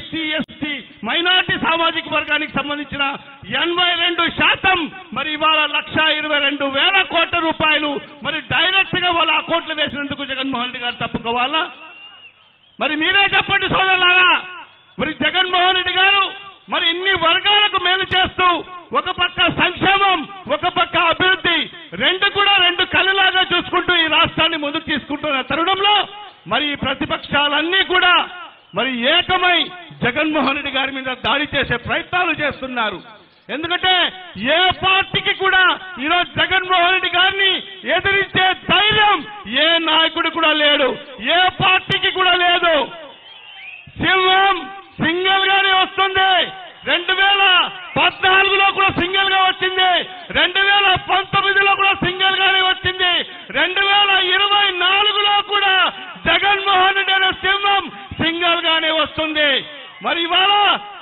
SC ST minority సామాజిక వర్గానికి సంబంధించిన ఎనభై రెండు శాతం మరి ఇవాళ లక్ష ఇరవై రెండు వేల కోట్ల రూపాయలు మరి డైరెక్ట్ గా వాళ్ళ అకౌంట్లు వేసినందుకు జగన్మోహన్ రెడ్డి గారు తప్పుకోవాలా మరి మీరే చెప్పండి సోదరులారా మరి జగన్మోహన్ రెడ్డి గారు మరి ఇన్ని వర్గాలకు మేలు చేస్తూ ఒక పక్క సంక్షేమం ఒక పక్క అభివృద్ధి రెండు కూడా రెండు కళ్ళలాగా చూసుకుంటూ ఈ రాష్ట్రాన్ని ముందుకు తీసుకుంటున్న తరుణంలో మరి ఈ ప్రతిపక్షాలన్నీ కూడా మరి ఏకమై జగన్మోహన్ రెడ్డి గారి మీద దాడి చేసే ప్రయత్నాలు చేస్తున్నారు ఎందుకంటే ఏ పార్టీకి కూడా ఈరోజు జగన్మోహన్ రెడ్డి గారిని ఎదిరించే ధైర్యం ఏ నాయకుడు కూడా లేడు ఏ పార్టీకి కూడా లేదు సింహం సింగిల్ గానే వస్తుంది రెండు వేల పద్నాలుగులో కూడా సింగిల్ గా వచ్చింది రెండు వేల పంతొమ్మిదిలో కూడా సింగిల్ గానే వచ్చింది రెండు వేల ఇరవై నాలుగులో కూడా జగన్మోహన్ రెడ్డి అనే సింహం సింగిల్ గానే వస్తుంది మరి ఇవాళ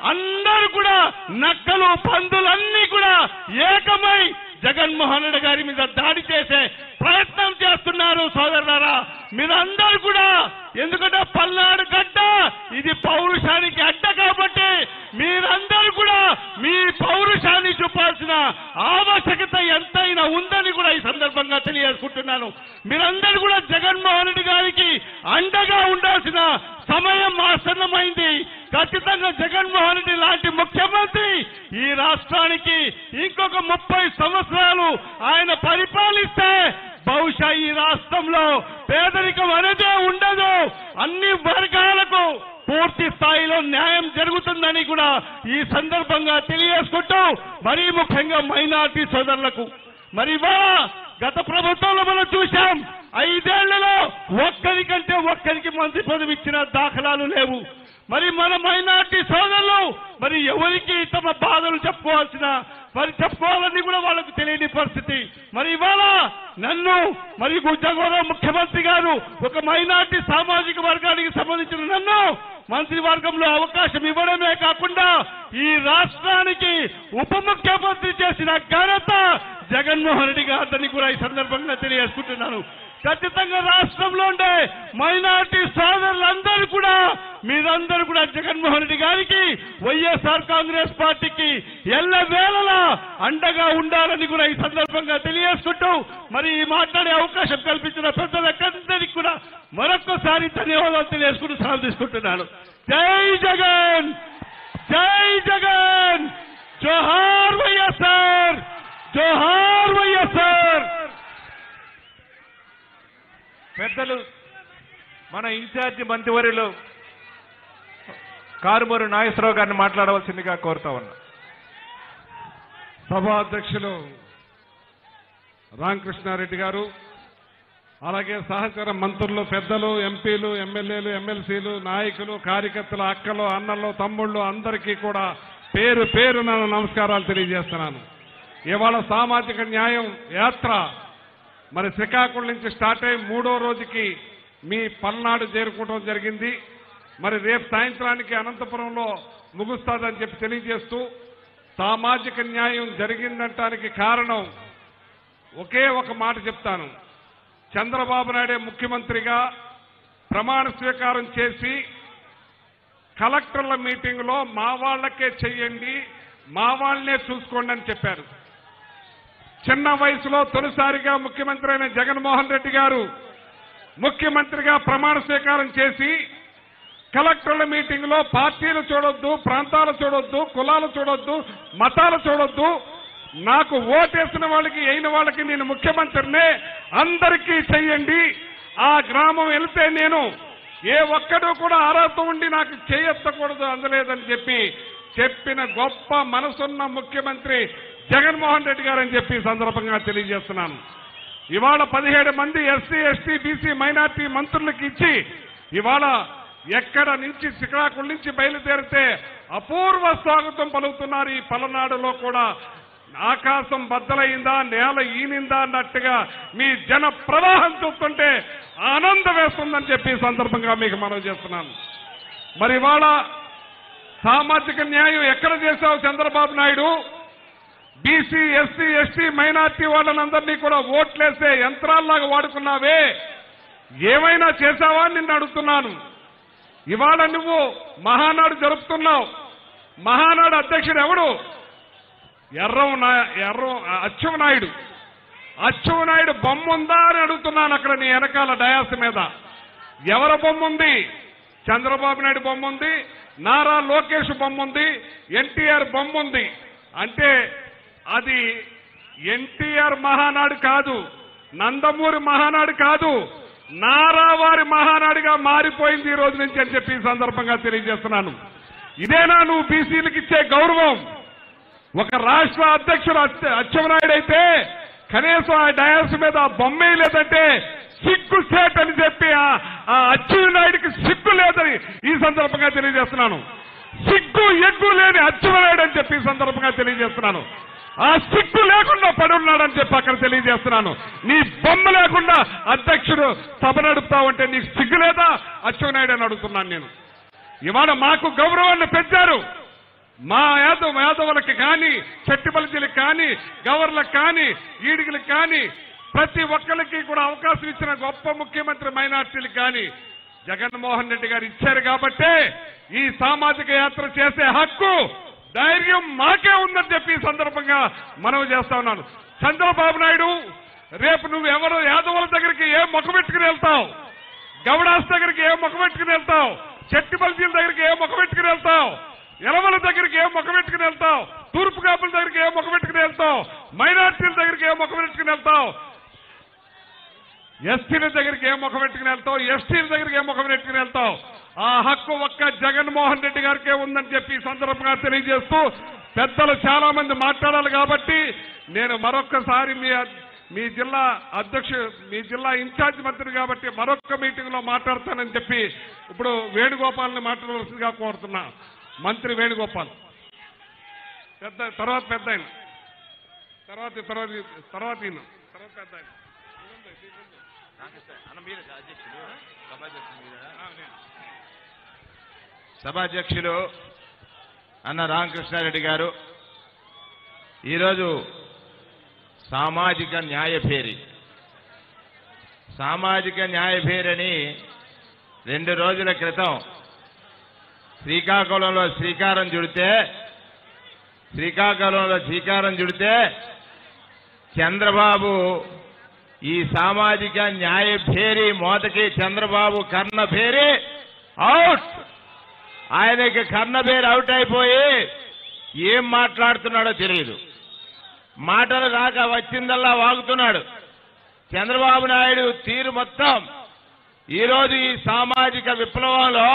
అందరూ కూడా నక్కలు పందులన్నీ కూడా ఏకమై జగన్మోహన్ రెడ్డి గారి మీద దాడి చేసే ప్రయత్నం చేస్తున్నారు సోదరులారా మీరందరూ కూడా ఎందుకంటే పల్నాడు గడ్డ ఇది పౌరుషానికి అడ్డ కాబట్టి మీరందరూ కూడా మీ పౌరుషాన్ని చూపాల్సిన ఆవశ్యకత ఎంతైనా ఉందని కూడా ఈ సందర్భంగా తెలియజేసుకుంటున్నాను మీరందరూ కూడా జగన్మోహన్ రెడ్డి గారికి అండగా ఉండాల్సిన సమయం ఆసన్నమైంది ఖచ్చితంగా జగన్మోహన్ రెడ్డి లాంటి ముఖ్యమంత్రి ఈ రాష్ట్రానికి ఇంకొక ముప్పై సంవత్సరాలు ఆయన పరిపాలిస్తే బహుశా ఈ రాష్ట్రంలో పేదరికం అనేదే ఉండదు అన్ని వర్గాలకు పూర్తి స్థాయిలో న్యాయం జరుగుతుందని కూడా ఈ సందర్భంగా తెలియజేసుకుంటూ మరీ ముఖ్యంగా మైనార్టీ సోదరులకు మరి ఇవాళ గత ప్రభుత్వంలో మనం చూశాం ఐదేళ్లలో ఒక్కరికంటే ఒక్కరికి మంత్రి పదవి ఇచ్చిన దాఖలాలు లేవు మరి మన మైనార్టీ సోదరులు మరి ఎవరికి తమ బాధలు చెప్పుకోవాల్సిన మరి చెప్పుకోవాలని కూడా వాళ్ళకు తెలియని పరిస్థితి మరి ఇవాళ నన్ను మరి గౌరవ ముఖ్యమంత్రి గారు ఒక మైనార్టీ సామాజిక వర్గానికి సంబంధించిన నన్ను మంత్రివర్గంలో అవకాశం ఇవ్వడమే కాకుండా ఈ రాష్ట్రానికి ఉప ముఖ్యమంత్రి చేసిన ఘనత జగన్మోహన్ రెడ్డి గారిని కూడా ఈ సందర్భంగా తెలియజేసుకుంటున్నాను ఖచ్చితంగా రాష్ట్రంలో ఉండే మైనార్టీ సోదరులందరూ కూడా మీరందరూ కూడా జగన్మోహన్ రెడ్డి గారికి వైఎస్ఆర్ కాంగ్రెస్ పార్టీకి ఎల్ల వేళలా అండగా ఉండాలని కూడా ఈ సందర్భంగా తెలియజేసుకుంటూ మరి ఈ మాట్లాడే అవకాశం కల్పించిన పెద్దలకందరికీ కూడా మరొక్కసారి ధన్యవాదాలు తెలియజేసుకుంటూ సెలవు తీసుకుంటున్నాను జై జగన్ జై జగన్ జోహార్ వైఎస్ఆర్ జోహార్ వైఎస్ఆర్ పెద్దలు మన ఇన్ఛార్జి మంత్రివర్యులు కారుమూరు నాగేశ్వరరావు గారిని మాట్లాడవలసిందిగా కోరుతా ఉన్నా సభాధ్యక్షులు రామకృష్ణారెడ్డి గారు అలాగే సహచర మంత్రులు పెద్దలు ఎంపీలు ఎమ్మెల్యేలు ఎమ్మెల్సీలు నాయకులు కార్యకర్తలు అక్కలు అన్నలు తమ్ముళ్ళు అందరికీ కూడా పేరు పేరు నమస్కారాలు తెలియజేస్తున్నాను ఇవాళ సామాజిక న్యాయం యాత్ర మరి శ్రీకాకుళం నుంచి స్టార్ట్ అయి మూడో రోజుకి మీ పల్నాడు చేరుకోవడం జరిగింది మరి రేపు సాయంత్రానికి అనంతపురంలో ముగుస్తాదని చెప్పి తెలియజేస్తూ సామాజిక న్యాయం జరిగిందంటానికి కారణం ఒకే ఒక మాట చెప్తాను చంద్రబాబు నాయుడే ముఖ్యమంత్రిగా ప్రమాణ స్వీకారం చేసి కలెక్టర్ల మీటింగ్లో మా వాళ్లకే చెయ్యండి మా వాళ్ళనే చూసుకోండి అని చెప్పారు చిన్న వయసులో తొలిసారిగా ముఖ్యమంత్రి అయిన జగన్మోహన్ రెడ్డి గారు ముఖ్యమంత్రిగా ప్రమాణ స్వీకారం చేసి కలెక్టర్ల మీటింగ్ లో పార్టీలు చూడొద్దు ప్రాంతాలు చూడొద్దు కులాలు చూడొద్దు మతాలు చూడొద్దు నాకు ఓటేసిన వాళ్ళకి అయిన వాళ్ళకి నేను ముఖ్యమంత్రినే అందరికీ చెయ్యండి ఆ గ్రామం వెళ్తే నేను ఏ ఒక్కడూ కూడా అర్హత ఉండి నాకు చేయెత్తకూడదు అందలేదని చెప్పి చెప్పిన గొప్ప మనసున్న ముఖ్యమంత్రి జగన్మోహన్ రెడ్డి గారని చెప్పి ఈ సందర్భంగా తెలియజేస్తున్నాను ఇవాళ పదిహేడు మంది ఎస్సీ ఎస్టీ బీసీ మైనార్టీ మంత్రులకు ఇచ్చి ఇవాళ ఎక్కడ నుంచి శ్రీకాకుళం నుంచి బయలుదేరితే అపూర్వ స్వాగతం పలుకుతున్నారు ఈ పలనాడులో కూడా ఆకాశం బద్దలైందా నేల ఈనిందా అన్నట్టుగా మీ జన ప్రవాహం చూస్తుంటే ఆనందం వేస్తుందని చెప్పి ఈ సందర్భంగా మీకు మనవి చేస్తున్నాను మరి ఇవాళ సామాజిక న్యాయం ఎక్కడ చేశావు Chandrababu Naidu BC SC ST minority వాళ్ళనందరినీ కూడా ఓట్లేసే యంత్రాల్లాగా వాడుకున్నావే ఏమైనా చేశావా అని నిన్ను అడుగుతున్నాను ఇవాళ నువ్వు మహానాడు జరుపుతున్నావు మహానాడు అధ్యక్షుడు ఎవడు ఎర్రం నా ఎర్రం అచ్చెం నాయుడు అచ్చెం నాయుడు బొమ్మ ఉందా అని అడుగుతున్నాను అక్కడ నీ వెనకాల డయాస్ మీద ఎవరి బొమ్మ ఉంది చంద్రబాబు నాయుడు బొమ్మ ఉంది నారా లోకేష్ బొమ్మ ఉంది ఎన్టీఆర్ బొమ్మ ఉంది అంటే అది ఎన్టీఆర్ మహానాడు కాదు నందమూరి మహానాడు కాదు నారావారి మహానాడుగా మారిపోయింది ఈ రోజు నుంచి అని చెప్పి ఈ సందర్భంగా తెలియజేస్తున్నాను ఇదేనా నువ్వు బీసీలకు ఇచ్చే గౌరవం ఒక రాష్ట్ర అధ్యక్షుడు అచ్చ- అచ్చెన్నాయుడు అయితే కనీసం ఆ డయాస్ మీద ఆ బొమ్మే లేదంటే సిగ్గు సేట్ అని చెప్పి ఆ- ఆ అచ్చెన్నాయుడికి సిగ్గు లేదని ఈ సందర్భంగా తెలియజేస్తున్నాను సిగ్గు ఎగ్గు లేని అచ్చెన్నాయుడు అని చెప్పి ఈ సందర్భంగా తెలియజేస్తున్నాను ఆ సిగ్గు లేకుండా పడున్నాడని చెప్పి అక్కడ తెలియజేస్తున్నాను నీ బొమ్మ లేకుండా అధ్యక్షుడు సభ నడుపుతావంటే నీకు సిగ్గు లేదా అచ్చెన్నాయుడు అని అడుగుతున్నాను నేను ఇవాళ మాకు గౌరవాన్ని పెంచారు మా యాదవ్ యాదవులకి కానీ చెట్టిబలిజీలకు కానీ గవర్లకు కానీ ఈడిగిలకు కానీ ప్రతి ఒక్కరికి కూడా అవకాశం ఇచ్చిన గొప్ప ముఖ్యమంత్రి మైనార్టీలకు కానీ జగన్మోహన్ రెడ్డి గారు ఇచ్చారు కాబట్టే ఈ సామాజిక యాత్ర చేసే హక్కు ధైర్యం మాకే ఉందని చెప్పి ఈ సందర్భంగా మనవి చేస్తా ఉన్నాను చంద్రబాబు నాయుడు రేపు నువ్వు ఎవరు యాదవుల దగ్గరికి ఏ మొక్క పెట్టుకుని వెళ్తావు గౌడాస్ దగ్గరికి ఏ మొక్క పెట్టుకుని వెళ్తావు చెట్టి బల్జీల దగ్గరికి ఏ మొక్క పెట్టుకుని వెళ్తావు ఎలవల దగ్గరికి ఏ మొక్క పెట్టుకుని వెళ్తావు తూర్పు కాపుల దగ్గరికి ఏ మొక్క పెట్టుకుని వెళ్తావు మైనార్టీల దగ్గరికి ఏ మొక్క పెట్టుకుని వెళ్తావు ఎస్టీల దగ్గరికి ఏ ముఖం పెట్టుకుని వెళ్తావు ఎస్టీల దగ్గరికి ఏ ముఖం పెట్టుకుని వెళ్తావు ఆ హక్కు ఒక్క జగన్మోహన్ రెడ్డి గారికే ఉందని చెప్పి ఈ సందర్భంగా తెలియజేస్తూ పెద్దలు చాలా మంది మాట్లాడాలి కాబట్టి నేను మరొక్కసారి మీ మీ జిల్లా అధ్యక్షు మీ జిల్లా ఇన్ఛార్జ్ మంత్రి కాబట్టి మరొక్క మీటింగ్ లో మాట్లాడతానని చెప్పి ఇప్పుడు వేణుగోపాల్ని మాట్లాడవలసిందిగా కోరుతున్నా మంత్రి వేణుగోపాల్ పెద్ద తర్వాత పెద్ద ఆయన తర్వాత తర్వాత తర్వాత ఈయన తర్వాత పెద్ద ఆయన సభాధ్యక్షులు అన్న రామకృష్ణారెడ్డి గారు ఈరోజు సామాజిక న్యాయ ఫేరి సామాజిక న్యాయ ఫేరని రెండు రోజుల క్రితం శ్రీకాకుళంలో శ్రీకారం చుడితే శ్రీకాకుళంలో శ్రీకారం చుడితే చంద్రబాబు ఈ సామాజిక న్యాయ ఫేరీ మోతకి చంద్రబాబు కర్ణ ఫేరీ అవుట్ ఆయనకి కర్ణ పేరు అవుట్ అయిపోయి ఏం మాట్లాడుతున్నాడో తెలియదు మాటలు రాక వచ్చిందల్లా వాగుతున్నాడు చంద్రబాబు నాయుడు తీరు మొత్తం ఈరోజు ఈ సామాజిక విప్లవంలో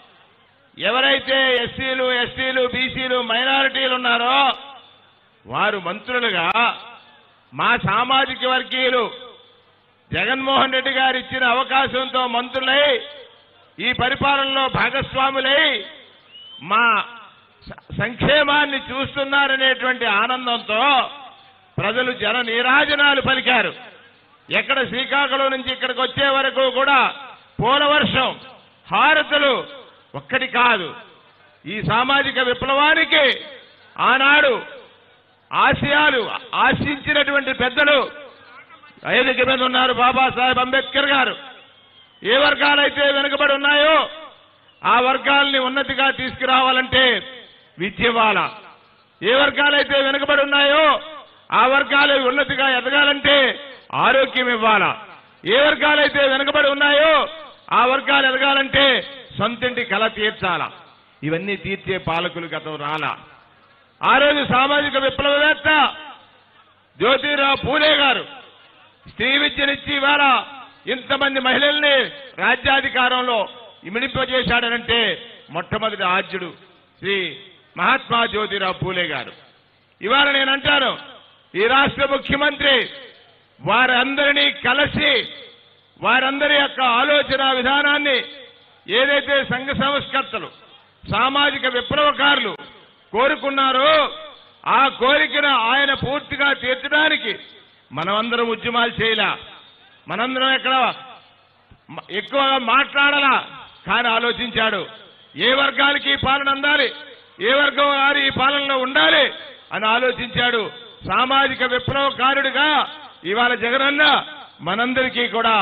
ఎవరైతే ఎస్సీలు ఎస్టీలు బీసీలు మైనారిటీలు ఉన్నారో వారు మంత్రులుగా మా సామాజిక వర్గీయులు జగన్మోహన్ రెడ్డి గారు ఇచ్చిన అవకాశంతో మంత్రులై ఈ పరిపాలనలో భాగస్వాములై మా స- సంక్షేమాన్ని చూస్తున్నారనేటువంటి ఆనందంతో ప్రజలు జన నీరాజనాలు పలికారు ఎక్కడ శ్రీకాకుళం నుంచి ఇక్కడికి వచ్చే వరకు కూడా పూలవర్షం హారతులు ఒక్కటి కాదు ఈ సామాజిక విప్లవానికి ఆనాడు ఆశయాలు ఆశించినటువంటి పెద్దలు ఐదుకి మీద ఉన్నారు బాబాసాహెబ్ అంబేద్కర్ గారు ఏ వర్గాలైతే వెనుకబడి ఉన్నాయో ఆ వర్గాల్ని ఉన్నతిగా తీసుకురావాలంటే విద్య ఇవ్వాలా ఏ వర్గాలైతే వెనుకబడి ఉన్నాయో ఆ వర్గాలు ఉన్నతిగా ఎదగాలంటే ఆరోగ్యం ఇవ్వాలా ఏ వర్గాలైతే వెనుకబడి ఉన్నాయో ఆ వర్గాలు ఎదగాలంటే సొంతింటి కళ తీర్చాలా ఇవన్నీ తీర్చే పాలకులు గతం రాలా ఆ రోజు సామాజిక విప్లవవేత్త జ్యోతిరావు పూలే గారు స్త్రీ విద్యనిచ్చి ఇవాళ ఇంతమంది మహిళల్ని రాజ్యాధికారంలో ఇమిడింపజేశాడనంటే మొట్టమొదటి ఆద్యుడు శ్రీ మహాత్మా జ్యోతిరావు పూలే గారు ఇవాళ నేను అంటాను ఈ రాష్ట్ర ముఖ్యమంత్రి వారందరినీ కలిసి వారందరి యొక్క ఆలోచన విధానాన్ని ఏదైతే సంఘ సంస్కర్తలు సామాజిక విప్లవకారులు కోరుకున్నారో ఆ కోరికను ఆయన పూర్తిగా తీర్చడానికి మనమందరం ఉద్యమాలు చేయలా మనందరం ఎక్కడ మ- ఎక్కువగా మాట్లాడాలా కానీ ఆలోచించాడు ఏ వర్గాలకి ఈ పాలన అందాలి ఏ వర్గం వారు ఈ పాలనలో ఉండాలి అని ఆలోచించాడు సామాజిక విప్లవకారుడిగా ఇవాళ జగనన్న మనందరికీ కూడా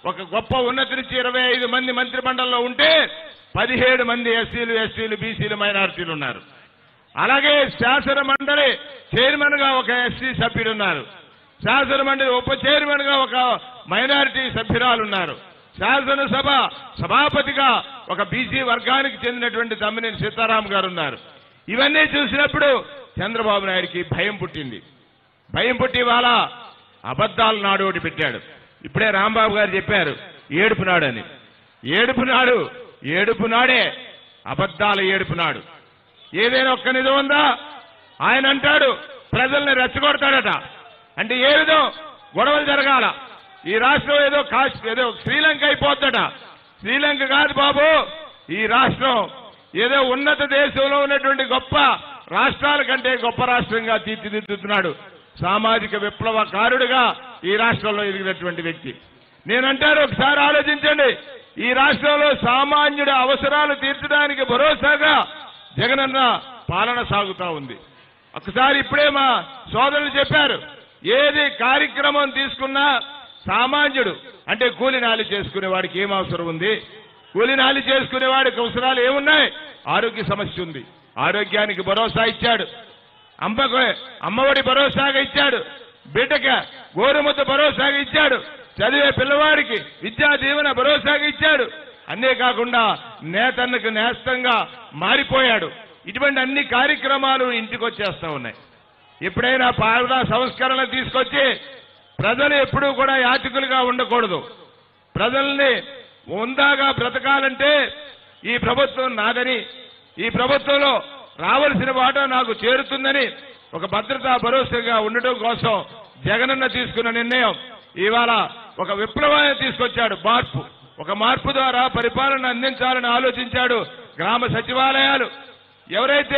ఒక గొప్ప ఉన్నతి నుంచి ఇరవై ఐదు మంది మంత్రి మండలిలో ఉంటే పదిహేడు మంది ఎస్సీలు ఎస్టీలు బీసీలు మైనారిటీలు ఉన్నారు అలాగే శాసన మండలి చైర్మన్ గా ఒక ఎస్సీ సభ్యుడు ఉన్నారు శాసన మండలి ఉప చైర్మన్ గా ఒక మైనారిటీ సభ్యురాలు ఉన్నారు శాసనసభ సభాపతిగా ఒక బీసీ వర్గానికి చెందినటువంటి తమ్మినేని సీతారాం గారు ఉన్నారు ఇవన్నీ చూసినప్పుడు చంద్రబాబు నాయుడికి భయం పుట్టింది భయం పుట్టి ఇవాళ అబద్ధాల నాడు ఒకటి పెట్టాడు ఇప్పుడే రాంబాబు గారు చెప్పారు ఏడుపు నాడు అని ఏడుపు నాడు ఏడుపు నాడే అబద్ధాల ఏడుపు నాడు ఏదైనా ఒక్క నిజం ఉందా ఆయన అంటాడు ప్రజల్ని రెచ్చగొడతాడట అంటే ఏ విధం గొడవలు జరగాల ఈ రాష్ట్రం ఏదో కాశ్ ఏదో శ్రీలంక అయిపోద్దట శ్రీలంక కాదు బాబు ఈ రాష్ట్రం ఏదో ఉన్నత దేశంలో ఉన్నటువంటి గొప్ప రాష్ట్రాల కంటే గొప్ప రాష్ట్రంగా తీర్చిదిద్దుతున్నాడు సామాజిక విప్లవకారుడిగా ఈ రాష్ట్రంలో ఎదిగినటువంటి వ్యక్తి నేనంటారు ఒకసారి ఆలోచించండి ఈ రాష్ట్రంలో సామాన్యుడి అవసరాలు తీర్చడానికి భరోసాగా జగనన్న పాలన సాగుతా ఉంది ఒకసారి ఇప్పుడే మా సోదరులు చెప్పారు ఏది కార్యక్రమం తీసుకున్నా సామాన్యుడు అంటే కూలి నాలి చేసుకునే వాడికి ఏం అవసరం ఉంది కూలి నాలి చేసుకునే వాడికి అవసరాలు ఏమున్నాయి ఆరోగ్య సమస్య ఉంది ఆరోగ్యానికి భరోసా ఇచ్చాడు అమ్మకు అమ్మఒడి భరోసాగా ఇచ్చాడు బిడ్డక గోరుముద్ద భరోసాగా ఇచ్చాడు చదివే పిల్లవాడికి విద్యా దీవెన భరోసాగా ఇచ్చాడు అన్నే కాకుండా నేతన్నకు నేస్తంగా మారిపోయాడు ఇటువంటి అన్ని కార్యక్రమాలు ఇంటికి వచ్చేస్తా ఉన్నాయి ఎప్పుడైనా పాలనా సంస్కరణ తీసుకొచ్చి ప్రజలు ఎప్పుడూ కూడా యాచకులుగా ఉండకూడదు ప్రజల్ని ఉందాగా బ్రతకాలంటే ఈ ప్రభుత్వం నాదని ఈ ప్రభుత్వంలో రావలసిన వాటా నాకు చేరుతుందని ఒక భద్రతా భరోసాగా ఉండటం కోసం జగనన్న తీసుకున్న నిర్ణయం ఇవాళ ఒక విప్లవాన్ని తీసుకొచ్చాడు మార్పు ఒక మార్పు ద్వారా పరిపాలన అందించాలని ఆలోచించాడు గ్రామ సచివాలయాలు ఎవరైతే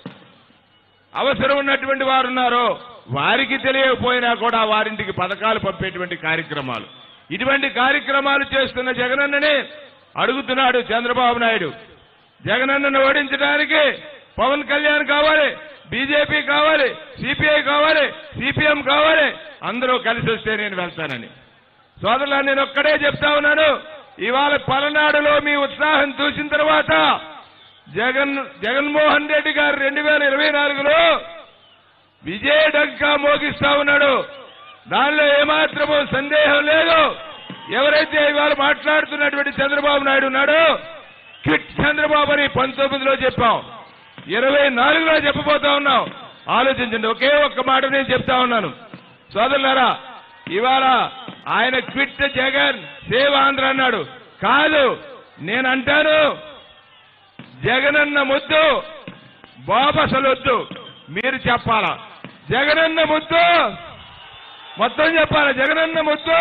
అవసరం ఉన్నటువంటి వారు ఉన్నారో వారికి తెలియకపోయినా కూడా వారింటికి పథకాలు పంపేటువంటి కార్యక్రమాలు ఇటువంటి కార్యక్రమాలు చేస్తున్న జగనన్ననే అడుగుతున్నాడు చంద్రబాబు నాయుడు జగనన్నను ఓడించడానికి పవన్ కళ్యాణ్ కావాలి బీజేపీ కావాలి సిపిఐ కావాలి సిపిఎం కావాలి అందరూ కలిసి వస్తే నేను వెళ్తానని సోదరులా నేను ఒక్కడే చెప్తా ఉన్నాను ఇవాళ పలనాడులో మీ ఉత్సాహం చూసిన తర్వాత జగన్ జగన్మోహన్ రెడ్డి గారు రెండు వేల ఇరవై నాలుగులో విజయ డంకా మోగిస్తా ఉన్నాడు దానిలో ఏమాత్రమూ సందేహం లేదు ఎవరైతే ఇవాళ మాట్లాడుతున్నటువంటి చంద్రబాబు నాయుడు ఉన్నాడో క్విట్ చంద్రబాబు అని పంతొమ్మిదిలో చెప్పాం ఇరవై నాలుగులో చెప్పబోతా ఉన్నాం ఆలోచించండి ఒకే ఒక్క మాట నేను చెప్తా ఉన్నాను సోదరులారా ఇవాళ ఆయన క్విట్ జగన్ సేవ్ ఆంధ్ర అన్నాడు కాదు నేను అంటాను జగనన్న ముద్దు బాబు అసలు వద్దు మీరు చెప్పాలా జగనన్న ముద్దు మొత్తం చెప్పాలా జగనన్న ముద్దు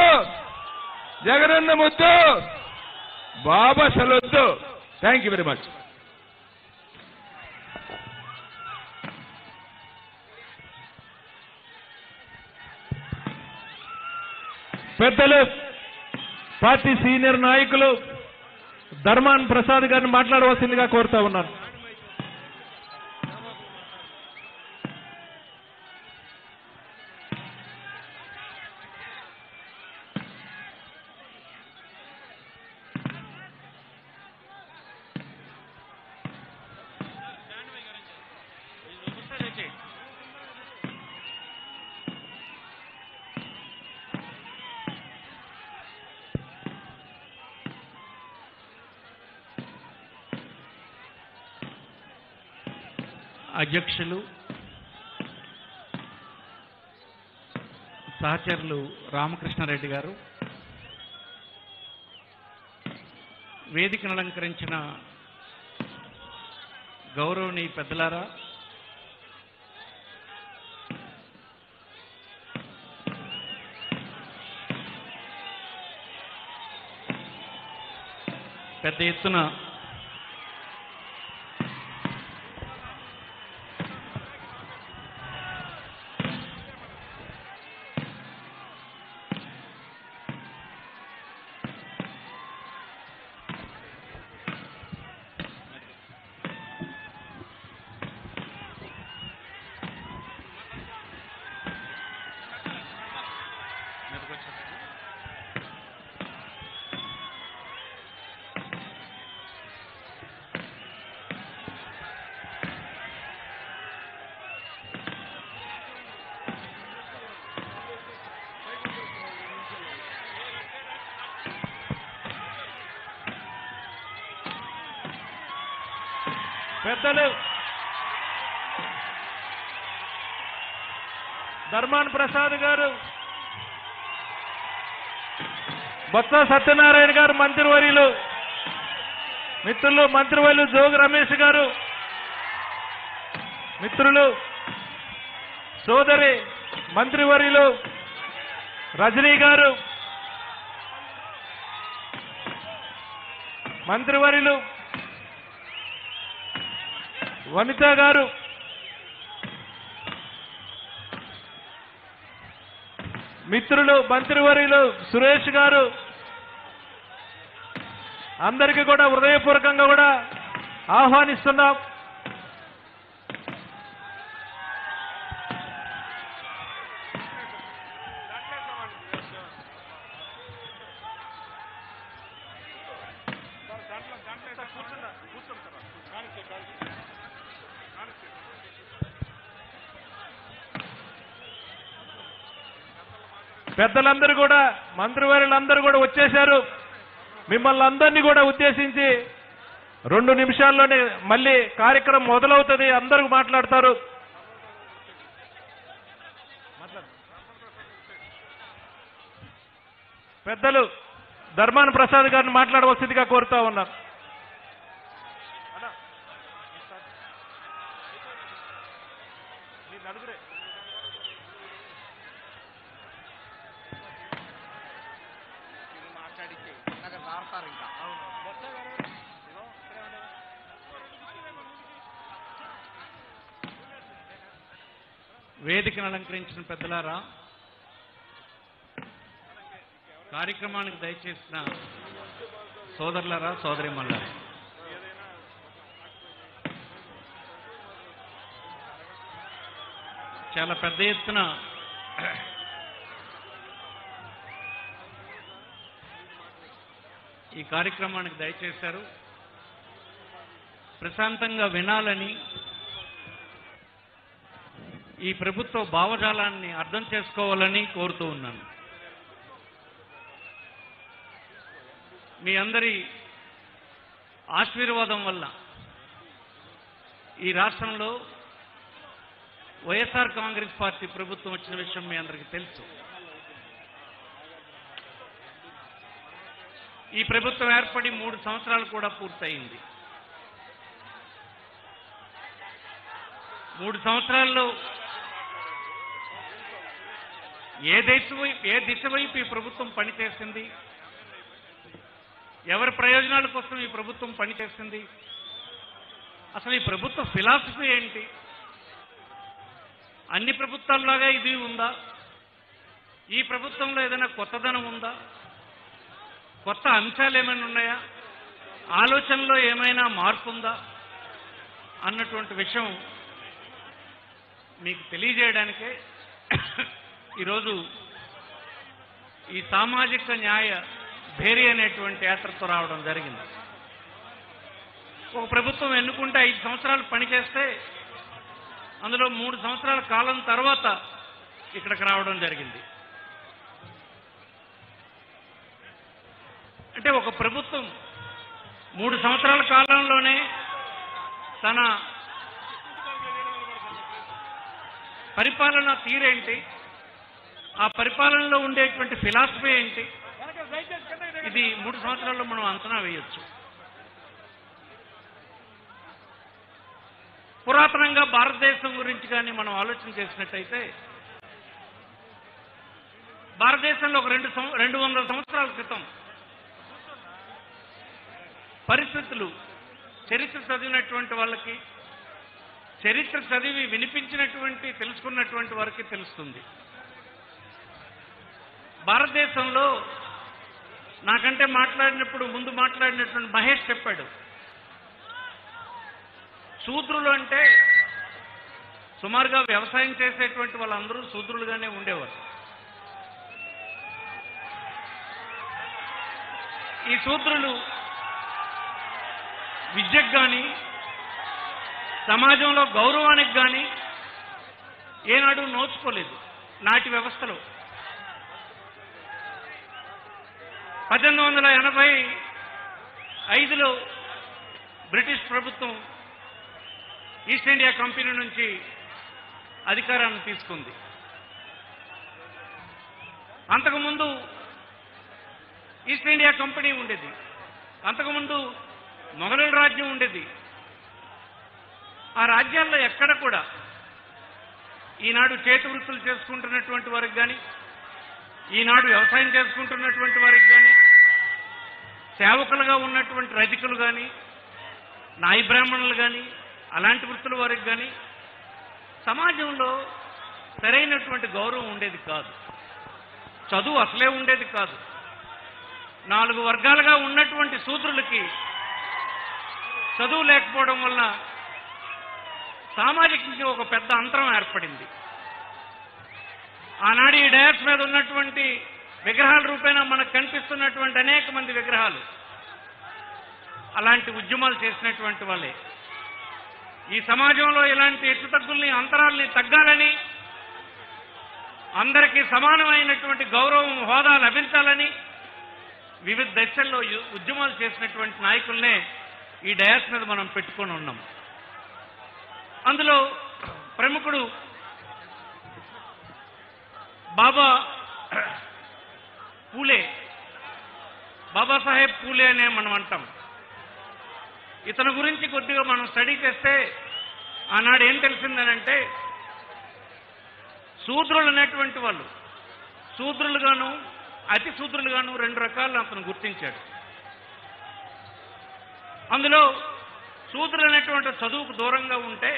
జగనన్న ముద్దు బాబు అసలు వద్దు థ్యాంక్ యూ వెరీ మచ్ పెద్దలు పార్టీ సీనియర్ నాయకులు ధర్మాన్ ప్రసాద్ గారిని మాట్లాడవలసిందిగా కోరుతా ఉన్నాను అధ్యక్షులు సహచరులు రామకృష్ణారెడ్డి గారు వేదికను అలంకరించిన గౌరవనీయ పెద్దలారా పెద్ద ఎత్తున పెద్దలు ధర్మాన్ ప్రసాద్ గారు బొత్స సత్యనారాయణ గారు మంత్రివర్యులు మిత్రులు మంత్రివర్యులు జోగి రమేష్ గారు మిత్రులు సోదరి మంత్రివర్యులు రజనీ గారు మంత్రివర్యులు వనిత గారు మిత్రులు మంత్రివర్యులు సురేష్ గారు అందరికీ కూడా హృదయపూర్వకంగా కూడా ఆహ్వానిస్తున్నాం పెద్దలందరూ కూడా మంత్రివర్యులందరూ కూడా వచ్చేశారు మిమ్మల్ని అందరినీ కూడా ఉద్దేశించి రెండు నిమిషాల్లోనే మళ్ళీ కార్యక్రమం మొదలవుతుంది అందరూ మాట్లాడతారు పెద్దలు ధర్మాన ప్రసాద్ గారిని మాట్లాడవలసిందిగా కోరుతా ఉన్నారు వేదికను అలంకరించిన పెద్దలారా కార్యక్రమానికి దయచేసిన సోదరులారా సోదరిమల్లారా చాలా పెద్ద ఎత్తున ఈ కార్యక్రమానికి దయచేశారు ప్రశాంతంగా వినాలని ఈ ప్రభుత్వ భావజాలాన్ని అర్థం చేసుకోవాలని కోరుతూ ఉన్నాను మీ అందరి ఆశీర్వాదం వల్ల ఈ రాష్ట్రంలో వైఎస్ఆర్ కాంగ్రెస్ పార్టీ ప్రభుత్వం వచ్చిన విషయం మీ అందరికీ తెలుసు ఈ ప్రభుత్వం ఏర్పడి మూడు సంవత్సరాలు కూడా పూర్తయింది మూడు సంవత్సరాల్లో ఏ దిశ వైపు ఏ దిశ వైపు ఈ ప్రభుత్వం పనిచేసింది ఎవరి ప్రయోజనాల కోసం ఈ ప్రభుత్వం పనిచేసింది అసలు ఈ ప్రభుత్వ ఫిలాసఫీ ఏంటి అన్ని ప్రభుత్వాల్లాగా ఇది ఉందా ఈ ప్రభుత్వంలో ఏదైనా కొత్తదనం ఉందా కొత్త అంశాలు ఏమైనా ఉన్నాయా ఆలోచనలో ఏమైనా మార్పు ఉందా అన్నటువంటి విషయం మీకు తెలియజేయడానికే ఈరోజు ఈ సామాజిక న్యాయ భేరీ అనేటువంటి యాత్రతో రావడం జరిగింది ఒక ప్రభుత్వం ఎన్నుకుంటే ఐదు సంవత్సరాలు పనిచేస్తే అందులో మూడు సంవత్సరాల కాలం తర్వాత ఇక్కడికి రావడం జరిగింది అంటే ఒక ప్రభుత్వం మూడు సంవత్సరాల కాలంలోనే తన పరిపాలన తీరేంటి ఆ పరిపాలనలో ఉండేటువంటి ఫిలాసఫీ ఏంటి ఇది మూడు సంవత్సరాల్లో మనం అంచనా వేయొచ్చు పురాతనంగా భారతదేశం గురించి కానీ మనం ఆలోచన చేసినట్టయితే భారతదేశంలో ఒక రెండు సం- రెండు వందల సంవత్సరాల క్రితం పరిస్థితులు చరిత్ర చదివినటువంటి వాళ్ళకి చరిత్ర చదివి వినిపించినటువంటి తెలుసుకున్నటువంటి వారికి తెలుస్తుంది భారతదేశంలో నాకంటే మాట్లాడినప్పుడు ముందు మాట్లాడినటువంటి మహేష్ చెప్పాడు శూద్రులు అంటే సుమారుగా వ్యవసాయం చేసేటువంటి వాళ్ళందరూ శూద్రులుగానే ఉండేవారు ఈ శూద్రులు విద్యకు కానీ సమాజంలో గౌరవానికి కానీ ఏనాడు నోచుకోలేదు నాటి వ్యవస్థలో పద్దెనిమిది వందల ఎనభై ఐదులో బ్రిటిష్ ప్రభుత్వం ఈస్ట్ ఇండియా కంపెనీ నుంచి అధికారాన్ని తీసుకుంది అంతకుముందు ఈస్ట్ ఇండియా కంపెనీ ఉండేది అంతకుముందు మొఘలుల రాజ్యం ఉండేది ఆ రాజ్యాల్లో ఎక్కడ కూడా ఈనాడు చేతి వృత్తులు చేసుకుంటున్నటువంటి వారికి కానీ ఈనాడు వ్యవసాయం చేసుకుంటున్నటువంటి వారికి కానీ సేవకులుగా ఉన్నటువంటి రజకులు కానీ నాయి బ్రాహ్మణులు కానీ అలాంటి వృత్తుల వారికి కానీ సమాజంలో సరైనటువంటి గౌరవం ఉండేది కాదు చదువు అసలే ఉండేది కాదు నాలుగు వర్గాలుగా ఉన్నటువంటి శూద్రులకి చదువు లేకపోవడం వల్ల సామాజికంగా ఒక పెద్ద అంతరం ఏర్పడింది ఆనాడు ఈ డయాస్ మీద ఉన్నటువంటి విగ్రహాల రూపేణా మనకు కనిపిస్తున్నటువంటి అనేక మంది విగ్రహాలు అలాంటి ఉద్యమాలు చేసినటువంటి వాళ్ళే ఈ సమాజంలో ఇలాంటి హెచ్చుతగ్గుల్ని అంతరాల్ని తగ్గాలని అందరికీ సమానమైనటువంటి గౌరవం హోదా లభించాలని వివిధ దశల్లో యు- ఉద్యమాలు చేసినటువంటి నాయకుల్నే ఈ డయాస్ మీద మనం పెట్టుకొని ఉన్నాం అందులో ప్రముఖుడు బాబా పూలే బాబాసాహెబ్ పూలే అనే మనం అంటాం ఇతని గురించి కొద్దిగా మనం స్టడీ చేస్తే ఆనాడు ఏం తెలిసిందనంటే శూద్రులు అనేటువంటి వాళ్ళు శూద్రులుగాను అతి శూద్రులుగాను రెండు రకాలను అతను గుర్తించాడు అందులో శూద్రులు అనేటువంటి చదువుకు దూరంగా ఉంటే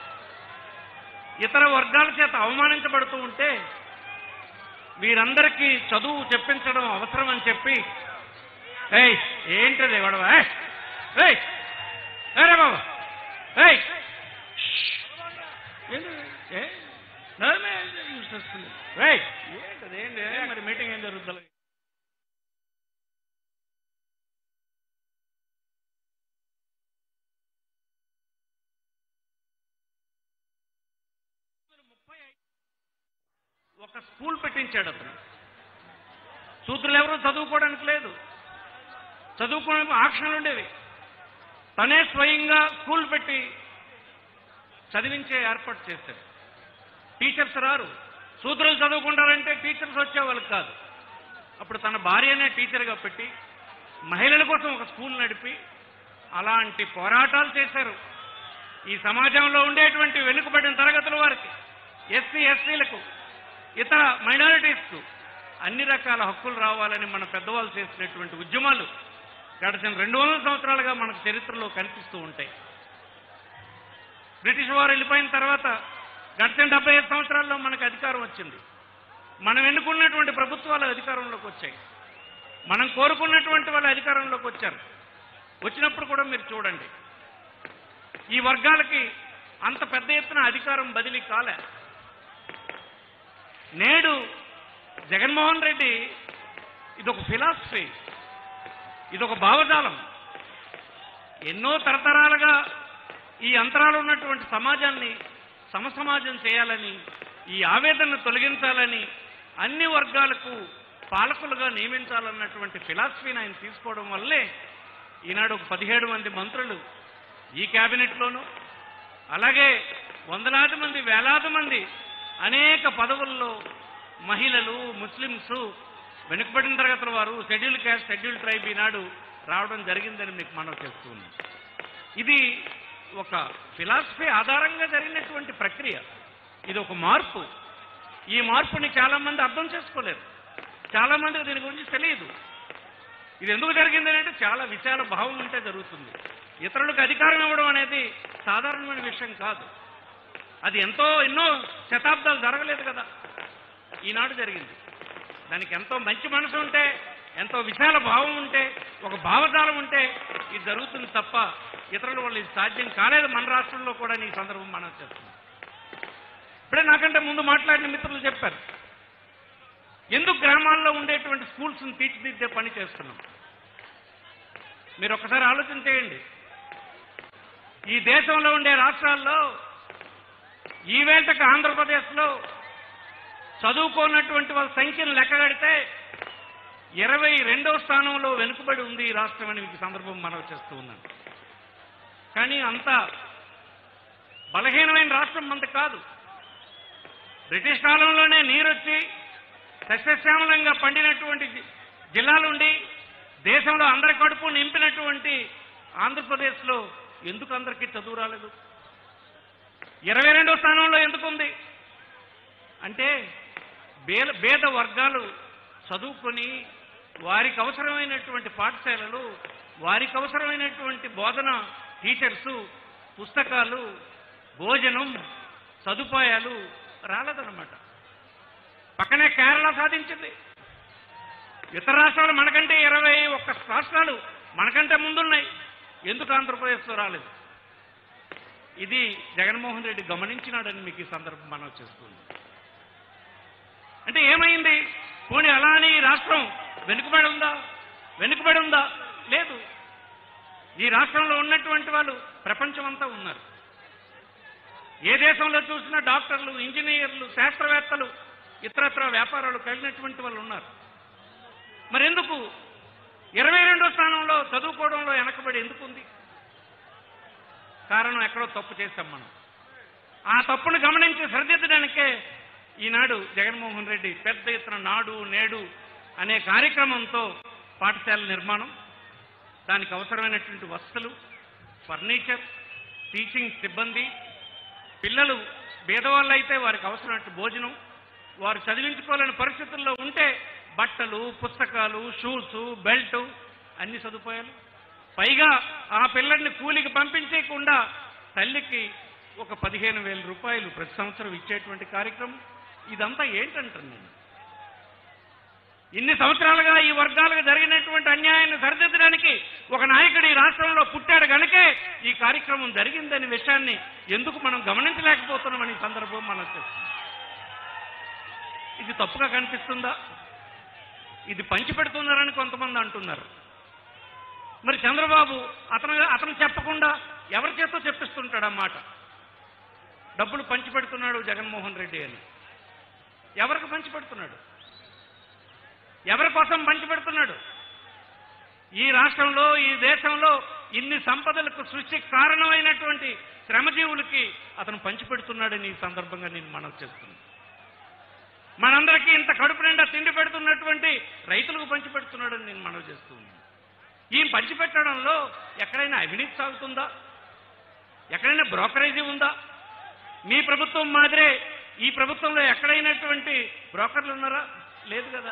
ఇతర వర్గాల చేత అవమానించబడుతూ ఉంటే వీరందరికీ చదువు చెప్పించడం అవసరం అని చెప్పి ఏయ్ ఏంటది గొడవ ఏయ్, ఏయ్ ఏరే బాబా ఏయ్ షష్. ఏంటిది? ఏ? నడమే యూస్ చేస్తుంది. ఏయ్, ఏంటది? ఏంటి? మరి మీటింగ్ ఏం జరుగుతుంది ఒక స్కూల్ పెట్టించాడు అతను సూత్రులు ఎవరు చదువుకోవడానికి లేదు చదువుకోవడానికి ఆక్షన్లు ఉండేవి తనే స్వయంగా స్కూల్ పెట్టి చదివించే ఏర్పాటు చేశాడు టీచర్స్ రారు సూత్రులు చదువుకుంటారంటే టీచర్స్ వచ్చేవాళ్ళు కాదు అప్పుడు తన భార్యనే టీచర్గా పెట్టి మహిళల కోసం ఒక స్కూల్ నడిపి అలాంటి పోరాటాలు చేశారు ఈ సమాజంలో ఉండేటువంటి వెనుకబడిన తరగతుల వారికి ఎస్సీ ఎస్సీలకు ఇతర మైనారిటీస్కు అన్ని రకాల హక్కులు రావాలని మన పెద్దవాళ్ళు చేసినటువంటి ఉద్యమాలు గడిచిన రెండు వందల సంవత్సరాలుగా మనకు చరిత్రలో కనిపిస్తూ ఉంటాయి బ్రిటిష్ వారు వెళ్ళిపోయిన తర్వాత గడిచిన డెబ్బై ఐదు సంవత్సరాల్లో మనకు అధికారం వచ్చింది మనం ఎన్నుకున్నటువంటి ప్రభుత్వాలు అధికారంలోకి వచ్చాయి మనం కోరుకున్నటువంటి వాళ్ళు అధికారంలోకి వచ్చారు వచ్చినప్పుడు కూడా మీరు చూడండి ఈ వర్గాలకి అంత పెద్ద ఎత్తున అధికారం బదిలీ కాలే నేడు జగన్మోహన్ రెడ్డి ఇదొక ఫిలాసఫీ ఇదొక భావజాలం ఎన్నో తరతరాలుగా ఈ అంతరాలు ఉన్నటువంటి సమాజాన్ని సమసమాజం చేయాలని ఈ ఆవేదనను తొలగించాలని అన్ని వర్గాలకు పాలకులుగా నియమించాలన్నటువంటి ఫిలాసఫీని ఆయన తీసుకోవడం వల్లే ఈనాడు ఒక పదిహేడు మంది మంత్రులు ఈ క్యాబినెట్లోనూ అలాగే వందలాది మంది వేలాది మంది అనేక పదవుల్లో మహిళలు ముస్లింస్ వెనుకబడిన తరగతుల వారు షెడ్యూల్ క్యాస్ట్ షెడ్యూల్ ట్రైబ్ ఈనాడు రావడం జరిగిందని మీకు మనం చెప్తున్నాం ఇది ఒక ఫిలాసఫీ ఆధారంగా జరిగినటువంటి ప్రక్రియ ఇది ఒక మార్పు ఈ మార్పుని చాలా మంది అర్థం చేసుకోలేరు చాలా మందికి దీని గురించి తెలియదు ఇది ఎందుకు జరిగింది అంటే చాలా విశాల భావం ఉంటే జరుగుతుంది ఇతరులకు అధికారం ఇవ్వడం అనేది సాధారణమైన విషయం కాదు అది ఎంతో ఎన్నో శతాబ్దాలు జరగలేదు కదా ఈనాడు జరిగింది దానికి ఎంతో మంచి మనసు ఉంటే ఎంతో విశాల భావం ఉంటే ఒక భావజాలం ఉంటే ఇది జరుగుతుంది తప్ప ఇతరుల వల్ల ఇది సాధ్యం కాలేదు మన రాష్ట్రంలో కూడా ఈ సందర్భం మనం చేస్తున్నాం ఇప్పుడే నాకంటే ముందు మాట్లాడిన మిత్రులు చెప్పారు ఎందుకు గ్రామాల్లో ఉండేటువంటి స్కూల్స్ని తీర్చిదిద్దే పని చేస్తున్నాం మీరు ఒకసారి ఆలోచన చేయండి ఈ దేశంలో ఉండే రాష్ట్రాల్లో ఈ వేళకు ఆంధ్రప్రదేశ్లో చదువుకోనటువంటి వాళ్ళ సంఖ్యను లెక్కగడితే ఇరవై రెండవ స్థానంలో వెనుకబడి ఉంది ఈ రాష్ట్రం అని మీకు ఈ సందర్భం మనవి చేస్తూ ఉన్నాను కానీ అంత బలహీనమైన రాష్ట్రం మనది కాదు బ్రిటిష్ కాలంలోనే నీరొచ్చి సస్యశ్యామలంగా పండినటువంటి జి- జిల్లాలుండి దేశంలో అందరి కడుపు నింపినటువంటి ఆంధ్రప్రదేశ్లో ఎందుకు అందరికీ చదువు రాలేదు ఇరవై రెండో స్థానంలో ఎందుకుంది అంటే బేల భేద వర్గాలు చదువుకొని వారికి అవసరమైనటువంటి పాఠశాలలు వారికి అవసరమైనటువంటి బోధన టీచర్సు పుస్తకాలు భోజనం సదుపాయాలు రాలేదన్నమాట పక్కనే కేరళ సాధించింది ఇతర రాష్ట్రాలు మనకంటే ఇరవై ఒక్క రాష్ట్రాలు మనకంటే ముందున్నాయి ఎందుకు ఆంధ్రప్రదేశ్లో రాలేదు ఇది జగన్మోహన్ రెడ్డి గమనించినాడని మీకు ఈ సందర్భం మనం చేస్తుంది అంటే ఏమైంది పోనీ అలా అని ఈ రాష్ట్రం వెనుకబడి ఉందా వెనుకబడి ఉందా లేదు ఈ రాష్ట్రంలో ఉన్నటువంటి వాళ్ళు ప్రపంచమంతా ఉన్నారు ఏ దేశంలో చూసినా డాక్టర్లు ఇంజనీర్లు శాస్త్రవేత్తలు ఇతరత్ర వ్యాపారాలు కలిగినటువంటి వాళ్ళు ఉన్నారు మరెందుకు ఇరవై రెండో స్థానంలో చదువుకోవడంలో వెనకబడి ఎందుకు ఉంది కారణం ఎక్కడో తప్పు చేశాం మనం ఆ తప్పును గమనించి సరిదిద్దడానికే ఈనాడు జగన్మోహన్ రెడ్డి పెద్ద ఎత్తున నాడు నేడు అనే కార్యక్రమంతో పాఠశాల నిర్మాణం దానికి అవసరమైనటువంటి వసతులు ఫర్నిచర్ టీచింగ్ సిబ్బంది పిల్లలు పేదవాళ్ళు అయితే వారికి అవసరమైన భోజనం వారు చదివించుకోలేని పరిస్థితుల్లో ఉంటే బట్టలు పుస్తకాలు షూస్ బెల్ట్ అన్ని సదుపాయాలు పైగా ఆ పిల్లల్ని కూలికి పంపించేయకుండా తల్లికి ఒక పదిహేను వేల రూపాయలు ప్రతి సంవత్సరం ఇచ్చేటువంటి కార్యక్రమం ఇదంతా ఏంటంటాను నేను ఇన్ని సంవత్సరాలుగా ఈ వర్గాలకు జరిగినటువంటి అన్యాయాన్ని సరిదిద్దడానికి ఒక నాయకుడు ఈ రాష్ట్రంలో పుట్టాడు గనుకే ఈ కార్యక్రమం జరిగిందనే విషయాన్ని ఎందుకు మనం గమనించలేకపోతున్నామని ఈ సందర్భం మనం చేస్తుంది ఇది తప్పుగా కనిపిస్తుందా ఇది పంచిపెడుతున్నారని కొంతమంది అంటున్నారు మరి చంద్రబాబు అతను అతను చెప్పకుండా ఎవరి చేతో చెప్పిస్తుంటాడు ఆ మాట డబ్బులు పంచిపెడుతున్నాడు జగన్మోహన్ రెడ్డి అని ఎవరికి పంచిపెడుతున్నాడు ఎవరి కోసం పంచిపెడుతున్నాడు ఈ రాష్ట్రంలో ఈ దేశంలో ఇన్ని సంపదలకు సృష్టికి కారణమైనటువంటి శ్రమజీవులకి అతను పంచిపెడుతున్నాడని ఈ సందర్భంగా నేను మనవి చేస్తున్నాను మనందరికీ ఇంత కడుపు నిండా తిండి పెడుతున్నటువంటి రైతులకు పంచిపెడుతున్నాడని నేను మనవి చేస్తున్నాను ఈ పంచిపెట్టడంలో ఎక్కడైనా అవినీతి సాగుతుందా ఎక్కడైనా బ్రోకరేజీ ఉందా మీ ప్రభుత్వం మాదిరే ఈ ప్రభుత్వంలో ఎక్కడైనటువంటి బ్రోకర్లు ఉన్నారా లేదు కదా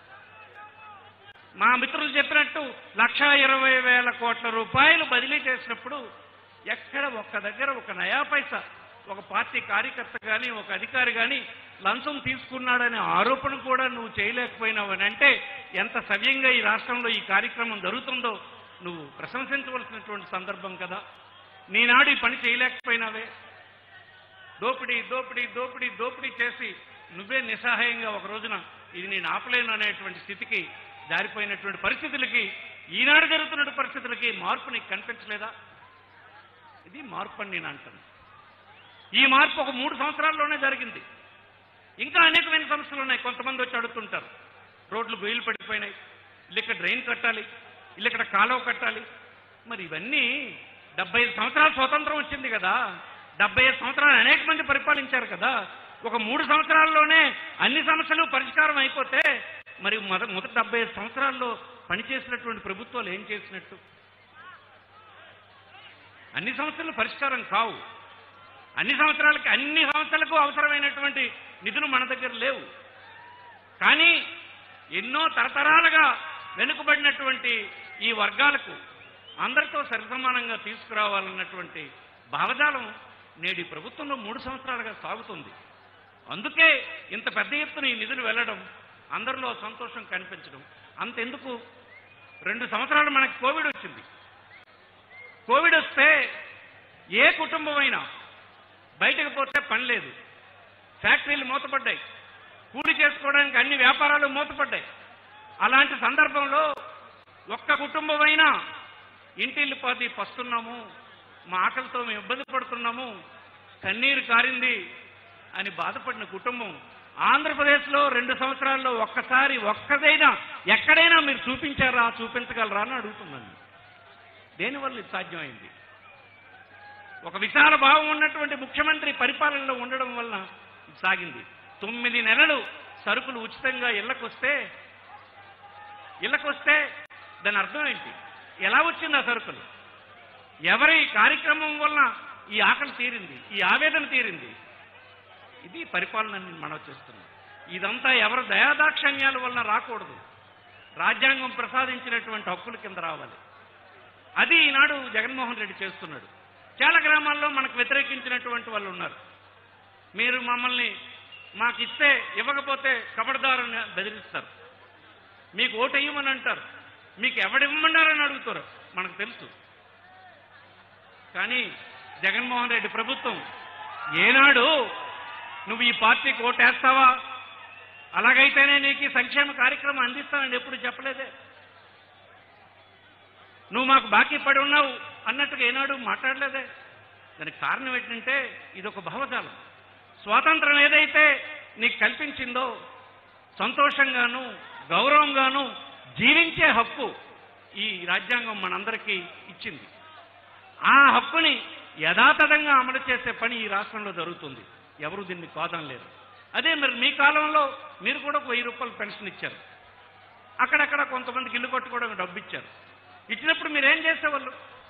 మా మిత్రులు చెప్పినట్టు లక్ష ఇరవై వేల కోట్ల రూపాయలు బదిలీ చేసినప్పుడు ఎక్కడ ఒక్క దగ్గర ఒక నయా పైసా ఒక పార్టీ కార్యకర్త కానీ ఒక అధికారి కానీ లంచం తీసుకున్నాడనే ఆరోపణ కూడా నువ్వు చేయలేకపోయినావని అంటే ఎంత సవ్యంగా ఈ రాష్ట్రంలో ఈ కార్యక్రమం జరుగుతుందో నువ్వు ప్రశంసించవలసినటువంటి సందర్భం కదా నీనాడు ఈ పని చేయలేకపోయినావే దోపిడీ దోపిడీ దోపిడీ దోపిడీ చేసి నువ్వే నిస్సహాయంగా ఒక రోజున ఇది నేను ఆపలేను అనేటువంటి స్థితికి జారిపోయినటువంటి పరిస్థితులకి ఈనాడు జరుగుతున్న పరిస్థితులకి మార్పు నీకు కనిపించలేదా ఇది మార్పు అని నేను అంటాను ఈ మార్పు ఒక మూడు సంవత్సరాల్లోనే జరిగింది ఇంకా అనేకమైన సమస్యలు ఉన్నాయి కొంతమంది వచ్చి అడుగుతుంటారు రోడ్లు గొయ్యలు పడిపోయినాయి ఇల్లు ఇక్కడ డ్రైన్ కట్టాలి ఇల్లు ఇక్కడ కాలువ కట్టాలి మరి ఇవన్నీ డెబ్బై ఐదు సంవత్సరాల స్వతంత్రం వచ్చింది కదా డెబ్బై ఐదు సంవత్సరాలు అనేక మంది పరిపాలించారు కదా ఒక మూడు సంవత్సరాల్లోనే అన్ని సమస్యలు పరిష్కారం అయిపోతే మరి మొద మొదటి డెబ్బై ఐదు సంవత్సరాల్లో పనిచేసినటువంటి ప్రభుత్వాలు ఏం చేసినట్టు అన్ని సమస్యలు పరిష్కారం కావు అన్ని సంవత్సరాలకి అన్ని సంస్థలకు అవసరమైనటువంటి నిధులు మన దగ్గర లేవు కానీ ఎన్నో తరతరాలుగా వెనుకబడినటువంటి ఈ వర్గాలకు అందరితో సరిసమానంగా తీసుకురావాలన్నటువంటి భావజాలం నేడు ఈ ప్రభుత్వంలో మూడు సంవత్సరాలుగా సాగుతుంది అందుకే ఇంత పెద్ద ఎత్తున ఈ నిధులు వెళ్ళడం అందరిలో సంతోషం కనిపించడం అంతెందుకు రెండు సంవత్సరాలు మనకి కోవిడ్ వచ్చింది కోవిడ్ వస్తే ఏ కుటుంబమైనా బయటకు పోతే పని లేదు ఫ్యాక్టరీలు మూతపడ్డాయి కూలి చేసుకోవడానికి అన్ని వ్యాపారాలు మూతపడ్డాయి అలాంటి సందర్భంలో ఒక్క కుటుంబమైనా ఇంటిల్లు పాతి పస్తున్నాము మా ఆకలితో మేము ఇబ్బంది పడుతున్నాము కన్నీరు కారింది అని బాధపడిన కుటుంబం ఆంధ్రప్రదేశ్లో రెండు సంవత్సరాల్లో ఒక్కసారి ఒక్కదైనా ఎక్కడైనా మీరు చూపించారా చూపించగలరా అని అడుగుతున్నాను దేనివల్ల ఇది సాధ్యమైంది ఒక విశాల భావం ఉన్నటువంటి ముఖ్యమంత్రి పరిపాలనలో ఉండడం వలన ఇది సాగింది తొమ్మిది నెలలు సరుకులు ఉచితంగా ఇళ్లకొస్తే ఇళ్లకొస్తే దాని అర్థం ఏంటి ఎలా వచ్చింది ఆ సరుకులు ఎవరి కార్యక్రమం వలన ఈ ఆకలి తీరింది ఈ ఆవేదన తీరింది ఇది పరిపాలన మనం చేస్తున్నాం ఇదంతా ఎవరి దయాదాక్షణ్యాల వలన రాకూడదు రాజ్యాంగం ప్రసాదించినటువంటి హక్కుల కింద రావాలి అది ఈనాడు జగన్మోహన్ రెడ్డి చేస్తున్నాడు చాలా గ్రామాల్లో మనకు వ్యతిరేకించినటువంటి వాళ్ళు ఉన్నారు మీరు మమ్మల్ని మాకు ఇస్తే ఇవ్వకపోతే కబడదారని బెదిరిస్తారు మీకు ఓటు వేయమని అంటారు మీకు ఎవడివ్వమన్నారని అడుగుతారు మనకు తెలుసు కానీ జగన్మోహన్ రెడ్డి ప్రభుత్వం ఏనాడు నువ్వు ఈ పార్టీకి ఓటేస్తావా అలాగైతేనే నీకు ఈ సంక్షేమ కార్యక్రమం అందిస్తానని ఎప్పుడు చెప్పలేదే నువ్వు మాకు బాకీ పడి ఉన్నావు అన్నట్టుగా ఏనాడు మాట్లాడలేదే దానికి కారణం ఏంటంటే ఇది ఒక భావజాలం స్వాతంత్రం ఏదైతే నీకు కల్పించిందో సంతోషంగాను గౌరవంగాను జీవించే హక్కు ఈ రాజ్యాంగం మనందరికీ ఇచ్చింది ఆ హక్కుని యథాతథంగా అమలు చేసే పని ఈ రాష్ట్రంలో జరుగుతుంది ఎవరు దీన్ని కాదనలేరు అదే మరి మీ కాలంలో మీరు కూడా ఒక వెయ్యి రూపాయలు పెన్షన్ ఇచ్చారు అక్కడక్కడ కొంతమందికి ఇల్లు కట్టుకోవడానికి డబ్బు ఇచ్చారు ఇచ్చినప్పుడు మీరేం చేసేవాళ్ళు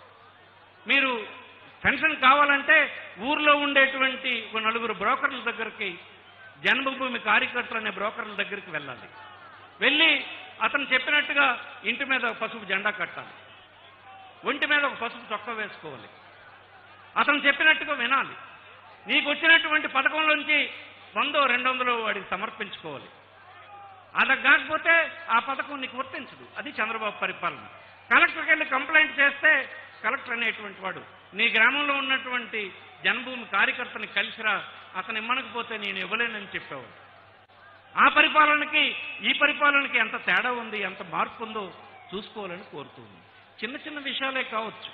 మీరు పెన్షన్ కావాలంటే ఊర్లో ఉండేటువంటి ఒక నలుగురు బ్రోకర్ల దగ్గరికి జన్మభూమి కార్యకర్తలు అనే బ్రోకర్ల దగ్గరికి వెళ్ళాలి వెళ్ళి అతను చెప్పినట్టుగా ఇంటి మీద ఒక పసుపు జెండా కట్టాలి ఒంటి మీద ఒక పసుపు చొక్కా వేసుకోవాలి అతను చెప్పినట్టుగా వినాలి నీకు వచ్చినటువంటి పథకంలోంచి వందో రెండు వందలు వాడికి సమర్పించుకోవాలి అది కాకపోతే ఆ పథకం నీకు వర్తించదు అది చంద్రబాబు పరిపాలన కలెక్టర్కి వెళ్ళి కంప్లైంట్ చేస్తే కలెక్టర్ అనేటువంటి వాడు నీ గ్రామంలో ఉన్నటువంటి జన్మభూమి కార్యకర్తని కలిసిరా అతను ఇమ్మనకపోతే నేను ఇవ్వలేనని చెప్పేవాడు ఆ పరిపాలనకి ఈ పరిపాలనకి ఎంత తేడా ఉంది ఎంత మార్పు ఉందో చూసుకోవాలని కోరుతుంది చిన్న చిన్న విషయాలే కావచ్చు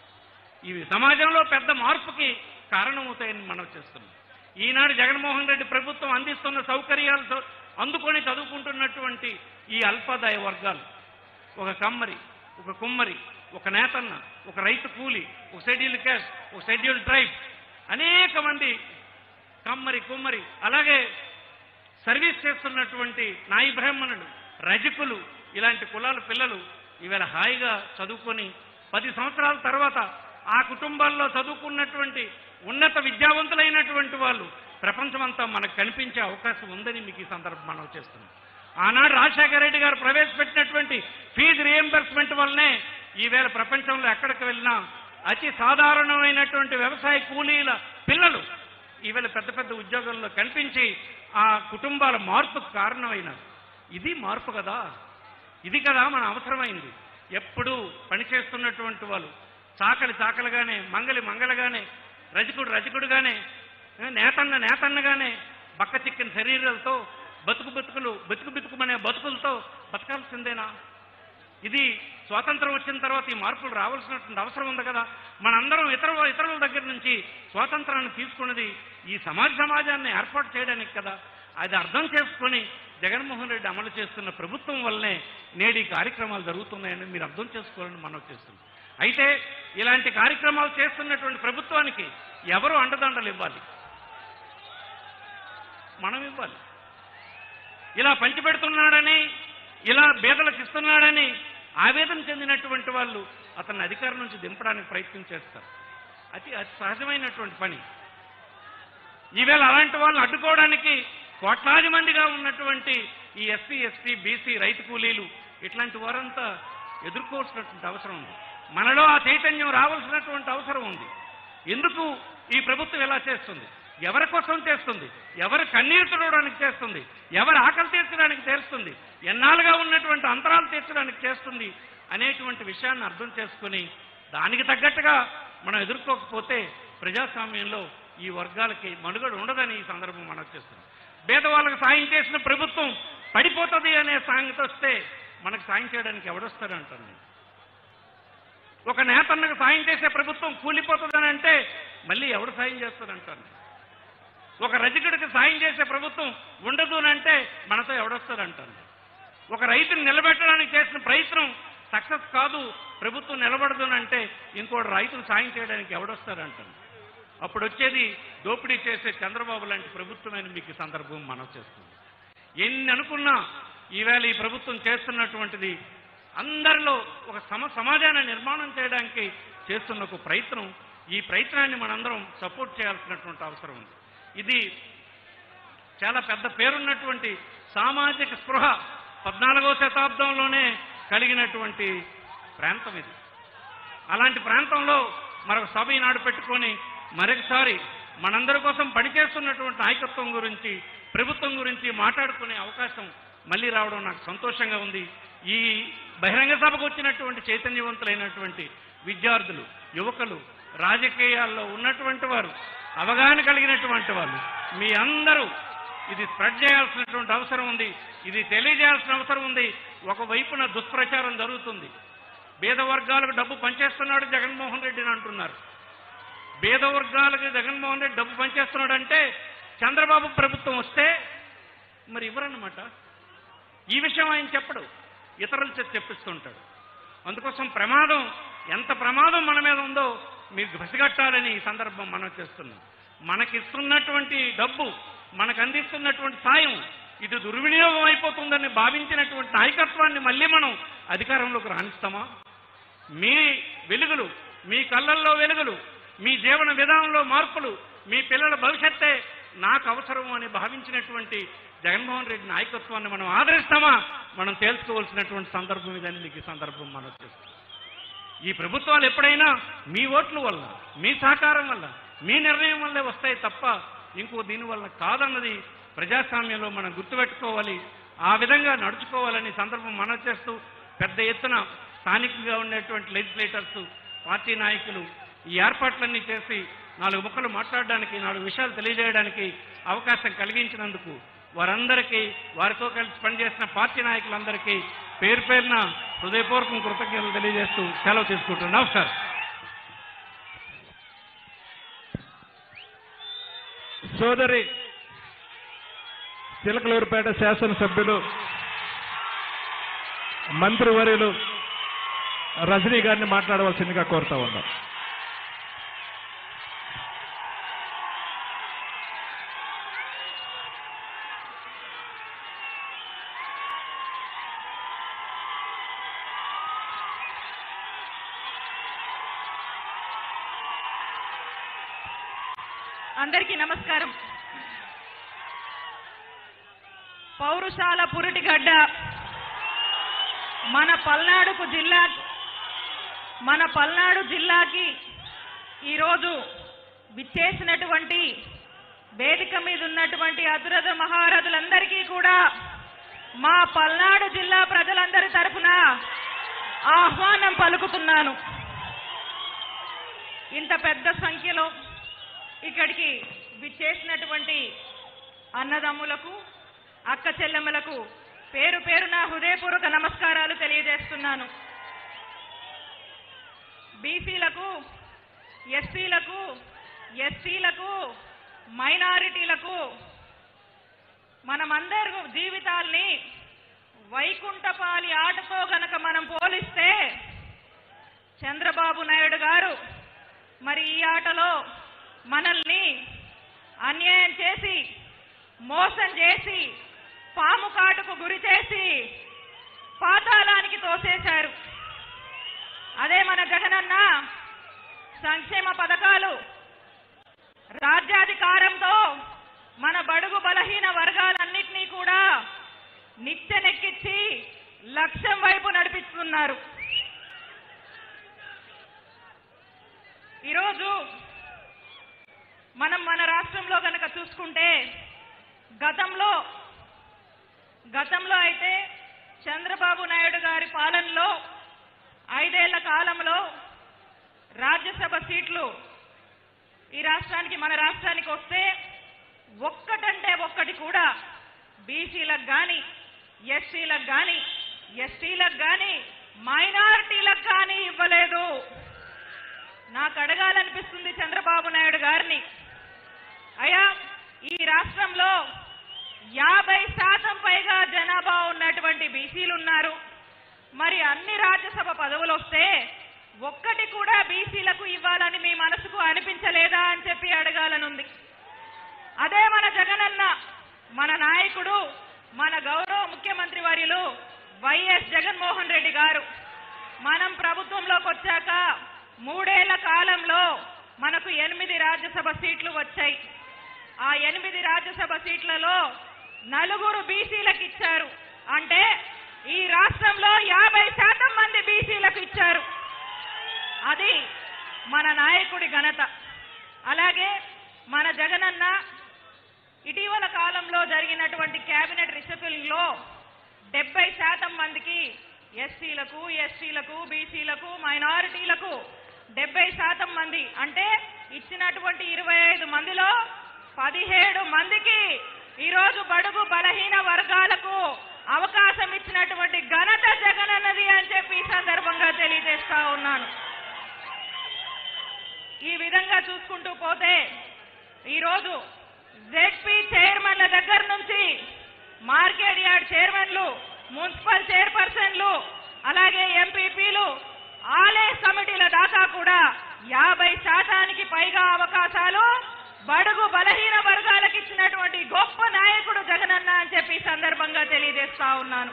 ఇవి సమాజంలో పెద్ద మార్పుకి కారణమవుతాయని మనం చేస్తున్నాం ఈనాడు జగన్మోహన్ రెడ్డి ప్రభుత్వం అందిస్తున్న సౌకర్యాలతో అందుకొని చదువుకుంటున్నటువంటి ఈ అల్పాదాయ వర్గాలు ఒక కమ్మరి ఒక కుమ్మరి ఒక నేతన్న ఒక రైతు కూలి ఒక షెడ్యూల్ క్యాస్ట్ ఒక షెడ్యూల్ ట్రైబ్ అనేక మంది కమ్మరి కుమ్మరి అలాగే సర్వీస్ చేస్తున్నటువంటి నాయి బ్రాహ్మణులు రజకులు ఇలాంటి కులాల పిల్లలు ఈవేళ హాయిగా చదువుకొని పది సంవత్సరాల తర్వాత ఆ కుటుంబాల్లో చదువుకున్నటువంటి ఉన్నత విద్యావంతులైనటువంటి వాళ్ళు ప్రపంచమంతా మనకు కనిపించే అవకాశం ఉందని మీకు ఈ సందర్భం మనం చేస్తున్నాం ఆనాడు రాజశేఖర రెడ్డి గారు ప్రవేశపెట్టినటువంటి ఫీజు రియంబర్స్మెంట్ వల్లనే ఈవేళ ప్రపంచంలో ఎక్కడికి వెళ్ళినా అతి సాధారణమైనటువంటి వ్యవసాయ కూలీల పిల్లలు ఈవేళ పెద్ద పెద్ద ఉద్యోగాల్లో కనిపించి ఆ కుటుంబాల మార్పుకు కారణమైనారు ఇది మార్పు కదా ఇది కదా మన అవసరమైంది ఎప్పుడూ పనిచేస్తున్నటువంటి వాళ్ళు చాకలి చాకలుగానే మంగలి మంగళగానే రజకుడు రజకుడుగానే ఏ, నేతన్న నేతన్నగానే బక్క చిక్కిన శరీరాలతో బతుకు బతుకులు బతుకు బతుకుమనే బతుకులతో బతకాల్సిందేనా ఇది స్వాతంత్రం వచ్చిన తర్వాత ఈ మార్పులు రావాల్సినటువంటి అవసరం ఉంది కదా మనందరం ఇతర ఇతరుల దగ్గర నుంచి స్వాతంత్రాన్ని తీసుకున్నది ఈ సమాజ సమాజాన్ని ఏర్పాటు చేయడానికి కదా అది అర్థం చేసుకొని జగన్మోహన్ రెడ్డి అమలు చేస్తున్న ప్రభుత్వం వల్లనే నేడు ఈ కార్యక్రమాలు జరుగుతున్నాయని మీరు అర్థం చేసుకోవాలని మనం చేస్తున్నాం అయితే ఇలాంటి కార్యక్రమాలు చేస్తున్నటువంటి ప్రభుత్వానికి ఎవరు అండదండలు ఇవ్వాలి మనం ఇవ్వాలి ఇలా పంచిపెడుతున్నాడని ఇలా బేదలకు ఇస్తున్నాడని ఆవేదన చెందినటువంటి వాళ్ళు అతన్ని అధికారం నుంచి దింపడానికి ప్రయత్నం చేస్తారు అది అది సహజమైనటువంటి పని ఈవేళ అలాంటి వాళ్ళని అడ్డుకోవడానికి కోట్లాది మందిగా ఉన్నటువంటి ఈ ఎస్సీ ఎస్టీ బీసీ రైతు కూలీలు ఇట్లాంటి వారంతా ఎదుర్కోవాల్సినటువంటి అవసరం ఉంది మనలో ఆ చైతన్యం రావాల్సినటువంటి అవసరం ఉంది ఎందుకు ఈ ప్రభుత్వం ఎలా చేస్తుంది ఎవరి కోసం చేస్తుంది ఎవరు కన్నీరు తుడవడానికి చేస్తుంది ఎవరు ఆకలి తీర్చడానికి చేస్తుంది ఎన్నాళ్ళుగా ఉన్నటువంటి అంతరాలు తీర్చడానికి చేస్తుంది అనేటువంటి విషయాన్ని అర్థం చేసుకుని దానికి తగ్గట్టుగా మనం ఎదుర్కోకపోతే ప్రజాస్వామ్యంలో ఈ వర్గాలకి మనుగడ ఉండదని ఈ సందర్భం మనం చేస్తున్నాం పేదవాళ్ళకి సాయం చేసిన ప్రభుత్వం పడిపోతుంది అనే సాంగతి వస్తే మనకు సాయం చేయడానికి ఎవడొస్తాడు అంటాను నేను ఒక నేతన్నకు సాయం చేసే ప్రభుత్వం కూలిపోతుందని అంటే మళ్ళీ ఎవడు సాయం చేస్తారంటాను ఒక రజకుడికి సాయం చేసే ప్రభుత్వం ఉండదు అని అంటే మనతో ఎవడొస్తారంటాను ఒక రైతుని నిలబెట్టడానికి చేసిన ప్రయత్నం సక్సెస్ కాదు ప్రభుత్వం నిలబడదు అని అంటే ఇంకోటి రైతును సాయం చేయడానికి ఎవడొస్తారంటాను అప్పుడు వచ్చేది దోపిడీ చేసే చంద్రబాబు లాంటి ప్రభుత్వమైన మీకు ఈ సందర్భం మనం చేస్తుంది ఎన్ని అనుకున్నా ఈవేళ ఈ ప్రభుత్వం చేస్తున్నటువంటిది అందరిలో ఒక సమ సమాజాన్ని నిర్మాణం చేయడానికి చేస్తున్న ఒక ప్రయత్నం ఈ ప్రయత్నాన్ని మనందరం సపోర్ట్ చేయాల్సినటువంటి అవసరం ఉంది ఇది చాలా పెద్ద పేరున్నటువంటి సామాజిక స్పృహ పద్నాలుగవ శతాబ్దంలోనే కలిగినటువంటి ప్రాంతం ఇది అలాంటి ప్రాంతంలో మరొక సభ ఈనాడు పెట్టుకొని మరొకసారి మనందరి కోసం పనిచేస్తున్నటువంటి నాయకత్వం గురించి ప్రభుత్వం గురించి మాట్లాడుకునే అవకాశం మళ్ళీ రావడం నాకు సంతోషంగా ఉంది ఈ బహిరంగ సభకు వచ్చినటువంటి చైతన్యవంతులైనటువంటి విద్యార్థులు యువకులు రాజకీయాల్లో ఉన్నటువంటి వారు అవగాహన కలిగినటువంటి వాళ్ళు మీ అందరూ ఇది స్ప్రెడ్ చేయాల్సినటువంటి అవసరం ఉంది ఇది తెలియజేయాల్సిన అవసరం ఉంది ఒకవైపున దుష్ప్రచారం జరుగుతుంది పేద వర్గాలకు డబ్బు పంచేస్తున్నాడు జగన్మోహన్ రెడ్డిని అంటున్నారు పేద వర్గాలకు జగన్మోహన్ రెడ్డి డబ్బు పంచేస్తున్నాడు అంటే చంద్రబాబు ప్రభుత్వం వస్తే మరి ఇవ్వరన్నమాట ఈ విషయం ఆయన చెప్పడు ఇతరుల చేత చెప్పిస్తుంటాడు అందుకోసం ప్రమాదం ఎంత ప్రమాదం మన మీద ఉందో మీరు పసిగట్టాలని ఈ సందర్భం మనం చేస్తున్నాం మనకిస్తున్నటువంటి డబ్బు మనకు అందిస్తున్నటువంటి సాయం ఇది దుర్వినియోగం అయిపోతుందని భావించినటువంటి నాయకత్వాన్ని మళ్ళీ మనం అధికారంలోకి రాణిస్తామా మీ వెలుగులు మీ కళ్ళల్లో వెలుగులు మీ జీవన విధానంలో మార్పులు మీ పిల్లల భవిష్యత్తే నాకు అవసరం అని భావించినటువంటి జగన్మోహన్ రెడ్డి నాయకత్వాన్ని మనం ఆదరిస్తామా మనం తేల్చుకోవాల్సినటువంటి సందర్భం ఇదని మీకు ఈ సందర్భం మనం చేస్తాం ఈ ప్రభుత్వాలు ఎప్పుడైనా మీ ఓట్ల వల్ల మీ సహకారం వల్ల మీ నిర్ణయం వల్లే వస్తాయి తప్ప ఇంకో దీనివల్ల కాదన్నది ప్రజాస్వామ్యంలో మనం గుర్తుపెట్టుకోవాలి ఆ విధంగా నడుచుకోవాలని సందర్భం మనం చేస్తూ పెద్ద ఎత్తున స్థానికంగా ఉండేటువంటి లెజిస్లేటర్స్ పార్టీ నాయకులు ఈ ఏర్పాట్లన్నీ చేసి నాలుగు ముక్కలు మాట్లాడడానికి నాలుగు విషయాలు తెలియజేయడానికి అవకాశం కలిగించినందుకు వారందరికీ వారితో కలిసి పనిచేసిన పార్టీ నాయకులందరికీ పేరు పేరున హృదయపూర్వకం కృతజ్ఞతలు తెలియజేస్తూ సెలవు తీసుకుంటున్నాం నమస్కారం సోదరి చిలకలూరుపేట శాసనసభ్యులు మంత్రివర్యులు రజనీ గారిని మాట్లాడవలసిందిగా కోరుతా ఉన్నాం అందరికీ నమస్కారం పౌరుషాల పురిటిగడ్డ మన పల్నాడుకు జిల్లా మన పల్నాడు జిల్లాకి ఈరోజు విచ్చేసినటువంటి వేదిక మీద ఉన్నటువంటి అతురథ మహారథులందరికీ కూడా మా పల్నాడు జిల్లా ప్రజలందరి తరఫున ఆహ్వానం పలుకుతున్నాను ఇంత పెద్ద సంఖ్యలో ఇక్కడికి విచ్చేసినటువంటి అన్నదమ్ములకు అక్క చెల్లెమ్మలకు పేరు పేరున హృదయపూర్వక నమస్కారాలు తెలియజేస్తున్నాను బీసీలకు ఎస్సీలకు ఎస్టీలకు మైనారిటీలకు మనమందరూ జీవితాల్ని వైకుంఠపాలి ఆటతో గనక మనం పోలిస్తే చంద్రబాబు నాయుడు గారు మరి ఈ ఆటలో మనల్ని అన్యాయం చేసి మోసం చేసి పాము కాటుకు గురి చేసి పాతాళానికి తోసేశారు అదే మన జగనన్న సంక్షేమ పథకాలు రాజ్యాధికారంతో మన బడుగు బలహీన వర్గాలన్నింటినీ కూడా నిచ్చెనెక్కించి లక్ష్యం వైపు నడిపిస్తున్నారు ఈరోజు మనం మన రాష్ట్రంలో కనుక చూసుకుంటే గతంలో గతంలో అయితే చంద్రబాబు నాయుడు గారి పాలనలో ఐదేళ్ల కాలంలో రాజ్యసభ సీట్లు ఈ రాష్ట్రానికి మన రాష్ట్రానికి వస్తే ఒక్కటంటే ఒక్కటి కూడా బీసీలకు కానీ ఎస్సీలకు కానీ ఎస్టీలకు కానీ మైనారిటీలకు కానీ ఇవ్వలేదు నాకు అడగాలనిపిస్తుంది చంద్రబాబు నాయుడు గారిని అయ్యా ఈ రాష్ట్రంలో యాభై శాతం పైగా జనాభా ఉన్నటువంటి బీసీలు ఉన్నారు మరి అన్ని రాజ్యసభ పదవులు వస్తే ఒక్కటి కూడా బీసీలకు ఇవ్వాలని మీ మనసుకు అనిపించలేదా అని చెప్పి అడగాలనుంది అదే మన జగనన్న మన నాయకుడు మన గౌరవ ముఖ్యమంత్రి వర్యులు వైఎస్ జగన్మోహన్ రెడ్డి గారు మనం ప్రభుత్వంలోకి వచ్చాక మూడేళ్ల కాలంలో మనకు ఎనిమిది రాజ్యసభ సీట్లు వచ్చాయి ఆ ఎనిమిది రాజ్యసభ సీట్లలో నలుగురు బీసీలకు ఇచ్చారు అంటే ఈ రాష్ట్రంలో యాభై శాతం మంది బీసీలకు ఇచ్చారు అది మన నాయకుడి ఘనత అలాగే మన జగనన్న ఇటీవల కాలంలో జరిగినటువంటి కేబినెట్ రిషఫిలింగ్ లో డెబ్బై శాతం మందికి ఎస్సీలకు ఎస్టీలకు బీసీలకు మైనారిటీలకు డెబ్బై శాతం మంది అంటే ఇచ్చినటువంటి ఇరవై ఐదు మందిలో పదిహేడు మందికి ఈరోజు బడుగు బలహీన వర్గాలకు అవకాశం ఇచ్చినటువంటి ఘనత జగనన్నది అని చెప్పి ఈ సందర్భంగా తెలియజేస్తా ఉన్నాను ఈ విధంగా చూసుకుంటూ పోతే ఈరోజు జెడ్పీ చైర్మన్ల దగ్గర నుంచి మార్కెట్ యార్డ్ చైర్మన్లు మున్సిపల్ చైర్పర్సన్లు అలాగే ఎంపీపీలు ఆలయ కమిటీల దాకా కూడా యాభై శాతానికి పైగా అవకాశాలు బడుగు బలహీన వర్గాలకు ఇచ్చినటువంటి గొప్ప నాయకుడు జగనన్న అని చెప్పి ఈ సందర్భంగా తెలియజేస్తా ఉన్నాను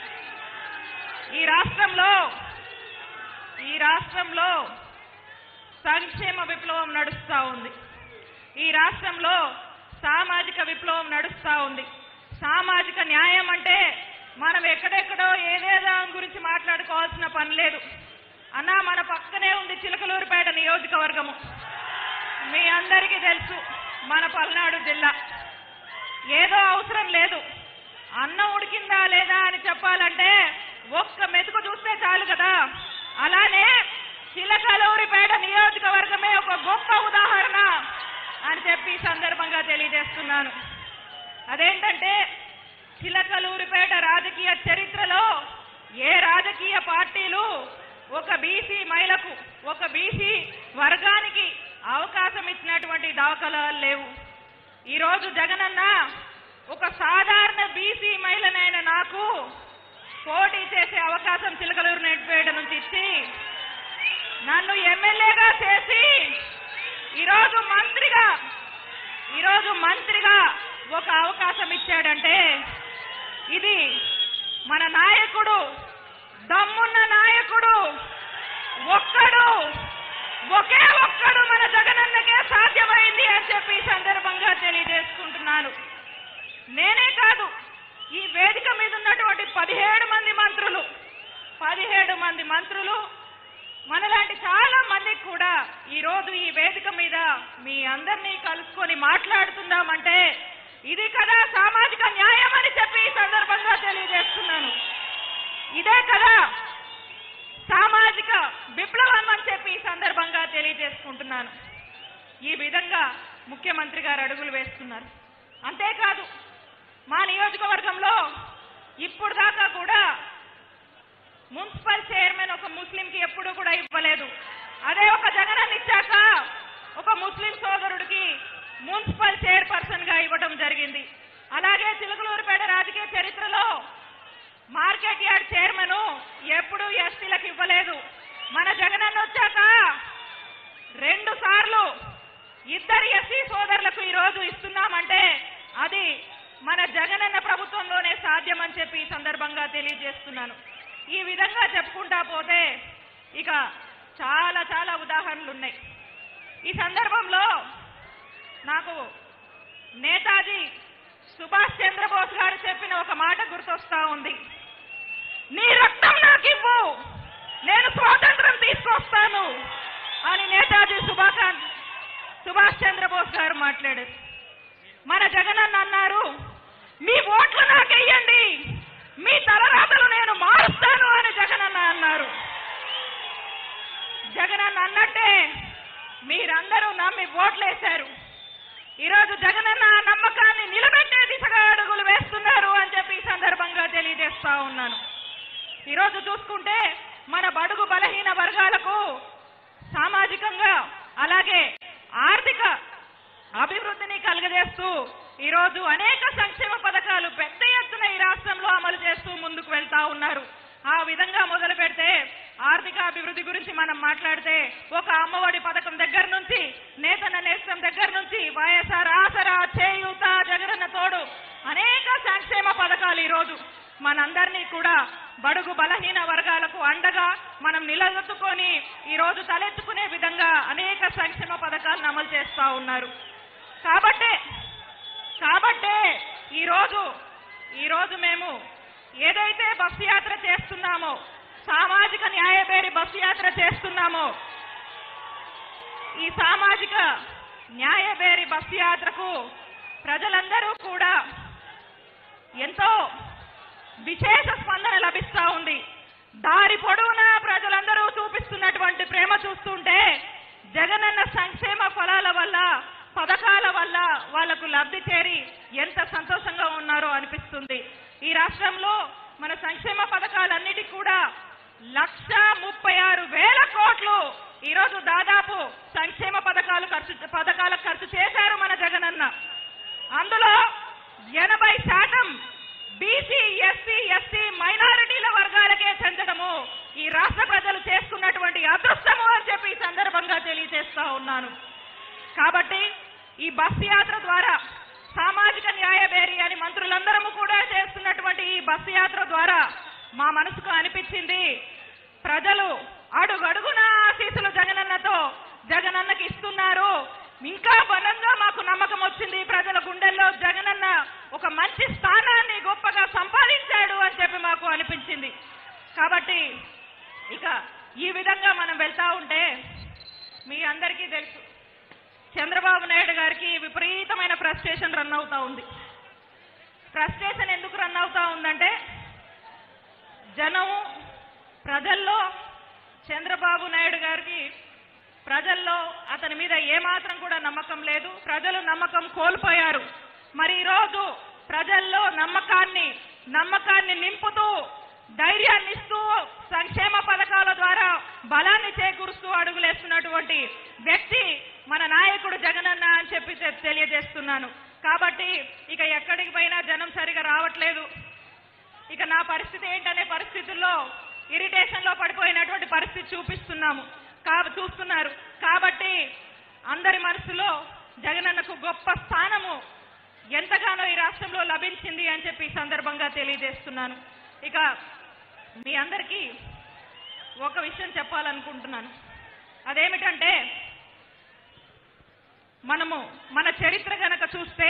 ఈ రాష్ట్రంలో ఈ రాష్ట్రంలో సంక్షేమ విప్లవం నడుస్తా ఉంది ఈ రాష్ట్రంలో సామాజిక విప్లవం నడుస్తా ఉంది సామాజిక న్యాయం అంటే మనం ఎక్కడెక్కడో ఏదేదో దాని గురించి మాట్లాడుకోవాల్సిన పని లేదు అన్నా మన పక్కనే ఉంది చిలకలూరుపేట నియోజకవర్గము మీ అందరికీ తెలుసు మన పల్నాడు జిల్లా ఏదో అవసరం లేదు అన్నం ఉడికిందా లేదా అని చెప్పాలంటే ఒక్క మెతుకు చూస్తే చాలు కదా అలానే చిలకలూరిపేట నియోజకవర్గమే ఒక గొప్ప ఉదాహరణ అని చెప్పి ఈ సందర్భంగా తెలియజేస్తున్నాను అదేంటంటే చిలకలూరిపేట రాజకీయ చరిత్రలో ఏ రాజకీయ పార్టీలు ఒక బీసీ మహిళకు ఒక బీసీ వర్గానికి అవకాశం ఇచ్చినటువంటి దాఖలాలు లేవు ఈరోజు జగనన్న ఒక సాధారణ బీసీ మహిళనైన నాకు పోటీ చేసే అవకాశం చిలకలూరు నెట్పేట నుంచి ఇచ్చి నన్ను ఎమ్మెల్యేగా చేసి ఈరోజు మంత్రిగా ఈరోజు మంత్రిగా ఒక అవకాశం ఇచ్చాడంటే ఇది మన నాయకుడు దమ్మున్న నాయకుడు ఒక్కడు ఒకే ఒక్కడు మన జగనన్నకే సాధ్యమైంది అని చెప్పి ఈ సందర్భంగా తెలియజేసుకుంటున్నాను నేనే కాదు ఈ వేదిక మీద ఉన్నటువంటి పదిహేడు మంది మంత్రులు పదిహేడు మంది మంత్రులు మనలాంటి చాలా మందికి కూడా ఈ రోజు ఈ వేదిక మీద మీ అందరినీ కలుసుకొని మాట్లాడుతుందామంటే ఇది కదా సామాజిక న్యాయం అని చెప్పి ఈ సందర్భంగా తెలియజేస్తున్నాను ఇదే కదా సామాజిక విప్లవం అని చెప్పి ఈ సందర్భంగా తెలియజేసుకుంటున్నాను ఈ విధంగా ముఖ్యమంత్రి గారు అడుగులు వేస్తున్నారు అంతేకాదు మా నియోజకవర్గంలో ఇప్పుడు దాకా కూడా మున్సిపల్ చైర్మన్ ఒక ముస్లింకి ఎప్పుడూ కూడా ఇవ్వలేదు అదే ఒక జగనన్న ఇచ్చాక ఒక ముస్లిం సోదరుడికి మున్సిపల్ చైర్పర్సన్ గా ఇవ్వడం జరిగింది అలాగే చిలుకలూరుపేట రాజకీయ చరిత్రలో మార్కెట్ యార్డ్ చైర్మన్ ఎప్పుడూ ఎస్టీలకు ఇవ్వలేదు మన జగనన్న వచ్చాక రెండు సార్లు ఇద్దరు ఎస్సీ సోదరులకు ఈ రోజు ఇస్తున్నామంటే అది మన జగనన్న ప్రభుత్వంలోనే సాధ్యమని చెప్పి ఈ సందర్భంగా తెలియజేస్తున్నాను ఈ విధంగా చెప్పుకుంటా పోతే ఇక చాలా చాలా ఉదాహరణలు ఉన్నాయి ఈ సందర్భంలో నాకు నేతాజీ సుభాష్ చంద్రబోస్ గారు చెప్పిన ఒక మాట గుర్తొస్తా ఉంది నీ రక్తం నాకివ్వు నేను స్వాతంత్రం తీసుకొస్తాను అని నేతాజీ సుభాకాంత్ సుభాష్ చంద్రబోస్ గారు మాట్లాడారు మన జగనన్న అన్నారు మీ ఓట్లు నాకెయ్యండి మీ తలరాతలు నేను మారుస్తాను అని జగనన్న అన్నారు జగనన్న అన్నట్టే మీరందరూ నమ్మి ఓట్లేశారు ఈరోజు జగనన్న ఆ నమ్మకాన్ని నిలబెట్టే దిశగా అడుగులు వేస్తున్నారు అని చెప్పి ఈ సందర్భంగా తెలియజేస్తా ఉన్నాను ఈరోజు చూసుకుంటే మన బడుగు బలహీన వర్గాలకు సామాజికంగా అలాగే ఆర్థిక అభివృద్ధిని కలుగజేస్తూ ఈరోజు అనేక సంక్షేమ పథకాలు పెద్ద ఎత్తున ఈ రాష్ట్రంలో అమలు చేస్తూ ముందుకు వెళ్తా ఉన్నారు ఆ విధంగా మొదలు పెడితే ఆర్థిక అభివృద్ధి గురించి మనం మాట్లాడితే ఒక అమ్మఒడి పథకం దగ్గర నుంచి నేతన్న నేస్తం దగ్గర నుంచి వైఎస్ఆర్ ఆసరా చేయూత జగనన్న తోడు అనేక సంక్షేమ పథకాలు ఈరోజు మనందరినీ కూడా బడుగు బలహీన వర్గాలకు అండగా మనం నిలదొక్కుని ఈ రోజు తలెత్తుకునే విధంగా అనేక సంక్షేమ పథకాలను అమలు చేస్తా ఉన్నారు కాబట్టే కాబట్టే ఈరోజు ఈరోజు మేము ఏదైతే బస్సు యాత్ర చేస్తున్నామో సామాజిక న్యాయబేరి బస్సు యాత్ర చేస్తున్నామో ఈ సామాజిక న్యాయబేరి బస్సు యాత్రకు ప్రజలందరూ కూడా ఎంతో విశేష స్పందన లభిస్తా ఉంది దారి పొడవునా ప్రజలందరూ చూపిస్తున్నటువంటి ప్రేమ చూస్తుంటే జగనన్న సంక్షేమ ఫలాల వల్ల పథకాల వల్ల వాళ్లకు లబ్ధి చేరి ఎంత సంతోషంగా ఉన్నారో అనిపిస్తుంది ఈ రాష్ట్రంలో మన సంక్షేమ పథకాలన్నిటికీ కూడా లక్ష ముప్పై ఆరు వేల కోట్లు ఈరోజు దాదాపు సంక్షేమ పథకాలు ఖర్చు పథకాలకు ఖర్చు చేశారు మన జగనన్న అందులో ఎనభై శాతం బీసీ ఎస్సీ ఎస్టీ మైనారిటీల వర్గాలకే చెందడము ఈ రాష్ట్ర ప్రజలు చేసుకున్నటువంటి అదృష్టము అని చెప్పి ఈ సందర్భంగా తెలియజేస్తా ఉన్నాను కాబట్టి ఈ బస్సు యాత్ర ద్వారా సామాజిక న్యాయ బేరీ అని మంత్రులందరము కూడా చేస్తున్నటువంటి ఈ బస్సు యాత్ర ద్వారా మా మనసుకు అనిపించింది ప్రజలు అడుగడుగునా ఆశీస్సులు జగనన్నతో జగనన్నకి ఇస్తున్నారు ఇంకా బలంగా మాకు నమ్మకం వచ్చింది ప్రజల గుండెల్లో జగనన్న ఒక మంచి స్థానాన్ని గొప్పగా సంపాదించాడు అని చెప్పి మాకు అనిపించింది కాబట్టి ఇక ఈ విధంగా మనం వెళ్తా ఉంటే మీ అందరికీ తెలుసు చంద్రబాబు నాయుడు గారికి విపరీతమైన ఫ్రస్ట్రేషన్ రన్ అవుతా ఉంది ఫ్రస్ట్రేషన్ ఎందుకు రన్ అవుతా ఉందంటే జనం ప్రజల్లో చంద్రబాబు నాయుడు గారికి ప్రజల్లో అతని మీద ఏమాత్రం కూడా నమ్మకం లేదు ప్రజలు నమ్మకం కోల్పోయారు మరి ఈరోజు ప్రజల్లో నమ్మకాన్ని నమ్మకాన్ని నింపుతూ ధైర్యాన్ని ఇస్తూ సంక్షేమ పథకాల ద్వారా బలాన్ని చేకూరుస్తూ అడుగులేస్తున్నటువంటి వ్యక్తి మన నాయకుడు జగనన్న అని చెప్పి తె- తెలియజేస్తున్నాను కాబట్టి ఇక ఎక్కడికి పోయినా జనం సరిగా రావట్లేదు ఇక నా పరిస్థితి ఏంటనే పరిస్థితుల్లో ఇరిటేషన్ లో పడిపోయినటువంటి పరిస్థితి చూపిస్తున్నాము కా చూస్తున్నారు కాబట్టి అందరి మనసులో జగనన్నకు గొప్ప స్థానము ఎంతగానో ఈ రాష్ట్రంలో లభించింది అని చెప్పి ఈ సందర్భంగా తెలియజేస్తున్నాను ఇక మీ అందరికీ ఒక విషయం చెప్పాలనుకుంటున్నాను అదేమిటంటే మనము మన చరిత్ర గనక చూస్తే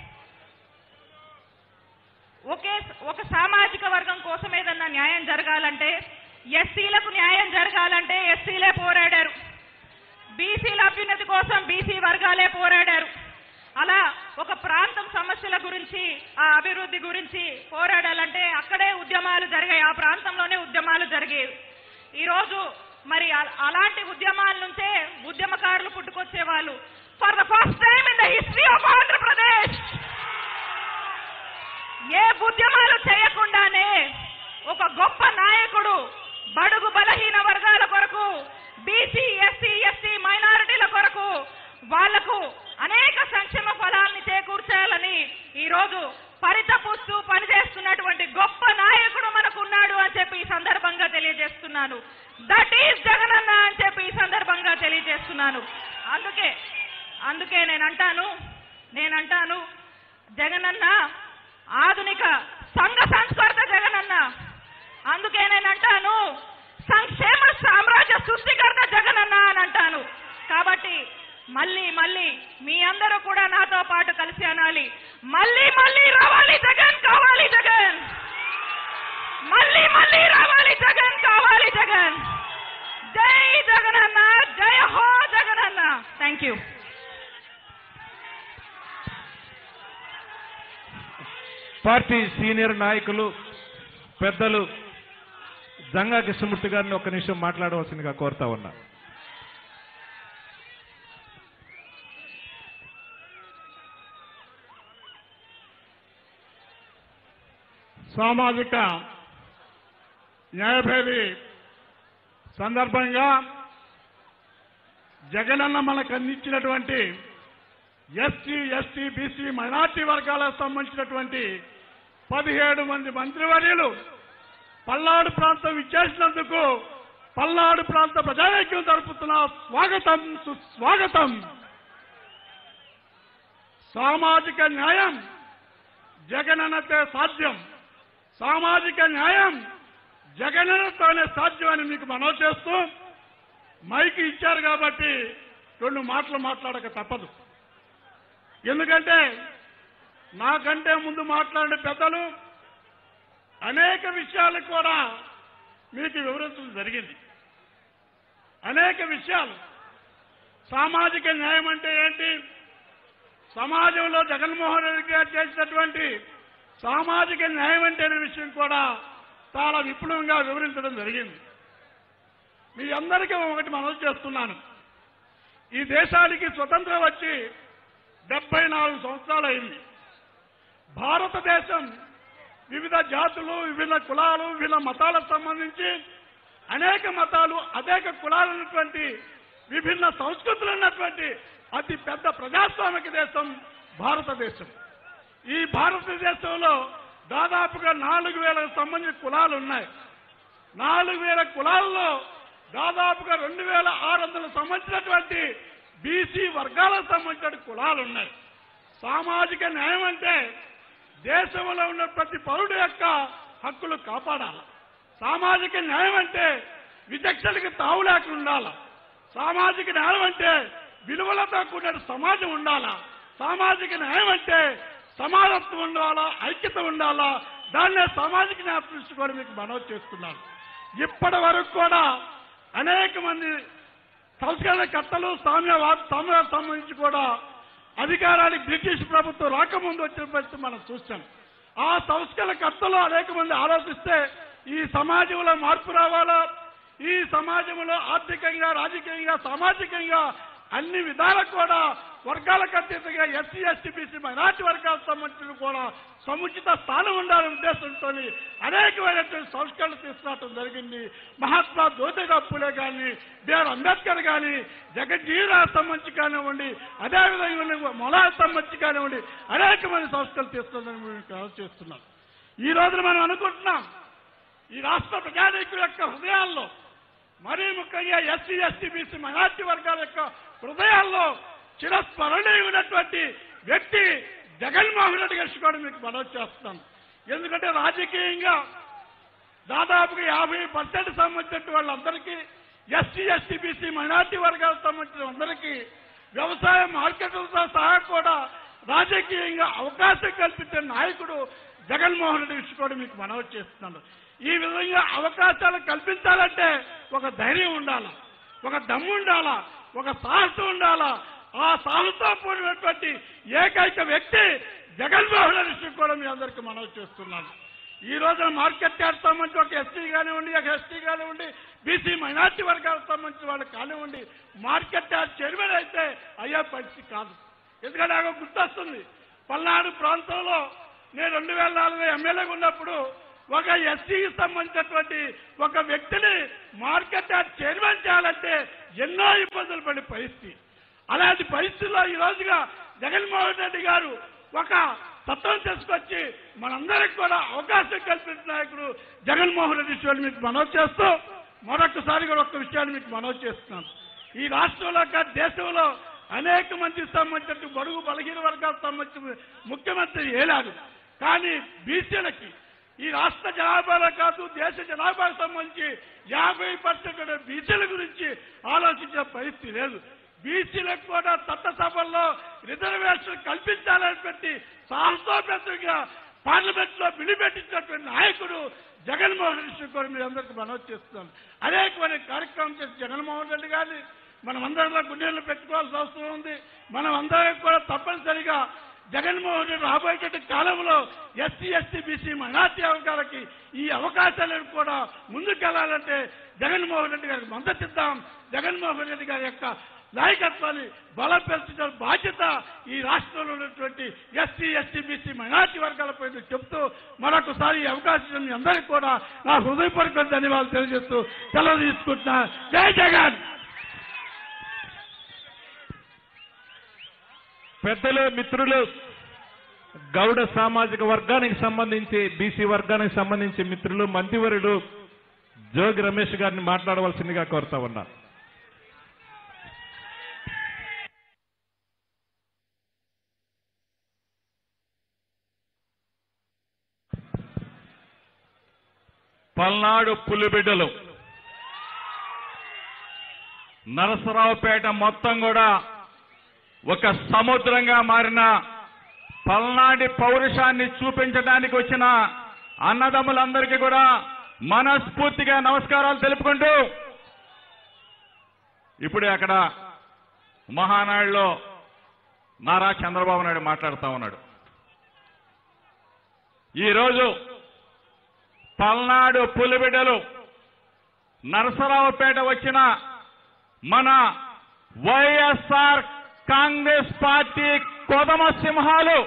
ఒకే ఒక సామాజిక వర్గం కోసం ఏదన్నా న్యాయం జరగాలంటే ఎస్సీలకు న్యాయం జరగాలంటే ఎస్సీలే పోరాడారు బీసీల అభ్యున్నతి కోసం బీసీ వర్గాలే పోరాడారు అలా ఒక ప్రాంతం సమస్యల గురించి ఆ అభివృద్ధి గురించి పోరాడాలంటే అక్కడే ఉద్యమాలు జరిగాయి ఆ ప్రాంతంలోనే ఉద్యమాలు జరిగేవి ఈరోజు మరి అ- అలాంటి ఉద్యమాల నుంచే ఉద్యమకారులు పుట్టుకొచ్చే వాళ్ళు for the first time in the history of Andhra Pradesh ఏ ఉద్యమాలు చేయకుండానే ఒక గొప్ప నాయకుడు బడుగు బలహీన వర్గాల కొరకు బీసీ ఎస్సీ ఎస్టీ మైనారిటీల కొరకు వాళ్లకు అనేక సంక్షేమ ఫలాల్ని చేకూర్చాలని ఈ రోజు పరితపుస్తూ పనిచేస్తున్నటువంటి గొప్ప నాయకుడు మనకున్నాడు అని చెప్పి ఈ సందర్భంగా తెలియజేస్తున్నాను దట్ ఈస్ జగనన్న అని చెప్పి ఈ సందర్భంగా తెలియజేస్తున్నాను అందుకే అందుకే నేను అంటాను నేనంటాను జగనన్న ఆధునిక సంఘ సంస్కృత జగనన్న అందుకే నేను అంటాను సంక్షేమ సామ్రాజ్య సృష్టికర్త జగనన్న అని అంటాను కాబట్టి మళ్ళీ మళ్ళీ మీ అందరూ కూడా నాతో పాటు కలిసి అనాలి మళ్ళీ మళ్ళీ రావాలి జగన్ కావాలి జగన్ మళ్ళీ మళ్ళీ రావాలి జగన్ కావాలి జగన్ జై జగనన్న జయ హో Jagananna thank you party senior నాయకులు పెద్దలు జంగా కృష్ణమూర్తి గారిని ఒక నిమిషం మాట్లాడవలసిందిగా కోరుతా ఉన్నా సామాజిక న్యాయభేది సందర్భంగా జగనన్న మనకు అందించినటువంటి ఎస్సీ ఎస్టీ బీసీ మైనార్టీ వర్గాలకు సంబంధించినటువంటి పదిహేడు మంది మంత్రివర్యులు పల్నాడు ప్రాంతం ఇచ్చేసినందుకు పల్నాడు ప్రాంత ప్రజానైక్యం జరుపుతున్న స్వాగతం సుస్వాగతం సామాజిక న్యాయం జగనన్నతే సాధ్యం సామాజిక న్యాయం జగనన్నతోనే సాధ్యం అని మీకు మనవి చేస్తూ మైక్ ఇచ్చారు కాబట్టి రెండు మాటలు మాట్లాడక తప్పదు ఎందుకంటే నాకంటే ముందు మాట్లాడిన పెద్దలు అనేక విషయాలు కూడా మీకు వివరించడం జరిగింది అనేక విషయాలు సామాజిక న్యాయం అంటే ఏంటి సమాజంలో జగన్మోహన్ రెడ్డి గారు చేసినటువంటి సామాజిక న్యాయం అంటే అనే విషయం కూడా చాలా విపులంగా వివరించడం జరిగింది మీ అందరికీ ఒకటి మనవి చేస్తున్నాను ఈ దేశానికి స్వతంత్రం వచ్చి డెబ్బై నాలుగు సంవత్సరాలు అయింది భారతదేశం వివిధ జాతులు వివిధ కులాలు వివిధ మతాలకు సంబంధించి అనేక మతాలు అనేక కులాలు ఉన్నటువంటి విభిన్న సంస్కృతులు ఉన్నటువంటి అతి పెద్ద ప్రజాస్వామిక దేశం భారతదేశం ఈ భారతదేశంలో దాదాపుగా నాలుగు వేలకు సంబంధించిన కులాలు ఉన్నాయి నాలుగు వేల కులాల్లో దాదాపుగా రెండు వేల ఆరు వందలకు సంబంధించినటువంటి బీసీ వర్గాలకు సంబంధించిన కులాలు ఉన్నాయి సామాజిక న్యాయం అంటే దేశంలో ఉన్న ప్రతి పౌరుడు యొక్క హక్కులు కాపాడాలి సామాజిక న్యాయం అంటే విచక్షణకి తావు లేకుండా ఉండాలి సామాజిక న్యాయం అంటే విలువలతో కూడిన సమాజం ఉండాలా సామాజిక న్యాయం అంటే సమానత్వం ఉండాలా ఐక్యత ఉండాలా దాన్నే సామాజిక న్యాయ దృష్టి కూడా మీకు మనవి చేస్తున్నాను ఇప్పటి వరకు కూడా అనేక మంది సంస్కరణకర్తలు సామ్యవాద సామ్యవాద సంబంధించి కూడా అధికారానికి బ్రిటిష్ ప్రభుత్వం రాకముందు వచ్చిన పరిస్థితి మనం చూస్తాం ఆ సంస్కరణకర్తలు అనేక మంది ఆలోచిస్తే ఈ సమాజంలో మార్పు రావాలా ఈ సమాజంలో ఆర్థికంగా రాజకీయంగా సామాజికంగా అన్ని విధాలకు కూడా వర్గాలకు అతీతంగా ఎస్సీ ఎస్టీ బీసీ మైనార్టీ వర్గాలకు సంబంధించిన కూడా సముచిత స్థానం ఉండాలనే ఉద్దేశంతో అనేకమైనటువంటి సంస్కరణలు తీసుకురావడం జరిగింది మహాత్మా జ్యోతిరావు పూలే కానీ బిఆర్ అంబేద్కర్ కానీ జగజ్జీవరావు సంబంధించి కానివ్వండి అదేవిధంగా మొలాయ్ సంబంధించి కానివ్వండి అనేక మంది సంస్కరణలు తీసుకుందని మేము చేస్తున్నాం ఈ రోజున మనం అనుకుంటున్నాం ఈ రాష్ట్ర ప్రజానీకుల యొక్క హృదయాల్లో మరీ ముఖ్యంగా ఎస్సీ ఎస్టీ బీసీ మైనార్టీ వర్గాల యొక్క హృదయాల్లో చిరస్మరణీయుడైనటువంటి వ్యక్తి జగన్మోహన్ రెడ్డి గారి కూడా మీకు మనవి చేస్తున్నాను ఎందుకంటే రాజకీయంగా దాదాపుగా యాభై పర్సెంట్ సంబంధించిన వాళ్ళందరికీ ఎస్సీ ఎస్టీ బీసీ మైనార్టీ వర్గాలకు సంబంధించిన అందరికీ వ్యవసాయ మార్కెట్లతో సహా కూడా రాజకీయంగా అవకాశం కల్పించే నాయకుడు జగన్మోహన్ రెడ్డి విషయం కూడా మీకు మనవి చేస్తున్నాను ఈ విధంగా అవకాశాలు కల్పించాలంటే ఒక ధైర్యం ఉండాలా ఒక దమ్ము ఉండాలా ఒక సాహసం ఉండాలా ఆ సాహసంతో కూడినటువంటి ఏకైక వ్యక్తి జగన్మోహన్ రెడ్డి విషయం కూడా మీ అందరికీ మనవి చేస్తున్నాను ఈ రోజున మార్కెట్ యార్డ్ సంబంధించి ఒక ఎస్టీ కానివ్వండి ఒక ఎస్టీ కానివ్వండి బీసీ మైనార్టీ వర్గాలకు సంబంధించిన వాళ్ళు కానివ్వండి మార్కెట్ యార్డ్ చైర్మన్ అయితే అయ్యే పరిస్థితి కాదు ఎందుకంటే నాకు గుర్తొస్తుంది పల్నాడు ప్రాంతంలో నేను రెండు వేల నాలుగులో ఎమ్మెల్యేగా ఉన్నప్పుడు ఒక ఎస్సీకి సంబంధించినటువంటి ఒక వ్యక్తిని మార్కెట్ యార్డ్ చైర్మన్ చేయాలంటే ఎన్నో ఇబ్బందులు పడే పరిస్థితి అలాంటి పరిస్థితుల్లో ఈ రోజుగా జగన్మోహన్ రెడ్డి గారు ఒక తత్వం తీసుకొచ్చి మనందరికి కూడా అవకాశం కల్పించిన నాయకుడు జగన్మోహన్ రెడ్డి విషయాన్ని మీకు మనవి చేస్తూ మరొకసారి కూడా ఒక్క విషయాన్ని మీకు మనవి చేస్తున్నాను ఈ రాష్ట్రంలో కాదు దేశంలో అనేక మందికి సంబంధించిన బడుగు బలహీన వర్గాలకు సంబంధించిన ముఖ్యమంత్రి ఏలాడు కానీ బీసీలకి ఈ రాష్ట్ర జనాభాలో కాదు దేశ జనాభాకు సంబంధించి యాభై పర్సెంట్ బీసీల గురించి ఆలోచించే పరిస్థితి లేదు బీసీలకు కూడా చట్టసభల్లో రిజర్వేషన్ కల్పించాలనేటువంటి సాహసోపేతంగా పార్లమెంట్ లో బిలిపెట్టించినటువంటి నాయకుడు జగన్మోహన్ రెడ్డి కూడా మీ అందరికీ మనవి చేస్తున్నాను అనేకమైన కార్యక్రమం చేసి జగన్మోహన్ రెడ్డి గారిని మనం అందరిలో గుండెల్లో పెట్టుకోవాల్సిన అవసరం ఉంది మనం అందరం కూడా తప్పనిసరిగా జగన్మోహన్ రెడ్డి రాబోయేటువంటి కాలంలో ఎస్సీ ఎస్టీ బీసీ మైనార్టీ వర్గాలకి ఈ అవకాశాలను కూడా ముందుకెళ్లాలంటే జగన్మోహన్ రెడ్డి గారికి మద్దతు ఇద్దాం జగన్మోహన్ రెడ్డి గారి యొక్క నాయకత్వాన్ని బలపరిచిన బాధ్యత ఈ రాష్ట్రంలో ఉన్నటువంటి ఎస్సీ ఎస్టీ బీసీ మైనార్టీ వర్గాలపై చెప్తూ మరొకసారి ఈ అవకాశం మీ అందరికీ కూడా నా హృదయపూర్వక ధన్యవాదాలు తెలియజేస్తూ సెలవు తీసుకుంటున్నా జై జగన్ పెద్దలు మిత్రులు గౌడ సామాజిక వర్గానికి సంబంధించి బీసీ వర్గానికి సంబంధించి మిత్రులు మంత్రివరుడు జోగి రమేష్ గారిని మాట్లాడవలసిందిగా కోరుతా ఉన్నా పల్నాడు పులిబిడ్డలు నరసరావుపేట మొత్తం కూడా ఒక సముద్రంగా మారిన పల్నాడి పౌరుషాన్ని చూపించడానికి వచ్చిన అన్నదమ్ములందరికీ కూడా మనస్ఫూర్తిగా నమస్కారాలు తెలుపుకుంటూ ఇప్పుడే అక్కడ మహానాడులో నారా చంద్రబాబు నాయుడు మాట్లాడుతూ ఉన్నాడు ఈరోజు పల్నాడు పులిబిడ్డలు నరసరావుపేట వచ్చిన మన వైఎస్ఆర్ కాంగ్రెస్ పార్టీ కొదమ సింహాలు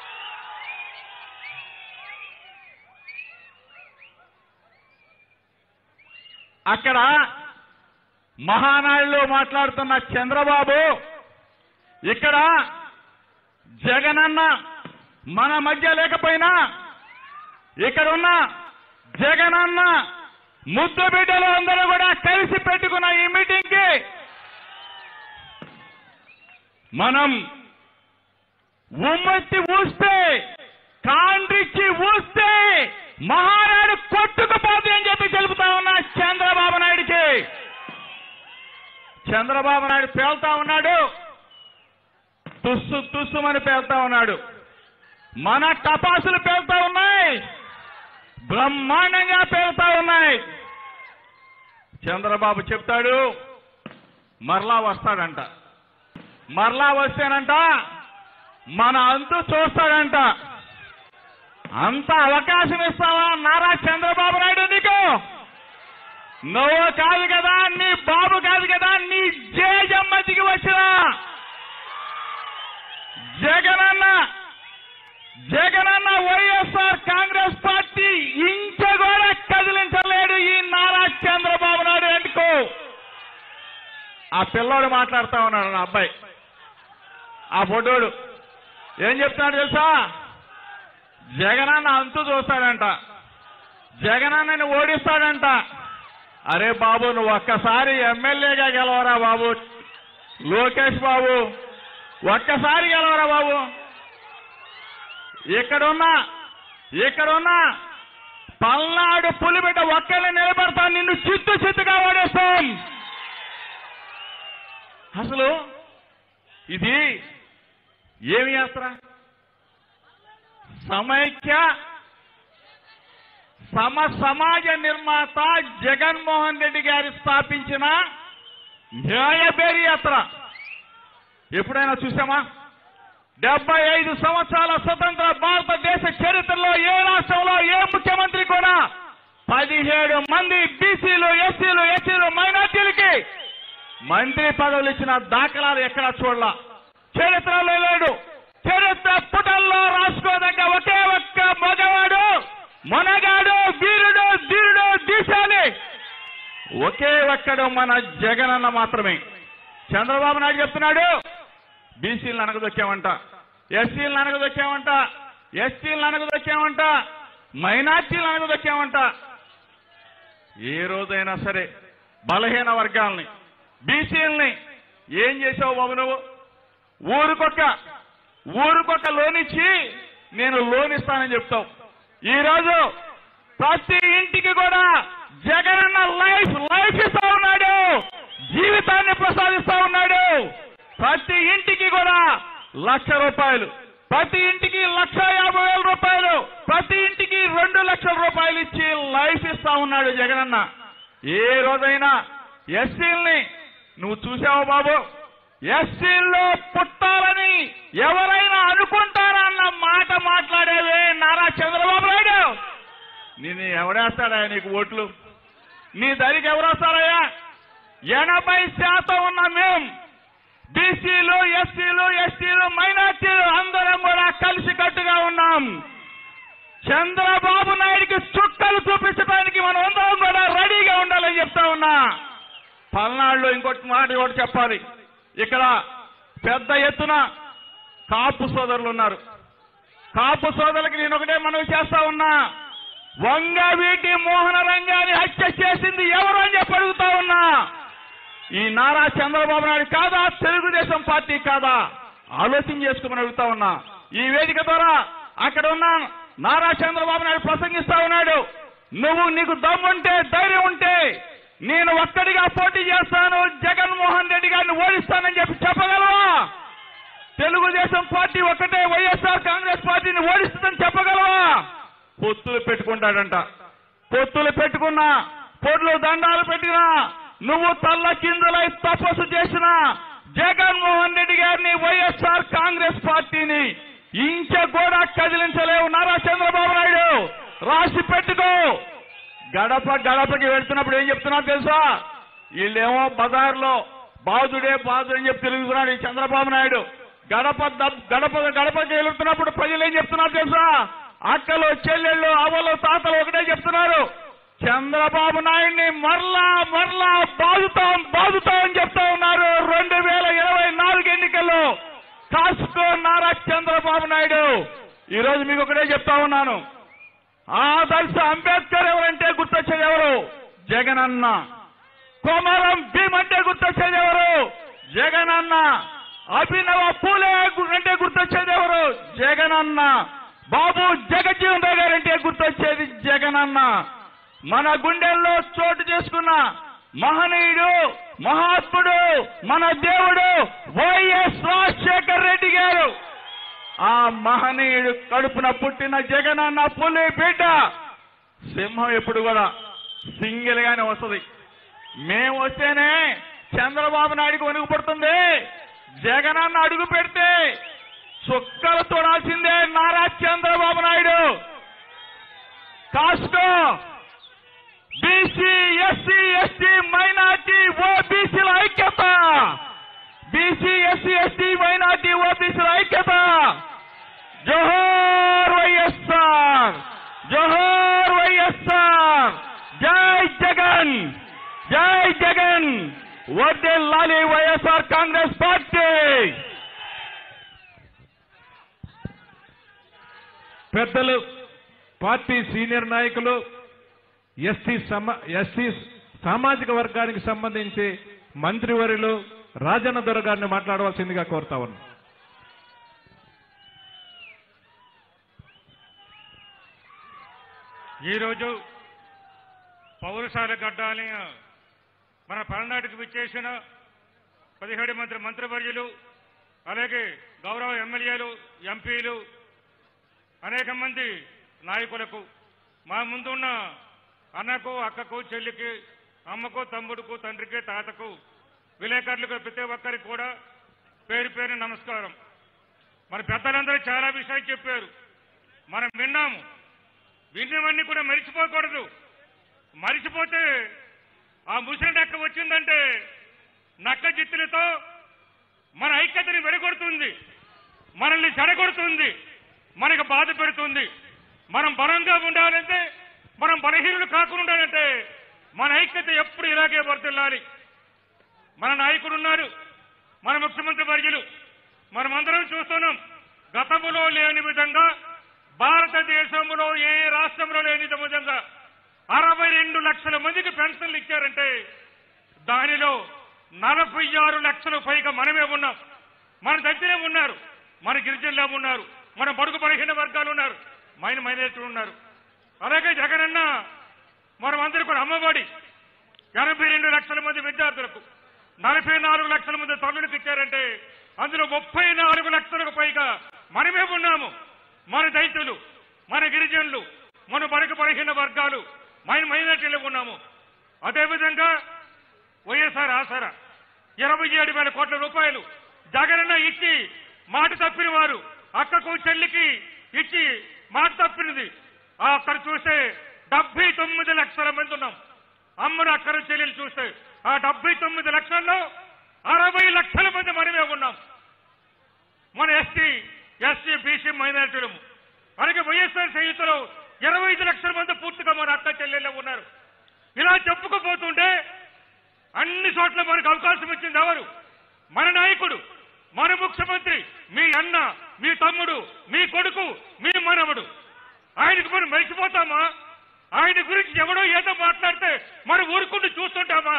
అక్కడ మహానాడులో మాట్లాడుతున్న చంద్రబాబు ఇక్కడ జగనన్న మన మధ్య లేకపోయినా ఇక్కడున్న జగనన్న ముద్దు బిడ్డలు అందరూ కూడా కలిసి పెట్టుకున్న ఈ మీటింగ్ కి మనం ఉమ్మెత్తి ఊస్తే కాండ్రిచ్చి ఊస్తే మహానాడు కొట్టుకుపోతుంది అని చెప్పి తెలుపుతా ఉన్నా చంద్రబాబు నాయుడికి చంద్రబాబు నాయుడు పేల్తా ఉన్నాడు తుస్సు తుస్సుమని పేల్తా ఉన్నాడు మన టపాసులు పేలుతా ఉన్నాయి బ్రహ్మాండంగా పేలుతా ఉన్నాయి చంద్రబాబు చెప్తాడు మరలా వస్తాడంట మరలా వస్తేనంట మన అంతు చూస్తాడంట అంత అవకాశం ఇస్తావా నారా చంద్రబాబు నాయుడు నీకు నువ్వు కాదు కదా నీ బాబు కాదు కదా నీ జేజమ్మతికి వచ్చిన Jagananna Jagananna YSR Congress party ఇంచ కూడా కదిలించలేడు ఈ నారా చంద్రబాబు నాయుడు ఎందుకు ఆ పిల్లోడు మాట్లాడుతా ఉన్నాడు నా అబ్బాయి ఆ ఫోటోడు ఏం చెప్తున్నాడు తెలుసా జగనన్న అంతు చూస్తాడంట జగనన్నని ఓడిస్తాడంట అరే బాబు నువ్వు ఒక్కసారి ఎమ్మెల్యేగా గెలవరా బాబు లోకేష్ బాబు ఒక్కసారి గెలవరా బాబు ఇక్కడున్నా ఇక్కడున్నా పల్నాడు పులిబిడ్డ ఒక్కరిని నిలబడతాను నిన్ను చిత్తు చిత్తుగా ఓడేస్తాం అసలు ఇది ఏమి యాత్ర సమైక్య సమ సమాజ నిర్మాత జగన్మోహన్ రెడ్డి గారి స్థాపించిన న్యాయబేరి యాత్ర ఎప్పుడైనా చూసామా డెబ్బై ఐదు సంవత్సరాల స్వతంత్ర భారతదేశ చరిత్రలో ఏ రాష్ట్రంలో ఏ ముఖ్యమంత్రి కూడా పదిహేడు మంది బీసీలు ఎస్సీలు ఎస్సీలు మైనార్టీలకి మంత్రి పదవులు ఇచ్చిన దాఖలాలు ఎక్కడా చూడలా చరిత్రలో లేడు చరిత్ర పుటల్లో రాసుకోదగ్గ ఒకే ఒక్క మగవాడు మొనగాడు వీరుడు ధీరుడు దీశాలి ఒకే ఒక్కడు మన జగనన్న మాత్రమే చంద్రబాబు నాయుడు చెప్తున్నాడు బీసీలను అనగదొక్కామంట ఎస్సీలను అనగదొక్కామంట ఎస్టీలను అనగదొక్కామంట మైనార్టీలను అనగదొక్కామంట ఏ రోజైనా సరే బలహీన వర్గాల్ని బీసీలని ఏం చేసావు బాబు నువ్వు ఊరికొక్క ఊరికొక్క లోనిచ్చి నేను లోన్ ఇస్తానని చెప్తావు ఈ రోజు ప్రతి ఇంటికి కూడా జగనన్న లైఫ్ లైఫ్ ఇస్తా ఉన్నాడు జీవితాన్ని ప్రసాదిస్తా ఉన్నాడు ప్రతి ఇంటికి కూడా లక్ష రూపాయలు ప్రతి ఇంటికి లక్ష యాభై వేల రూపాయలు ప్రతి ఇంటికి రెండు లక్షల రూపాయలు ఇచ్చి లైఫ్ ఇస్తా ఉన్నాడు జగనన్న ఏ రోజైనా ఎస్సీల్ని నువ్వు చూసావా బాబు ఎస్సీల్లో పుట్టాలని ఎవరైనా అనుకుంటారా అన్న మాట మాట్లాడేవే నారా చంద్రబాబు నాయుడు నేను ఎవడేస్తాడా నీకు ఓట్లు నీ దరికి ఎవరు వస్తారయ్యా ఎనభై శాతం ఉన్న మేం బీసీలు ఎస్సీలు ఎస్టీలు మైనార్టీలు అందరం కూడా కలిసి కట్టుగా ఉన్నాం చంద్రబాబు నాయుడికి చుక్కలు చూపించడానికి మనం అందరం కూడా రెడీగా ఉండాలని చెప్తా ఉన్నా పల్నాడులో ఇంకోటి మాట కూడా చెప్పాలి ఇక్కడ పెద్ద ఎత్తున కాపు సోదరులు ఉన్నారు కాపు సోదరులకి నేను ఒకటే మనవి చేస్తా ఉన్నా వంగవీటి మోహన రంగాన్ని హత్య చేసింది ఎవరు అని చెప్పి అడుగుతా ఉన్నా ఈ నారా చంద్రబాబు నాయుడు కాదా తెలుగుదేశం పార్టీ కాదా ఆలోచన చేసుకోమని అడుగుతా ఉన్నా ఈ వేదిక ద్వారా అక్కడ ఉన్న నారా చంద్రబాబు నాయుడు ప్రసంగిస్తా ఉన్నాడు నువ్వు నీకు దమ్ముంటే ధైర్యం ఉంటే నేను ఒక్కడిగా పోటీ చేస్తాను జగన్మోహన్ రెడ్డి గారిని ఓడిస్తానని చెప్పి చెప్పగలవా తెలుగుదేశం పార్టీ ఒక్కటే వైఎస్ఆర్ కాంగ్రెస్ పార్టీని ఓడిస్తుందని చెప్పగలవా పొత్తులు పెట్టుకుంటాడంట పొత్తులు పెట్టుకున్నా పొడ్లు దండాలు పెట్టినా నువ్వు తల్ల కిందలై తపస్సు చేసిన జగన్మోహన్ రెడ్డి గారిని వైఎస్ఆర్ కాంగ్రెస్ పార్టీని ఇంచ కూడా కదిలించలేవు నారా చంద్రబాబు నాయుడు రాసి పెట్టుకో గడప గడపకి వెళ్తున్నప్పుడు ఏం చెప్తున్నా తెలుసా వీళ్ళేమో బజార్లో బాధుడే బాధుడు అని చెప్పి తిరుగుతున్నాడు ఈ చంద్రబాబు నాయుడు గడప దబ్- గడప గడపకి వెళ్తున్నప్పుడు ప్రజలు ఏం చెప్తున్నారు తెలుసా అక్కలు చెల్లెళ్ళు అవ్వలు తాతలు ఒకటే చెప్తున్నారు చంద్రబాబు నాయుడిని మరలా మరలా బాదుతాం బాదుతాం అని చెప్తా ఉన్నారు రెండు వేల ఇరవై నాలుగు ఎన్నికల్లో కాసుకో నారా చంద్రబాబు నాయుడు ఈ రోజు మీకు ఒకటే చెప్తా ఉన్నాను ఆదర్శ అంబేద్కర్ ఎవరంటే గుర్తొచ్చేది ఎవరు జగనన్న కొమరం భీమ్ అంటే గుర్తొచ్చేది ఎవరు జగనన్న అభినవ పూలే గు- అంటే గుర్తొచ్చేది ఎవరు జగనన్న బాబు జగజ్జీవన్ రావు గారంటే గుర్తొచ్చేది జగనన్న మన గుండెల్లో చోటు చేసుకున్న మహనీయుడు మహాత్ముడు మన దేవుడు వైఎస్ రాజశేఖర్ రెడ్డి గారు ఆ మహనీయుడు కడుపున పుట్టిన జగనన్న పులి బిడ్డ సింహం ఎప్పుడు కూడా సింగిల్ గానే వస్తుంది మేము వస్తేనే చంద్రబాబు నాయుడుకి వణుకు పడుతుంది జగనన్న అడుగు పెడితే చుక్కలు తోడాల్సిందే నారా చంద్రబాబు నాయుడు కాస్కో బీసీ ఎస్సీ ఎస్టీ మైనార్టీ ఓబీసీల ఐక్యత బీసీ ఎస్సీ ఎస్టీ మైనార్టీ ఓబీసీల ఐక్యత జోహర్ వైఎస్ఆర్ జోహర్ వైఎస్ఆర్ జై జగన్ జై జగన్ వర్దెల్లాలి వైఎస్ఆర్ కాంగ్రెస్ పార్టీ పెద్దలు పార్టీ సీనియర్ నాయకులు ఎస్టీ సమ ఎస్టీ సామాజిక వర్గానికి సంబంధించి మంత్రివర్యులు రాజన్న దొర గారిని మాట్లాడవలసిందిగా కోరుతా ఉన్నాం ఈరోజు పౌరసాల గడ్డాన్ని మన పల్నాటికి విచ్చేసిన పదిహేడు మంది మంత్రివర్యులు అలాగే గౌరవ ఎమ్మెల్యేలు ఎంపీలు అనేక మంది నాయకులకు మా ముందున్న అన్నకు అక్కకు చెల్లికి అమ్మకు తమ్ముడుకు తండ్రికి తాతకు విలేకరులకు ప్రతి ఒక్కరికి కూడా పేరు పేరు నమస్కారం మన పెద్దలందరూ చాలా విషయాలు చెప్పారు మనం విన్నాము విన్నవన్నీ కూడా మరిచిపోకూడదు మరిచిపోతే ఆ ముసలి నక్క వచ్చిందంటే నక్క జిత్తులతో మన ఐక్యతని వెడగొడుతుంది మనల్ని చెడగొడుతుంది మనకు బాధ పెడుతుంది మనం బలంగా ఉండాలంటే మనం బలహీనులు కాకుండా ఉండాలంటే మన ఐక్యత ఎప్పుడు ఇలాగే వర్తిల్లాలి మన నాయకుడు ఉన్నారు మన ముఖ్యమంత్రి వర్యులు మనమందరం చూస్తున్నాం గతంలో లేని విధంగా భారతదేశంలో ఏ రాష్ట్రంలో లేని విధంగా అరవై రెండు లక్షల మందికి పెన్షన్లు ఇచ్చారంటే దానిలో నలభై ఆరు లక్షల పైగా మనమే ఉన్నాం మన దగ్గరే ఉన్నారు మన గిరిజనులే ఉన్నారు మన బడుగు బలహీన వర్గాలు ఉన్నారు మైన మైనారిటీలు ఉన్నారు అలాగే జగనన్న మనం అందరూ కూడా అమ్మఒడి ఎనభై రెండు లక్షల మంది విద్యార్థులకు నలభై నాలుగు లక్షల మంది తల్లులకు ఇచ్చారంటే అందులో ముప్పై నాలుగు లక్షలకు పైగా మనమే ఉన్నాము మన దైత్యులు మన గిరిజనులు మన బడుగు బలహీన వర్గాలు మన మైనార్టీలు ఉన్నాము అదేవిధంగా వైఎస్ఆర్ ఆసరా ఇరవై ఏడు వేల కోట్ల రూపాయలు జగనన్న ఇచ్చి మాట తప్పిన వారు అక్కకు చెల్లికి ఇచ్చి మాట తప్పినది ఆ అక్కడ చూస్తే డెబ్బై తొమ్మిది లక్షల మంది ఉన్నాం అమ్మను అక్కడ చెల్లెలు చూస్తే ఆ డెబ్బై తొమ్మిది లక్షల్లో అరవై లక్షల మంది మనమే ఉన్నాం మన ఎస్టీ ఎస్సీ బీసీ మైనారిటీలు అలాగే వైఎస్ఆర్ సంయుక్తలో ఇరవై ఐదు లక్షల మంది పూర్తిగా మన అక్క చెల్లెళ్ళే ఉన్నారు ఇలా చెప్పుకుపోతుంటే అన్ని చోట్ల మనకు అవకాశం ఇచ్చింది ఎవరు మన నాయకుడు మన ముఖ్యమంత్రి మీ అన్న మీ తమ్ముడు మీ కొడుకు మీ మనవడు ఆయనకు మనం మరిచిపోతామా ఆయన గురించి ఎవడో ఏదో మాట్లాడితే మరి ఊరుకుంటూ చూస్తుంటామా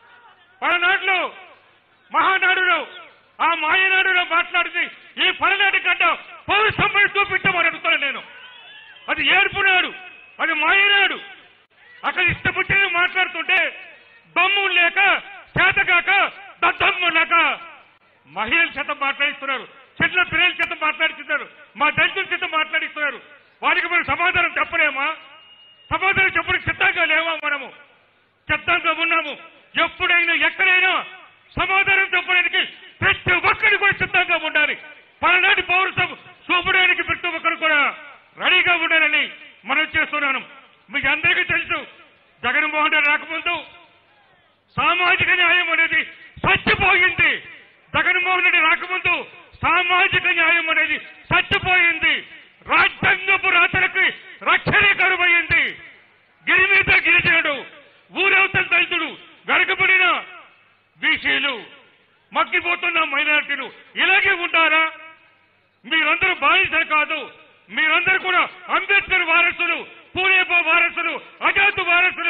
పలనాడులో మహానాడులో ఆ మాయనాడులో మాట్లాడింది ఈ పలనాటి గడ్డ పౌరసంపై చూపించమని అడుగుతాను నేను అది ఏడుపునాడు అది మాయనాడు అక్కడ ఇష్టపుట్టిన మాట్లాడుతుంటే దమ్ము లేక చేతగాక దద్దమ్ము లేక మహిళల చేత మాట్లాడిస్తున్నారు చెట్ల పిల్లల చేత మాట్లాడిస్తున్నారు మా దళితుల చేత మాట్లాడిస్తున్నారు వారికి మనం సమాధానం చెప్పలేమా సమాధానం చెప్పడానికి సిద్ధంగా లేవా మనము సిద్ధంగా ఉన్నాము ఎప్పుడైనా ఎక్కడైనా సమాధానం చెప్పడానికి ప్రతి ఒక్కరి కూడా సిద్ధంగా ఉండాలి పలనాటి పౌరత్వం చూపడానికి ప్రతి ఒక్కరు కూడా రెడీగా ఉండాలని మనం చేస్తున్నాను మీకు అందరికీ తెలుసు జగన్మోహన్ రెడ్డి రాకముందు సామాజిక న్యాయం అనేది చచ్చిపోయింది జగన్మోహన్ రెడ్డి రాకముందు సామాజిక న్యాయం అనేది చచ్చిపోయింది రాజ్యాంగపు రాతలకి రక్షణ కరువైంది గిరి మీద గిరిజనుడు ఊరవతల దళితుడు వెనకబడిన బీసీలు మగ్గిపోతున్న మైనారిటీలు ఇలాగే ఉంటారా మీరందరూ బాధితులు కాదు మీరందరూ కూడా అంబేద్కర్ వారసులు పూరేబో వారసులు అజాత్ వారసులు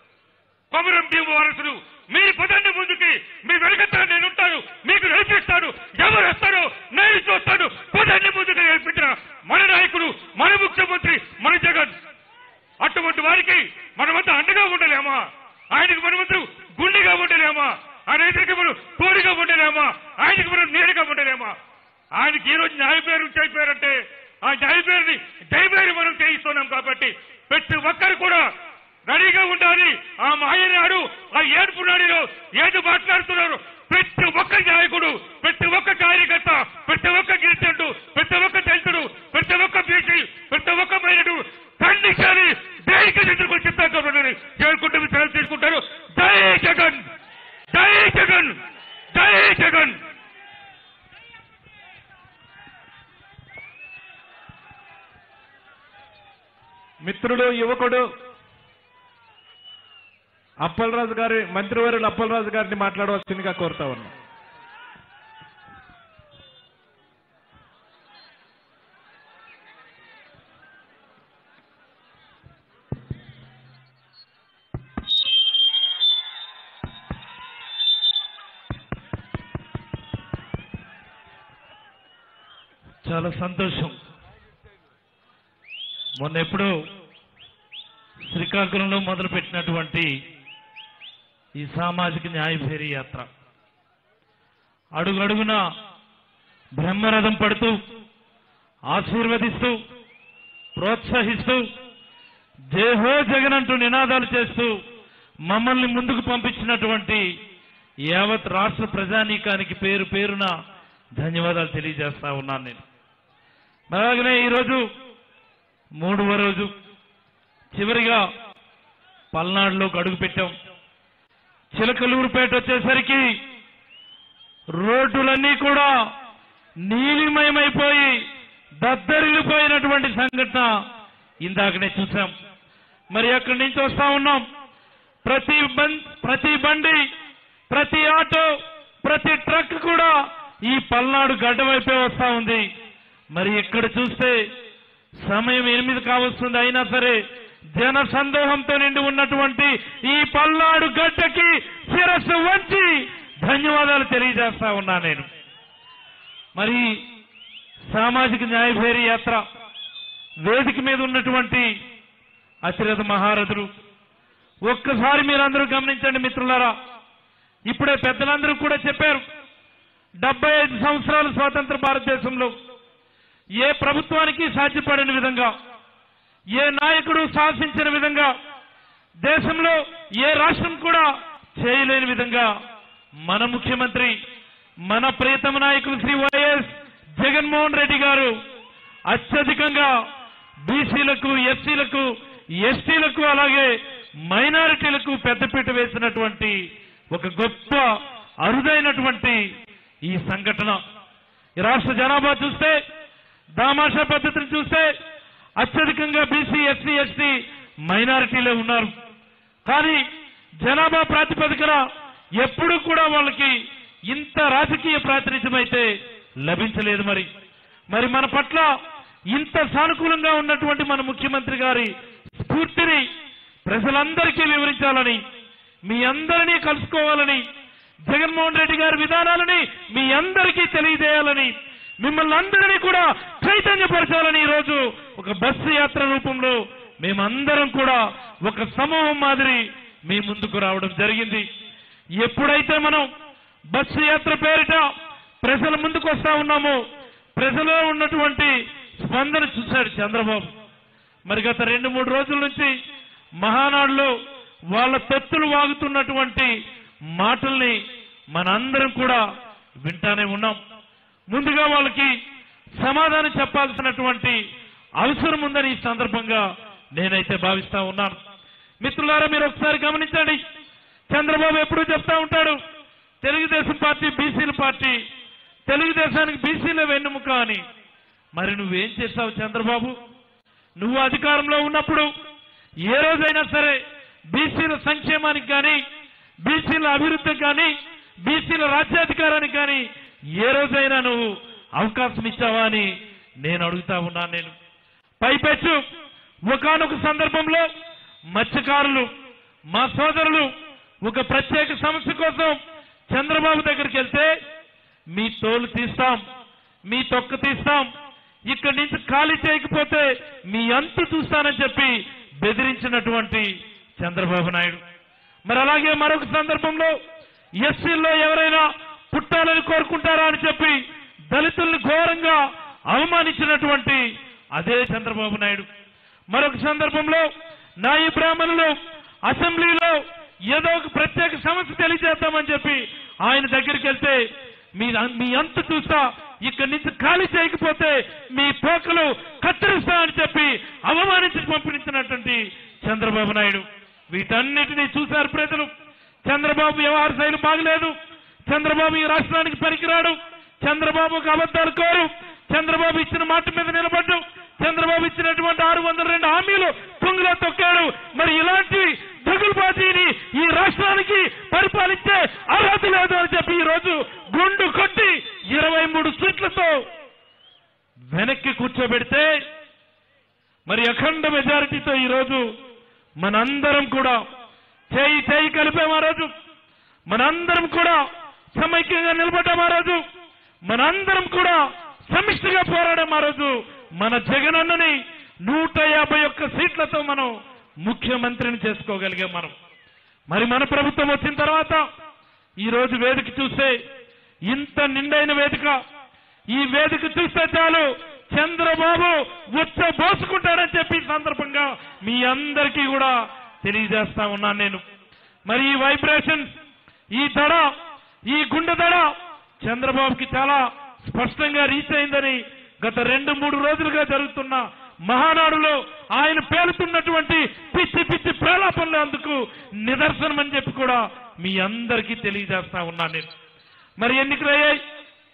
కొమరం భీము వారసులు మీరు పదండి ముందుకి మీ వెనకత్తా నేను ఉంటాను మీకు నేర్పిస్తాను ఎవరు వస్తారో నేను చూస్తాను పదండి ముందుకు నేర్పించిన మన నాయకుడు మన ముఖ్యమంత్రి మన జగన్ అటువంటి వారికి మనమంతా అండగా ఉండలేమా ఆయనకు మనమందరూ గుండెగా ఉండలేమా ఆయన ఎదురుకి మనం తోడుగా ఉండలేమా ఆయనకి మనం నేరుగా ఉండలేమా ఆయనకి ఈ రోజు న్యాయ పేరు చెప్పారంటే ఆ న్యాయ పేరుని దయపేరు మనం చేయిస్తున్నాం కాబట్టి ప్రతి ఒక్కరు కూడా రెడీగా ఉండాలి ఆ మాయనాడు ఆ ఏడుపు నాడిలో ఏది మాట్లాడుతున్నారు ప్రతి ఒక్క నాయకుడు ప్రతి ఒక్క కార్యకర్త ప్రతి ఒక్క గిరిజనుడు ప్రతి ఒక్క దళితుడు ప్రతి ఒక్క బీసీ ప్రతి ఒక్క మైనడు ఖండించాలి దేనికి ఎదుర్కొని సిద్ధంగా ఉండాలి చేరుకుంటూ మీరు సెలవు తీసుకుంటారు జై జగన్ జై జగన్ జై జగన్ మిత్రుడు యువకుడు అప్పలరాజు గారి మంత్రివర్యులు అప్పలరాజు గారిని మాట్లాడవలసిందిగా కోరుతా ఉన్నాం చాలా సంతోషం మొన్న ఎప్పుడో శ్రీకాకుళంలో మొదలుపెట్టినటువంటి ఈ సామాజిక న్యాయ ఫేరీ యాత్ర అడుగడుగున బ్రహ్మరథం పడుతూ ఆశీర్వదిస్తూ ప్రోత్సహిస్తూ జయహో జగన్ అంటూ నినాదాలు చేస్తూ మమ్మల్ని ముందుకు పంపించినటువంటి యావత్ రాష్ట్ర ప్రజానీకానికి పేరు పేరున ధన్యవాదాలు తెలియజేస్తా ఉన్నాను నేను అలాగనే ఈరోజు మూడవ రోజు చివరిగా పల్నాడులోకి అడుగు పెట్టాం చిలకలూరుపేట వచ్చేసరికి రోడ్డులన్నీ కూడా నీలిమయమైపోయి దద్దరిల్లిపోయినటువంటి సంఘటన ఇందాకనే చూసాం మరి అక్కడి నుంచి వస్తా ఉన్నాం ప్రతి బం- ప్రతి బండి ప్రతి ఆటో ప్రతి ట్రక్ కూడా ఈ పల్నాడు గడ్డ వైపే వస్తా ఉంది మరి ఇక్కడ చూస్తే సమయం ఎనిమిది కావస్తుంది అయినా సరే జన సందోహంతో నిండి ఉన్నటువంటి ఈ పల్నాడు గడ్డకి శిరస్సు వంచి ధన్యవాదాలు తెలియజేస్తా ఉన్నా నేను మరి సామాజిక న్యాయ భేరీ యాత్ర వేదిక మీద ఉన్నటువంటి అతిరథ మహారథులు ఒక్కసారి మీరందరూ గమనించండి మిత్రులారా ఇప్పుడే పెద్దలందరూ కూడా చెప్పారు డెబ్బై ఐదు సంవత్సరాల స్వాతంత్ర భారతదేశంలో ఏ ప్రభుత్వానికి సాధ్యపడని విధంగా ఏ నాయకుడు శాసించిన విధంగా దేశంలో ఏ రాష్ట్రం కూడా చేయలేని విధంగా మన ముఖ్యమంత్రి మన ప్రియతమ నాయకులు శ్రీ వైఎస్ జగన్మోహన్ రెడ్డి గారు అత్యధికంగా బీసీలకు ఎస్సీలకు ఎస్టీలకు అలాగే మైనారిటీలకు పెద్దపీట వేసినటువంటి ఒక గొప్ప అరుదైనటువంటి ఈ సంఘటన ఈ రాష్ట్ర జనాభా చూస్తే దామాషా పద్ధతిని చూస్తే అత్యధికంగా బీసీ ఎస్సీ ఎస్టీ మైనారిటీలే ఉన్నారు కానీ జనాభా ప్రాతిపదికన ఎప్పుడు కూడా వాళ్ళకి ఇంత రాజకీయ ప్రాతినిధ్యం అయితే లభించలేదు మరి మరి మన పట్ల ఇంత సానుకూలంగా ఉన్నటువంటి మన ముఖ్యమంత్రి గారి స్ఫూర్తిని ప్రజలందరికీ వివరించాలని మీ అందరినీ కలుసుకోవాలని జగన్మోహన్ రెడ్డి గారి విధానాలని మీ అందరికీ తెలియజేయాలని మిమ్మల్ని అందరినీ కూడా చైతన్యపరచాలని ఈరోజు ఒక బస్సు యాత్ర రూపంలో మేమందరం కూడా ఒక సమూహం మాదిరి మీ ముందుకు రావడం జరిగింది ఎప్పుడైతే మనం బస్సు యాత్ర పేరిట ప్రజల ముందుకు వస్తా ఉన్నామో ప్రజలో ఉన్నటువంటి స్పందన చూశాడు చంద్రబాబు మరి గత రెండు మూడు రోజుల నుంచి మహానాడులో వాళ్ళ తొత్తులు వాగుతున్నటువంటి మాటల్ని మనందరం కూడా వింటానే ఉన్నాం ముందుగా వాళ్ళకి సమాధానం చెప్పాల్సినటువంటి అవసరం ఉందని ఈ సందర్భంగా నేనైతే భావిస్తా ఉన్నాను మిత్రులారా మీరు ఒకసారి గమనించండి చంద్రబాబు ఎప్పుడూ చెప్తా ఉంటాడు తెలుగుదేశం పార్టీ బీసీల పార్టీ తెలుగుదేశానికి బీసీల వెన్నుముక అని మరి నువ్వేం చేస్తావు చంద్రబాబు నువ్వు అధికారంలో ఉన్నప్పుడు ఏ రోజైనా సరే బీసీల సంక్షేమానికి కానీ బీసీల అభివృద్ధికి కానీ బీసీల రాజ్యాధికారానికి కానీ ఏ రోజైనా నువ్వు అవకాశం ఇచ్చావా అని నేను అడుగుతా ఉన్నాను నేను పైపెచ్చు ఒకనొక సందర్భంలో మత్స్యకారులు మా సోదరులు ఒక ప్రత్యేక సమస్య కోసం చంద్రబాబు దగ్గరికి వెళ్తే మీ తోలు తీస్తాం మీ తొక్క తీస్తాం ఇక్కడి నుంచి ఖాళీ చేయకపోతే మీ అంతు చూస్తానని చెప్పి బెదిరించినటువంటి చంద్రబాబు నాయుడు మరి అలాగే మరొక సందర్భంలో ఎస్సీల్లో ఎవరైనా పుట్టాలని కోరుకుంటారా అని చెప్పి దళితుల్ని ఘోరంగా అవమానించినటువంటి అదే చంద్రబాబు నాయుడు మరొక సందర్భంలో నాయి బ్రాహ్మణులు అసెంబ్లీలో ఏదో ఒక ప్రత్యేక సమస్య తెలియజేద్దామని చెప్పి ఆయన దగ్గరికి వెళ్తే మీ మీ అంతు చూస్తా ఇక్కడి నుంచి ఖాళీ చేయకపోతే మీ పోకలు కత్తిరిస్తా అని చెప్పి అవమానించి పంపించినటువంటి చంద్రబాబు నాయుడు వీటన్నిటినీ చూశారు ప్రజలు చంద్రబాబు వ్యవహార శైలి బాగలేదు చంద్రబాబు ఈ రాష్ట్రానికి పనికిరాడు చంద్రబాబుకు అబద్ధాలు కోరు చంద్రబాబు ఇచ్చిన మాట మీద నిలబడ్డు చంద్రబాబు ఇచ్చినటువంటి ఆరు వందల రెండు హామీలు తుంగులో తొక్కాడు మరి ఇలాంటి దగులుబాజీని ఈ రాష్ట్రానికి పరిపాలించే అర్హత లేదు అని చెప్పి ఈ రోజు గుండు కొట్టి ఇరవై మూడు సీట్లతో వెనక్కి కూర్చోబెడితే మరి అఖండ మెజారిటీతో ఈ రోజు మనందరం కూడా చేయి చేయి కలిపాం ఆ రోజు మనందరం కూడా సమైక్యంగా నిలబడ్డాం ఆ రోజు మనందరం కూడా సమిష్టిగా పోరాడాం ఆ రోజు మన జగనన్నని నూట యాభై ఒక్క సీట్లతో మనం ముఖ్యమంత్రిని చేసుకోగలిగాం మనం మరి మన ప్రభుత్వం వచ్చిన తర్వాత ఈ రోజు వేదిక చూస్తే ఇంత నిండైన వేదిక ఈ వేదిక చూస్తే చాలు చంద్రబాబు ఉచ్చబోసుకుంటాడని చెప్పి ఈ సందర్భంగా మీ అందరికీ కూడా తెలియజేస్తా ఉన్నాను నేను మరి ఈ వైబ్రేషన్ ఈ దడ ఈ గుండె దడ చంద్రబాబుకి చాలా స్పష్టంగా రీచ్ అయిందని గత రెండు మూడు రోజులుగా జరుగుతున్న మహానాడులో ఆయన పేలుతున్నటువంటి పిచ్చి పిచ్చి ప్రేలాపనలు అందుకు నిదర్శనం అని చెప్పి కూడా మీ అందరికీ తెలియజేస్తా ఉన్నాను నేను మరి ఎన్నికలయ్యాయి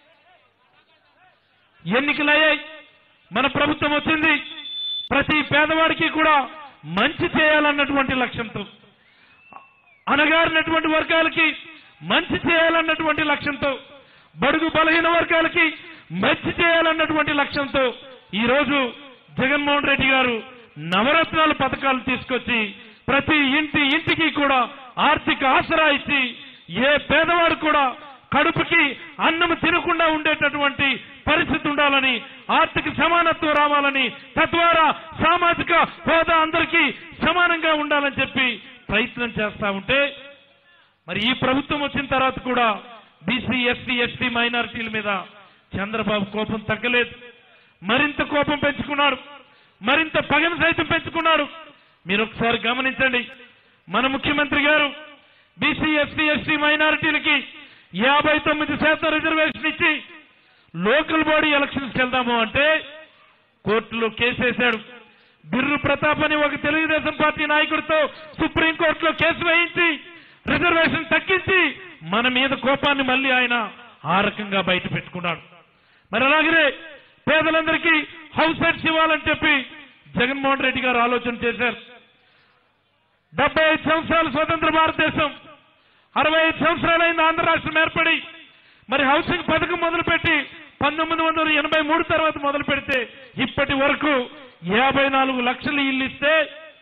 ఎన్నికలయ్యాయి మన ప్రభుత్వం వచ్చింది ప్రతి పేదవాడికి కూడా మంచి చేయాలన్నటువంటి లక్ష్యంతో అనగారినటువంటి వర్గాలకి మంచి చేయాలన్నటువంటి లక్ష్యంతో బడుగు బలహీన వర్గాలకి మంచి చేయాలన్నటువంటి లక్ష్యంతో ఈ రోజు జగన్మోహన్ రెడ్డి గారు నవరత్నాల పథకాలు తీసుకొచ్చి ప్రతి ఇంటి ఇంటికి కూడా ఆర్థిక ఆసరా ఇచ్చి ఏ పేదవాడు కూడా కడుపుకి అన్నం తినకుండా ఉండేటటువంటి పరిస్థితి ఉండాలని ఆర్థిక సమానత్వం రావాలని తద్వారా సామాజిక హోదా అందరికీ సమానంగా ఉండాలని చెప్పి ప్రయత్నం చేస్తా ఉంటే మరి ఈ ప్రభుత్వం వచ్చిన తర్వాత కూడా బీసీ ఎస్సీ ఎస్టీ మైనారిటీల మీద చంద్రబాబు కోపం తగ్గలేదు మరింత కోపం పెంచుకున్నాడు మరింత పగను సైతం పెంచుకున్నాడు మీరు ఒకసారి గమనించండి మన ముఖ్యమంత్రి గారు బీసీ ఎస్సీ ఎస్టీ మైనారిటీలకి యాభై తొమ్మిది శాతం రిజర్వేషన్ ఇచ్చి లోకల్ బాడీ ఎలక్షన్స్కి వెళ్దాము అంటే కోర్టులో కేసేశాడు బిర్రు ప్రతాప్ అని ఒక తెలుగుదేశం పార్టీ నాయకుడితో సుప్రీంకోర్టులో కేసు వేయించి రిజర్వేషన్ తగ్గించి మన మీద కోపాన్ని మళ్ళీ ఆయన ఆ రకంగా బయట పెట్టుకున్నాడు మరి అలాగనే పేదలందరికీ హౌస్ హెడ్స్ ఇవ్వాలని చెప్పి జగన్మోహన్ రెడ్డి గారు ఆలోచన చేశారు డెబ్బై ఐదు సంవత్సరాలు స్వతంత్ర భారతదేశం అరవై ఐదు సంవత్సరాలైంది ఆంధ్ర రాష్ట్రం ఏర్పడి మరి హౌసింగ్ పథకం మొదలుపెట్టి పంతొమ్మిది వందల ఎనభై మూడు తర్వాత మొదలు పెడితే ఇప్పటి వరకు యాభై నాలుగు లక్షలు ఇల్లు ఇస్తే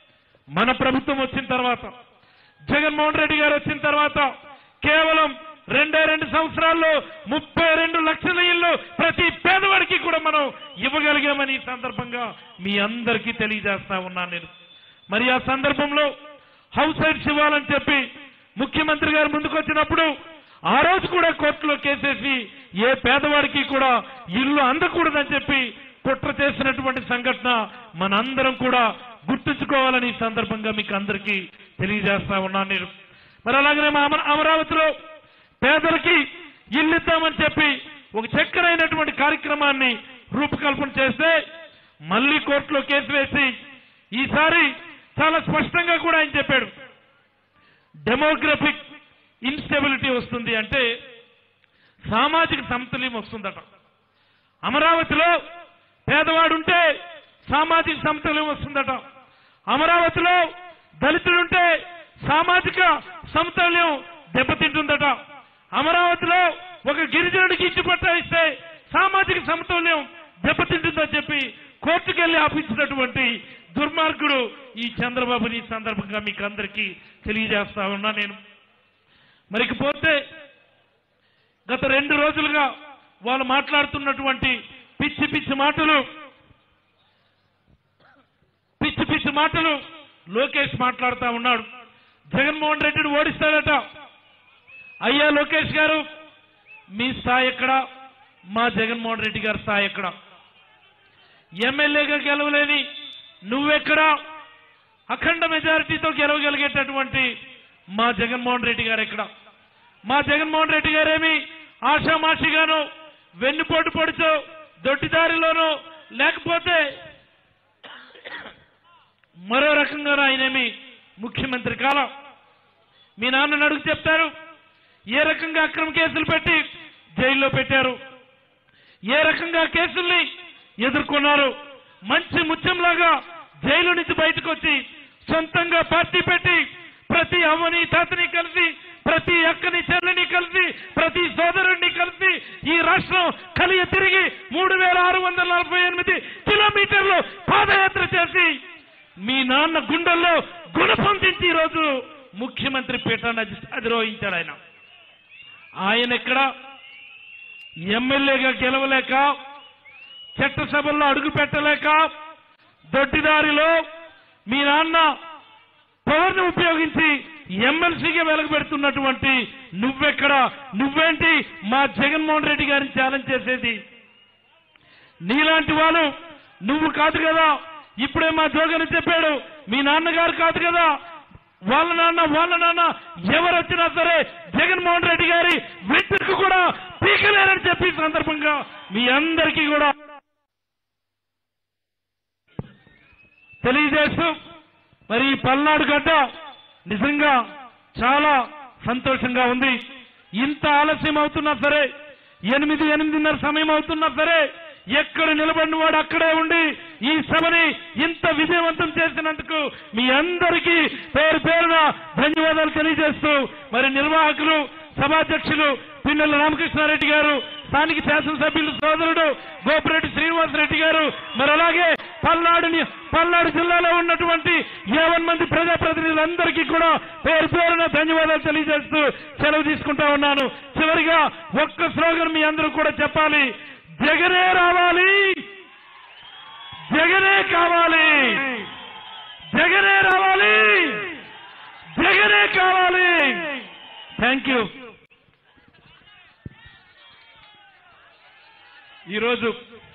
మన ప్రభుత్వం వచ్చిన తర్వాత జగన్మోహన్ రెడ్డి గారు వచ్చిన తర్వాత కేవలం రెండే రెండు సంవత్సరాల్లో ముప్పై రెండు లక్షల ఇల్లు ప్రతి పేదవాడికి కూడా మనం ఇవ్వగలిగామని ఈ సందర్భంగా మీ అందరికీ తెలియజేస్తా ఉన్నాను నేను మరి ఆ సందర్భంలో హౌస్ సైడ్స్ ఇవ్వాలని చెప్పి ముఖ్యమంత్రి గారు ముందుకు వచ్చినప్పుడు ఆ రోజు కూడా కోర్టులో కేసేసి ఏ పేదవాడికి కూడా ఇల్లు అందకూడదని చెప్పి కుట్ర చేసినటువంటి సంఘటన మనందరం కూడా గుర్తుంచుకోవాలని ఈ సందర్భంగా మీకు అందరికీ తెలియజేస్తా ఉన్నాను నేను మరి అలాగనే మా అమర- అమరావతిలో పేదలకి ఇల్లు ఇద్దామని చెప్పి ఒక చక్కరైనటువంటి కార్యక్రమాన్ని రూపకల్పన చేస్తే మళ్ళీ కోర్టులో కేసు వేసి ఈసారి చాలా స్పష్టంగా కూడా ఆయన చెప్పాడు డెమోగ్రఫిక్ ఇన్స్టెబిలిటీ వస్తుంది అంటే సామాజిక సమతుల్యం వస్తుందట అమరావతిలో పేదవాడుంటే సామాజిక సమతుల్యం వస్తుందట అమరావతిలో దళితుడుంటే సామాజిక సమతుల్యం దెబ్బతింటుందట అమరావతిలో ఒక గిరిజనుడికి ఇచ్చి పట్టా ఇస్తే సామాజిక సమతుల్యం దెబ్బతింటుందని చెప్పి కోర్టుకెళ్లి ఆపించినటువంటి దుర్మార్గుడు ఈ చంద్రబాబుని ఈ సందర్భంగా మీకు అందరికీ తెలియజేస్తా ఉన్నా నేను మరికి పోతే గత రెండు రోజులుగా వాళ్ళు మాట్లాడుతున్నటువంటి పిచ్చి పిచ్చి మాటలు పిచ్చి పిచ్చి మాటలు లోకేష్ మాట్లాడుతా ఉన్నాడు జగన్మోహన్ రెడ్డిని ఓడిస్తాడట అయ్యా లోకేష్ గారు మీ స్థాయి ఎక్కడ మా జగన్మోహన్ రెడ్డి గారి స్థాయి ఎక్కడ ఎమ్మెల్యేగా గెలవలేని నువ్వెక్కడా అఖండ మెజారిటీతో గెలవగలిగేటటువంటి మా జగన్మోహన్ రెడ్డి గారు ఎక్కడ మా జగన్మోహన్ రెడ్డి గారేమి ఆషామాషిగాను వెన్నుపోటు పొడిచో దొడ్డిదారిలోనో లేకపోతే మరో రకంగా ఆయనేమి ముఖ్యమంత్రి కాలం మీ నాన్నని అడుగు చెప్తారు ఏ రకంగా అక్రమ కేసులు పెట్టి జైల్లో పెట్టారు ఏ రకంగా కేసుల్ని ఎదుర్కొన్నారు మంచి ముత్యంలాగా జైలు నుంచి బయటకు వచ్చి సొంతంగా పార్టీ పెట్టి ప్రతి అమ్మని తాతని కలిసి ప్రతి అక్కని చెల్లిని కలిసి ప్రతి సోదరుడిని కలిసి ఈ రాష్ట్రం కలియ తిరిగి మూడు వేల ఆరు వందల నలభై ఎనిమిది కిలోమీటర్లు పాదయాత్ర చేసి మీ నాన్న గుండెల్లో గుణపొందించి ఈరోజు ముఖ్యమంత్రి పీఠాన్ని అధి- అధిరోహించాడు ఆయన ఆయన ఎక్కడ ఎమ్మెల్యేగా గెలవలేక చట్టసభల్లో అడుగు పెట్టలేక దొడ్డిదారిలో మీ నాన్న పవర్ని ఉపయోగించి ఎమ్మెల్సీగా వెలగబెడుతున్నటువంటి నువ్వెక్కడ నువ్వేంటి మా జగన్మోహన్ రెడ్డి గారిని ఛాలెంజ్ చేసేది నీలాంటి వాళ్ళు నువ్వు కాదు కదా ఇప్పుడే మా జోగని చెప్పాడు మీ నాన్నగారు కాదు కదా వాళ్ళ నాన్న వాళ్ళ నాన్న ఎవరు వచ్చినా సరే జగన్మోహన్ రెడ్డి గారి వెంట్రుకు కూడా పీకలేరని చెప్పి ఈ సందర్భంగా మీ అందరికీ కూడా తెలియజేస్తూ మరి ఈ పల్నాడు గడ్డ నిజంగా చాలా సంతోషంగా ఉంది ఇంత ఆలస్యం అవుతున్నా సరే ఎనిమిది ఎనిమిదిన్నర సమయం అవుతున్నా సరే ఎక్కడ నిలబడిన వాడు అక్కడే ఉండి ఈ సభని ఇంత విజయవంతం చేసినందుకు మీ అందరికీ పేరు పేరున ధన్యవాదాలు తెలియజేస్తూ మరి నిర్వాహకులు సభాధ్యక్షులు పిన్నెల రామకృష్ణారెడ్డి గారు స్థానిక శాసనసభ్యులు సోదరుడు గోపిరెడ్డి శ్రీనివాసరెడ్డి గారు మరి అలాగే పల్నాడుని పల్నాడు జిల్లాలో ఉన్నటువంటి యావన్ మంది ప్రజాప్రతినిధులందరికీ కూడా పేరు పేరున ధన్యవాదాలు తెలియజేస్తూ సెలవు తీసుకుంటా ఉన్నాను చివరిగా ఒక్క స్లోగన్ మీ అందరూ కూడా చెప్పాలి జగనే రావాలి జగనే కావాలి జగనే రావాలి జగనే కావాలి థ్యాంక్ యూ ఈరోజు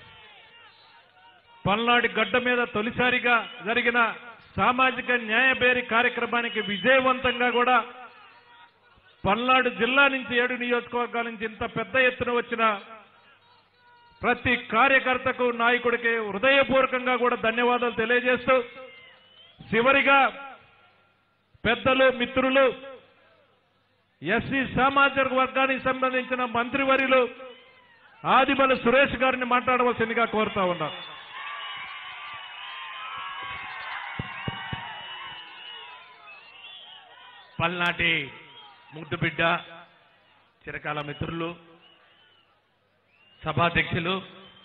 పల్నాడు గడ్డ మీద తొలిసారిగా జరిగిన సామాజిక న్యాయబేరి కార్యక్రమానికి విజయవంతంగా కూడా పల్నాడు జిల్లా నుంచి ఏడు నియోజకవర్గాల నుంచి ఇంత పెద్ద ఎత్తున వచ్చిన ప్రతి కార్యకర్తకు నాయకుడికి హృదయపూర్వకంగా కూడా ధన్యవాదాలు తెలియజేస్తూ చివరిగా పెద్దలు మిత్రులు ఎస్సీ సామాజిక వర్గానికి సంబంధించిన మంత్రివర్యులు ఆదిమల సురేష్ గారిని మాట్లాడవలసిందిగా కోరుతా ఉన్నా పల్నాటి ముద్దు బిడ్డ చిరకాల మిత్రులు సభాధ్యక్షులు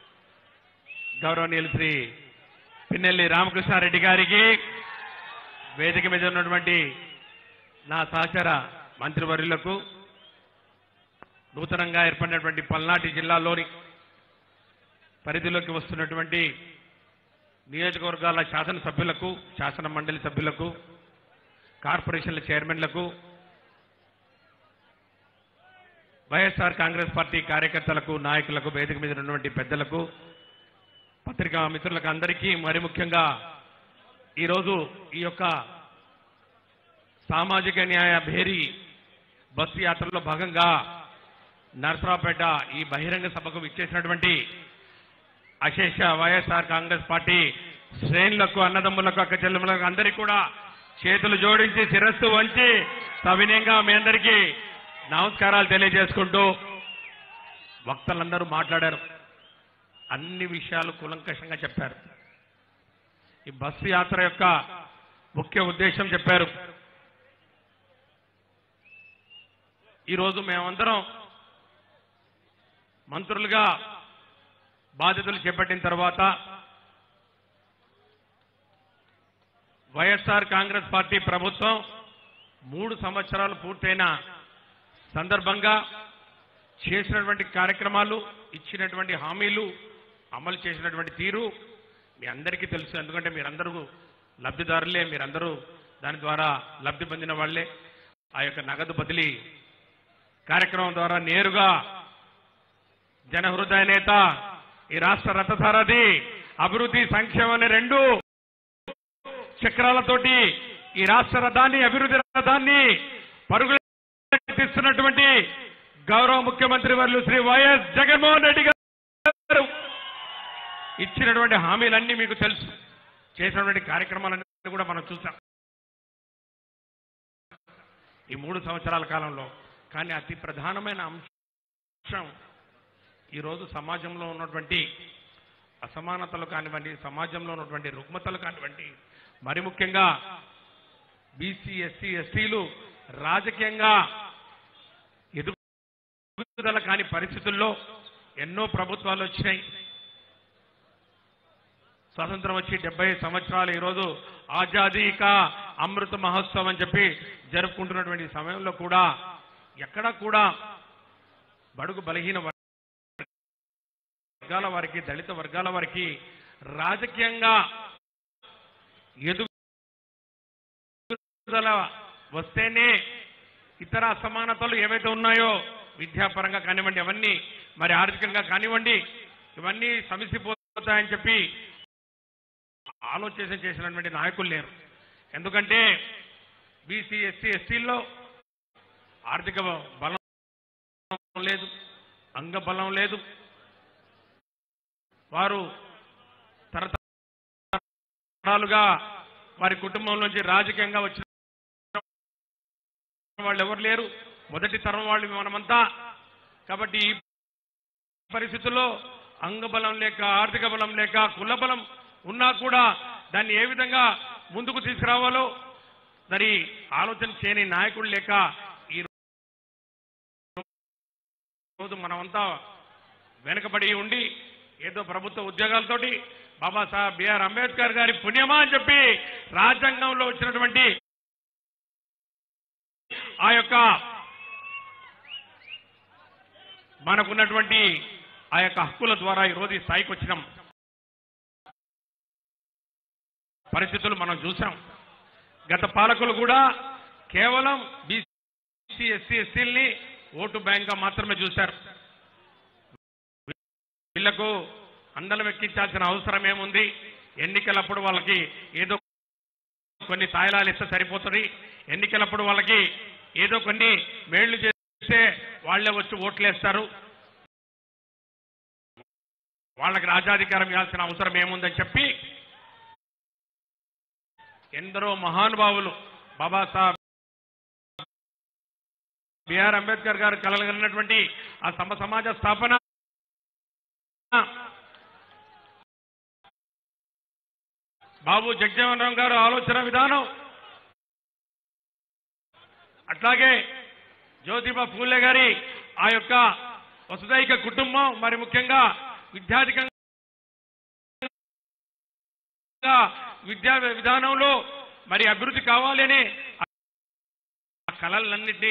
గౌరవనీయులు శ్రీ పిన్నెల్లి రామకృష్ణారెడ్డి గారికి వేదిక మీద ఉన్నటువంటి నా సహచర మంత్రివర్యులకు నూతనంగా ఏర్పడినటువంటి పల్నాటి జిల్లాలోని పరిధిలోకి వస్తున్నటువంటి నియోజకవర్గాల శాసనసభ్యులకు శాసన మండలి సభ్యులకు కార్పొరేషన్ల చైర్మన్లకు వైఎస్ఆర్ కాంగ్రెస్ పార్టీ కార్యకర్తలకు నాయకులకు వేదిక మీద ఉన్నటువంటి పెద్దలకు పత్రికా మిత్రులకు అందరికీ మరి ముఖ్యంగా ఈరోజు ఈ యొక్క సామాజిక న్యాయ భేరీ బస్సు యాత్రలో భాగంగా నరసరావుపేట ఈ బహిరంగ సభకు విచ్చేసినటువంటి అశేష వైఎస్ఆర్ కాంగ్రెస్ పార్టీ శ్రేణులకు అన్నదమ్ములకు అక్క చెల్లెములకు అందరికీ కూడా చేతులు జోడించి శిరస్సు వంచి సవినయంగా మీ అందరికీ నమస్కారాలు తెలియజేసుకుంటూ వక్తలందరూ మాట్లాడారు అన్ని విషయాలు కులంకషంగా చెప్పారు ఈ బస్సు యాత్ర యొక్క ముఖ్య ఉద్దేశం చెప్పారు ఈరోజు మేమందరం మంత్రులుగా బాధ్యతలు చేపట్టిన తర్వాత వైఎస్ఆర్ కాంగ్రెస్ పార్టీ ప్రభుత్వం మూడు సంవత్సరాలు పూర్తయిన సందర్భంగా చేసినటువంటి కార్యక్రమాలు ఇచ్చినటువంటి హామీలు అమలు చేసినటువంటి తీరు మీ అందరికీ తెలుసు ఎందుకంటే మీరందరూ లబ్ధిదారులే మీరందరూ దాని ద్వారా లబ్ధి పొందిన వాళ్ళే ఆ యొక్క నగదు బదిలీ కార్యక్రమం ద్వారా నేరుగా జనహృదయ నేత ఈ రాష్ట్ర రథసారథి అభివృద్ధి సంక్షేమం అనే రెండు చక్రాలతోటి ఈ రాష్ట్ర రథాన్ని అభివృద్ధి రథాన్ని పరుగులెత్తిస్తున్నటువంటి గౌరవ ముఖ్యమంత్రి వర్యులు శ్రీ వైఎస్ జగన్మోహన్ రెడ్డి గారు ఇచ్చినటువంటి హామీలన్నీ మీకు తెలుసు చేసినటువంటి కార్యక్రమాలన్నీ కూడా మనం చూసాం ఈ మూడు సంవత్సరాల కాలంలో కానీ అతి ప్రధానమైన అంశం ఈరోజు సమాజంలో ఉన్నటువంటి అసమానతలు కానివ్వండి సమాజంలో ఉన్నటువంటి రుగ్మతలు కానివ్వండి మరి ముఖ్యంగా బీసీ ఎస్సీ ఎస్టీలు రాజకీయంగా ఎదుగుదల కాని పరిస్థితుల్లో ఎన్నో ప్రభుత్వాలు వచ్చినాయి స్వాతంత్రం వచ్చి డెబ్బై సంవత్సరాలు ఈరోజు ఆజాదీ కా అమృత మహోత్సవం అని చెప్పి జరుపుకుంటున్నటువంటి సమయంలో కూడా ఎక్కడా కూడా బడుగు బలహీన వర్గాల వారికి దళిత వర్గాల వారికి రాజకీయంగా ఎదుగుదల వస్తేనే ఇతర అసమానతలు ఏవైతే ఉన్నాయో విద్యాపరంగా కానివ్వండి అవన్నీ మరి ఆర్థికంగా కానివ్వండి ఇవన్నీ సమసిపోతాయని చెప్పి ఆలోచన చేసినటువంటి నాయకులు లేరు ఎందుకంటే బీసీ ఎస్సీ ఎస్టీల్లో ఆర్థిక బలం లేదు అంగబలం లేదు వారు తరతరాలుగా వారి కుటుంబం నుంచి రాజకీయంగా వచ్చిన వాళ్ళు ఎవరు లేరు మొదటి తరం వాళ్ళు మనమంతా కాబట్టి ఈ పరిస్థితుల్లో అంగబలం లేక ఆర్థిక బలం లేక కుల బలం ఉన్నా కూడా దాన్ని ఏ విధంగా ముందుకు తీసుకురావాలో మరి ఆలోచన చేయని నాయకుడు లేక ఈ రోజు మనమంతా వెనుకబడి ఉండి ఏదో ప్రభుత్వ ఉద్యోగాలతోటి బాబాసాహెబ్ బిఆర్ అంబేద్కర్ గారి పుణ్యమా అని చెప్పి రాజ్యాంగంలో వచ్చినటువంటి ఆ యొక్క మనకున్నటువంటి ఆ యొక్క హక్కుల ద్వారా ఈరోజు ఈ స్థాయికి వచ్చినాం పరిస్థితులు మనం చూసాం గత పాలకులు కూడా కేవలం బీసీ ఎస్సీ ఎస్టీల్ని ఓటు బ్యాంక్గా మాత్రమే చూశారు వీళ్లకు అందలం ఎక్కించాల్సిన అవసరం ఏముంది ఎన్నికలప్పుడు వాళ్ళకి ఏదో కొన్ని తాయిలాలు ఇస్తే సరిపోతుంది ఎన్నికలప్పుడు వాళ్ళకి ఏదో కొన్ని మేళ్లు చేస్తే వాళ్లే వచ్చి ఓట్లేస్తారు వాళ్ళకి రాజాధికారం ఇవ్వాల్సిన అవసరం ఏముందని చెప్పి ఎందరో మహానుభావులు బాబాసాహెబ్ బిఆర్ అంబేద్కర్ గారు కలగలిగినటువంటి ఆ సమ సమాజ స్థాపన బాబు జగజీవన్ రామ్ గారు ఆలోచన విధానం అట్లాగే జ్యోతిబా ఫూలే గారి ఆ యొక్క వసుదైక కుటుంబం మరి ముఖ్యంగా విద్యాధికంగా విద్యా విధానంలో మరి అభివృద్ధి కావాలి అని ఆ కళలన్నింటినీ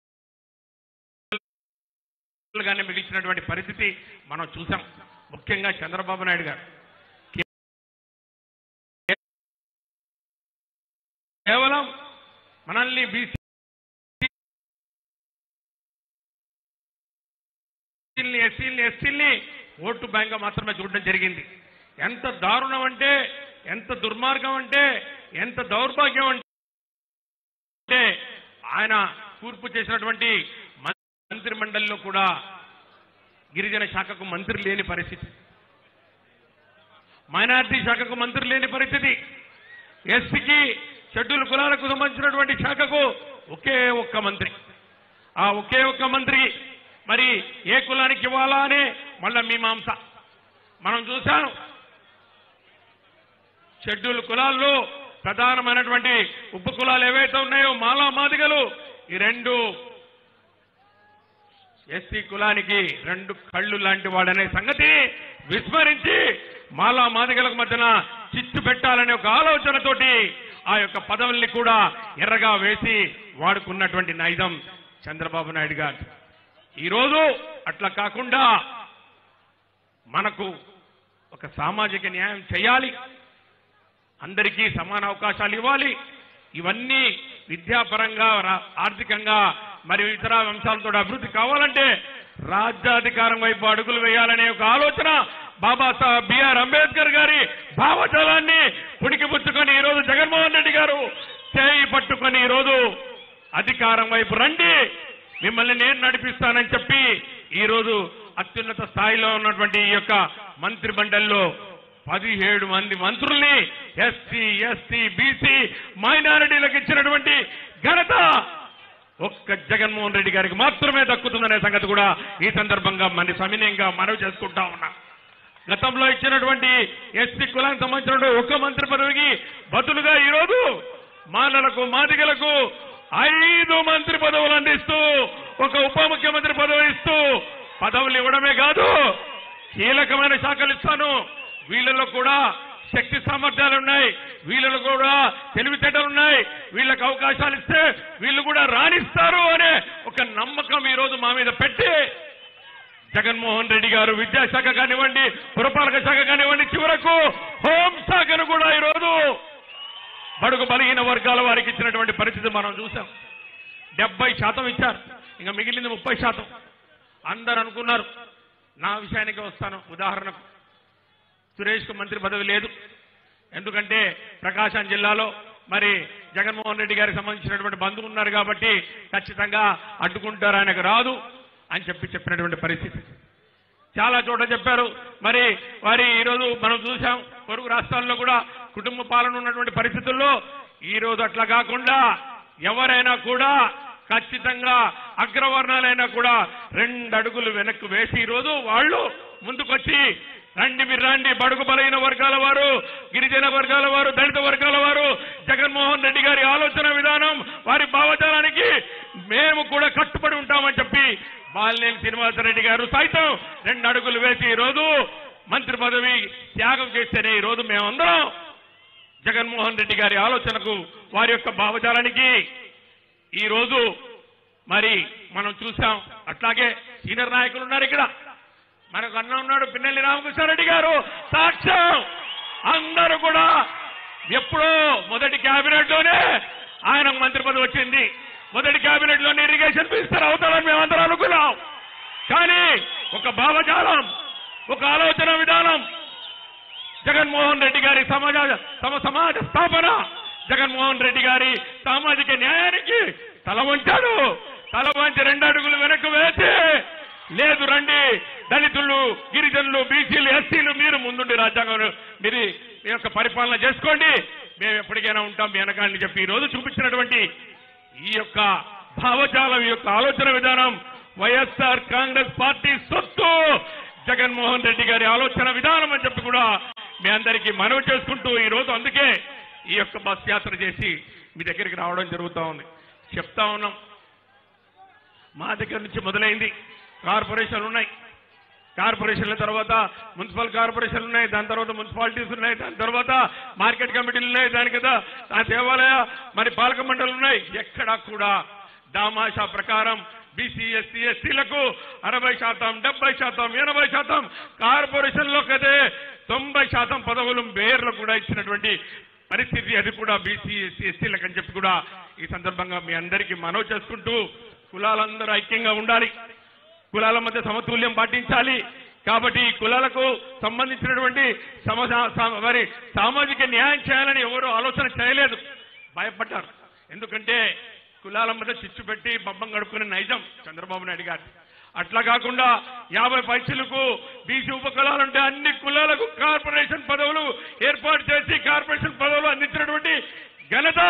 కళ్ళగానే మిగిల్చినటువంటి పరిస్థితి మనం చూసాం ముఖ్యంగా చంద్రబాబు నాయుడు గారు కేవలం మనల్ని బీసీ ఎస్సీల్ని ఎస్సీల్ని ఎస్సీల్ని ఓటు బ్యాంక్ మాత్రమే చూడడం జరిగింది ఎంత దారుణం అంటే ఎంత దుర్మార్గం అంటే ఎంత దౌర్భాగ్యం అంటే ఆయన కూర్పు చేసినటువంటి మంత్రి మండలిలో కూడా గిరిజన శాఖకు మంత్రి లేని పరిస్థితి మైనార్టీ శాఖకు మంత్రి లేని పరిస్థితి ఎస్సీకి షెడ్యూల్ కులాలకు సంబంధించినటువంటి శాఖకు ఒకే ఒక్క మంత్రి ఆ ఒకే ఒక్క మంత్రి మరి ఏ కులానికి ఇవ్వాలా అనే మళ్ళా మీమాంస మనం చూసాం షెడ్యూల్ కులాల్లో ప్రధానమైనటువంటి ఉప కులాలు ఏవైతే ఉన్నాయో మాలా మాదిగలు ఈ రెండు ఎస్సీ కులానికి రెండు కళ్ళు లాంటి వాడనే సంగతి విస్మరించి మాలా మాదిగలకు మధ్యన చిచ్చు పెట్టాలనే ఒక ఆలోచనతోటి ఆ యొక్క పదవుల్ని కూడా ఎర్రగా వేసి వాడుకున్నటువంటి నైజం చంద్రబాబు నాయుడు గారు ఈరోజు అట్లా కాకుండా మనకు ఒక సామాజిక న్యాయం చేయాలి అందరికీ సమాన అవకాశాలు ఇవ్వాలి ఇవన్నీ విద్యాపరంగా రా- ఆర్థికంగా మరియు ఇతర అంశాలతో అభివృద్ధి కావాలంటే రాజ్యాధికారం వైపు అడుగులు వేయాలనే ఒక ఆలోచన బాబాసాహెబ్ బిఆర్ అంబేద్కర్ గారి భావజాలాన్ని పుణికిపుచ్చుకొని ఈరోజు జగన్మోహన్ రెడ్డి గారు చేయి పట్టుకొని ఈరోజు అధికారం వైపు రండి మిమ్మల్ని నేను నడిపిస్తానని చెప్పి ఈరోజు అత్యున్నత స్థాయిలో ఉన్నటువంటి ఈ యొక్క మంత్రి మండలిలో పదిహేడు మంది మంత్రుల్ని ఎస్సీ ఎస్టీ బీసీ మైనారిటీలకు ఇచ్చినటువంటి ఘనత ఒక్క జగన్మోహన్ రెడ్డి గారికి మాత్రమే దక్కుతుందనే సంగతి కూడా ఈ సందర్భంగా మన సవినయంగా మనవి చేసుకుంటా ఉన్నా గతంలో ఇచ్చినటువంటి ఎస్సీ కులానికి సంబంధించిన ఒక్క మంత్రి పదవికి బదులుగా ఈరోజు మాలలకు మాదిగలకు ఐదు మంత్రి పదవులు అందిస్తూ ఒక ఉప ముఖ్యమంత్రి పదవి ఇస్తూ పదవులు ఇవ్వడమే కాదు కీలకమైన శాఖలు ఇస్తాను వీళ్ళలో కూడా శక్తి సామర్థ్యాలు ఉన్నాయి వీళ్ళలో కూడా తెలివితేటలు ఉన్నాయి వీళ్ళకి అవకాశాలు ఇస్తే వీళ్ళు కూడా రాణిస్తారు అనే ఒక నమ్మకం ఈ రోజు మా మీద పెట్టి జగన్మోహన్ రెడ్డి గారు విద్యాశాఖ కానివ్వండి పురపాలక శాఖ కానివ్వండి చివరకు హోంశాఖను కూడా ఈరోజు బడుగు బలహీన వర్గాల వారికి ఇచ్చినటువంటి పరిస్థితి మనం చూసాం డెబ్బై శాతం ఇచ్చారు ఇంకా మిగిలింది ముప్పై శాతం అందరు అనుకున్నారు నా విషయానికి వస్తాను ఉదాహరణకు సురేష్కు మంత్రి పదవి లేదు ఎందుకంటే ప్రకాశం జిల్లాలో మరి జగన్మోహన్ రెడ్డి గారికి సంబంధించినటువంటి బంధువు ఉన్నారు కాబట్టి ఖచ్చితంగా అడ్డుకుంటారు ఆయనకు రాదు అని చెప్పి చెప్పినటువంటి పరిస్థితి చాలా చోట్ల చెప్పారు మరి వారి ఈరోజు మనం చూసాం పొరుగు రాష్ట్రాల్లో కూడా కుటుంబ పాలన ఉన్నటువంటి పరిస్థితుల్లో ఈ రోజు అట్లా కాకుండా ఎవరైనా కూడా ఖచ్చితంగా అగ్రవర్ణాలైనా కూడా రెండు అడుగులు వెనక్కు వేసి ఈరోజు వాళ్ళు ముందుకొచ్చి రండి మీరు రండి బడుగు బలైన వర్గాల వారు గిరిజన వర్గాల వారు దళిత వర్గాల వారు జగన్మోహన్ రెడ్డి గారి ఆలోచన విధానం వారి భావజాలానికి మేము కూడా కట్టుబడి ఉంటామని చెప్పి బాలినేని శ్రీనివాసరెడ్డి గారు సైతం రెండు అడుగులు వేసి ఈ రోజు మంత్రి పదవి త్యాగం చేస్తేనే ఈ రోజు మేమందరం జగన్మోహన్ రెడ్డి గారి ఆలోచనకు వారి యొక్క భావజాలానికి ఈ రోజు మరి మనం చూసాం అట్లాగే సీనియర్ నాయకులు ఉన్నారు ఇక్కడ మనకు అన్న ఉన్నాడు పిన్నెల్లి రామకృష్ణారెడ్డి గారు సాక్ష్యం అందరూ కూడా ఎప్పుడో మొదటి కేబినెట్ లోనే ఆయనకు మంత్రి పదవి వచ్చింది మొదటి కేబినెట్ లోనే ఇరిగేషన్ మినిస్టర్ అవుతాడని మేమందరం అనుకున్నాం కానీ ఒక భావజాలం ఒక ఆలోచన విధానం జగన్మోహన్ రెడ్డి గారి సమాజ తమ సమాజ స్థాపన జగన్మోహన్ రెడ్డి గారి సామాజిక న్యాయానికి తల వంచాడు తల వంచి రెండు అడుగులు వెనక్కు వేసి లేదు రండి దళితులు గిరిజనులు బీసీలు ఎస్సీలు మీరు ముందుండి రాజ్యాంగం మీరు మీ యొక్క పరిపాలన చేసుకోండి మేము ఎప్పటికైనా ఉంటాం మీ వెనకాలని చెప్పి ఈ రోజు చూపించినటువంటి ఈ యొక్క భావజాలం ఈ యొక్క ఆలోచన విధానం వైఎస్ఆర్ కాంగ్రెస్ పార్టీ సొత్తు జగన్మోహన్ రెడ్డి గారి ఆలోచన విధానం అని చెప్పి కూడా మీ అందరికీ మనవి చేసుకుంటూ ఈ రోజు అందుకే ఈ యొక్క బస్ యాత్ర చేసి మీ దగ్గరికి రావడం జరుగుతా ఉంది చెప్తా ఉన్నాం మా దగ్గర నుంచి మొదలైంది కార్పొరేషన్లు ఉన్నాయి కార్పొరేషన్ల తర్వాత మున్సిపల్ కార్పొరేషన్లు ఉన్నాయి దాని తర్వాత మున్సిపాలిటీస్ ఉన్నాయి దాని తర్వాత మార్కెట్ కమిటీలు ఉన్నాయి దాని కదా ఆ దేవాలయ మరి పాలక మండలి ఉన్నాయి ఎక్కడా కూడా దామాషా ప్రకారం బీసీ ఎస్సీ ఎస్టీలకు అరవై శాతం డెబ్బై శాతం ఎనభై శాతం కార్పొరేషన్లో కదే తొంభై శాతం పదవులు మేయర్లు కూడా ఇచ్చినటువంటి పరిస్థితి అది కూడా బీసీ ఎస్సీ ఎస్టీలకు అని చెప్పి కూడా ఈ సందర్భంగా మీ అందరికీ మనవి చేసుకుంటూ కులాలందరూ ఐక్యంగా ఉండాలి కులాల మధ్య సమతుల్యం పాటించాలి కాబట్టి ఈ కులాలకు సంబంధించినటువంటి సమ సమ- మరి సామాజిక న్యాయం చేయాలని ఎవరు ఆలోచన చేయలేదు భయపడ్డారు ఎందుకంటే కులాల మధ్య చిచ్చు పెట్టి బొమ్మం గడుపుకునే నైజం చంద్రబాబు నాయుడు గారు అట్లా కాకుండా యాభై పైసలకు బీసీ ఉప కులాలుంటే అన్ని కులాలకు కార్పొరేషన్ పదవులు ఏర్పాటు చేసి కార్పొరేషన్ పదవులు అందించినటువంటి ఘనత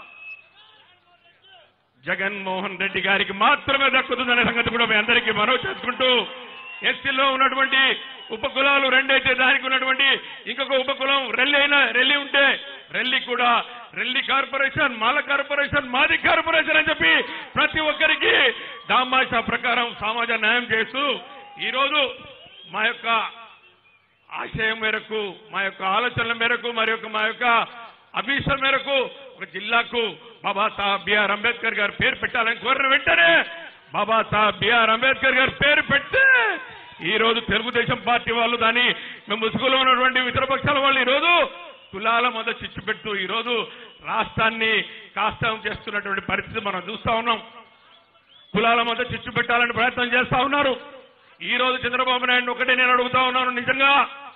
జగన్మోహన్ రెడ్డి గారికి మాత్రమే దక్కుతుందనే సంగతి కూడా మీ అందరికీ మనవి చేసుకుంటూ ఎస్సీలో ఉన్నటువంటి ఉపకులాలు రెండైతే దానికి ఉన్నటువంటి ఇంకొక ఉపకులం రెల్లి అయినా రెల్లి ఉంటే రెల్లి కూడా రెల్లి కార్పొరేషన్ మాల కార్పొరేషన్ మాది కార్పొరేషన్ అని చెప్పి ప్రతి ఒక్కరికి దామాషా ప్రకారం సమాజ న్యాయం చేస్తూ ఈరోజు మా యొక్క ఆశయం మేరకు మా యొక్క ఆలోచనల మేరకు మరి యొక్క మా యొక్క అభీష్టం మేరకు ఒక జిల్లాకు బాబాసాహెబ్ బిఆర్ అంబేద్కర్ గారు పేరు పెట్టాలని కోరిన వెంటనే బాబాసాహెబ్ బిఆర్ అంబేద్కర్ గారు పేరు పెడితే ఈ రోజు తెలుగుదేశం పార్టీ వాళ్ళు దాన్ని మేము ముసుగులో ఉన్నటువంటి ఇతర పక్షాల వాళ్ళు ఈ రోజు కులాల మధ్య చిచ్చు పెడుతూ ఈ రోజు రాష్ట్రాన్ని కాస్తం చేస్తున్నటువంటి పరిస్థితి మనం చూస్తా ఉన్నాం కులాల మధ్య చిచ్చు పెట్టాలని ప్రయత్నం చేస్తా ఉన్నారు ఈ రోజు చంద్రబాబు నాయుడు ఒకటే నేను అడుగుతా ఉన్నాను నిజంగా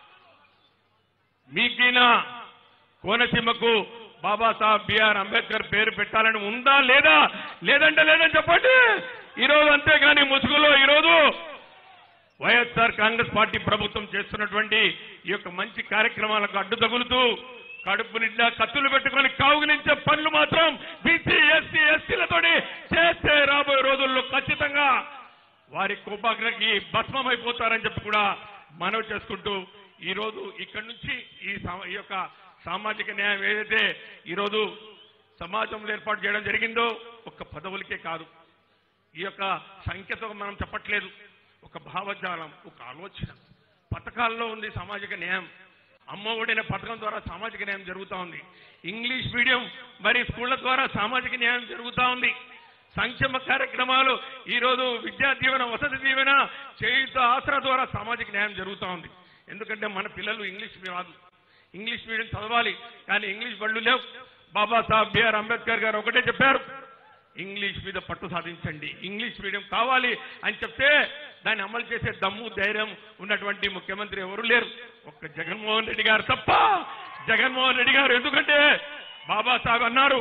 మీకైనా కోనసీమకు బాబాసాహెబ్ బిఆర్ అంబేద్కర్ పేరు పెట్టాలని ఉందా లేదా లేదంటే లేదని చెప్పండి ఈ రోజు అంతేగాని ముసుగులో ఈ రోజు వైఎస్ఆర్ కాంగ్రెస్ పార్టీ ప్రభుత్వం చేస్తున్నటువంటి ఈ యొక్క మంచి కార్యక్రమాలకు అడ్డు తగులుతూ కడుపు నిండా కత్తులు పెట్టుకొని కావుగిలించే పనులు మాత్రం బీసీ ఎస్సీ ఎస్టీలతోటి చేస్తే రాబోయే రోజుల్లో ఖచ్చితంగా వారి కోపాగ్రకి భస్మం అయిపోతారని చెప్పి కూడా మనవి చేసుకుంటూ ఈ రోజు ఇక్కడి నుంచి ఈ సమ- ఈ యొక్క సామాజిక న్యాయం ఏదైతే ఈ రోజు సమాజంలో ఏర్పాటు చేయడం జరిగిందో ఒక్క పదవులకే కాదు ఈ యొక్క సంఖ్యతో మనం చెప్పట్లేదు ఒక భావజాలం ఒక ఆలోచన పథకాల్లో ఉంది సామాజిక న్యాయం అమ్మ ఒడిన పథకం ద్వారా సామాజిక న్యాయం జరుగుతా ఉంది ఇంగ్లీష్ మీడియం మరి స్కూళ్ల ద్వారా సామాజిక న్యాయం జరుగుతా ఉంది సంక్షేమ కార్యక్రమాలు ఈ రోజు విద్యా దీవెన వసతి దీవెన చేయుత ఆసరా ద్వారా సామాజిక న్యాయం జరుగుతా ఉంది ఎందుకంటే మన పిల్లలు ఇంగ్లీష్ రాదు ఇంగ్లీష్ మీడియం చదవాలి కానీ ఇంగ్లీష్ బళ్ళు లేవు బాబాసాహెబ్ బిఆర్ అంబేద్కర్ గారు ఒకటే చెప్పారు ఇంగ్లీష్ మీద పట్టు సాధించండి ఇంగ్లీష్ మీడియం కావాలి అని చెప్తే దాన్ని అమలు చేసే దమ్ము ధైర్యం ఉన్నటువంటి ముఖ్యమంత్రి ఎవరు లేరు ఒక్క జగన్మోహన్ రెడ్డి గారు తప్ప జగన్మోహన్ రెడ్డి గారు ఎందుకంటే బాబాసాహెబ్ అన్నారు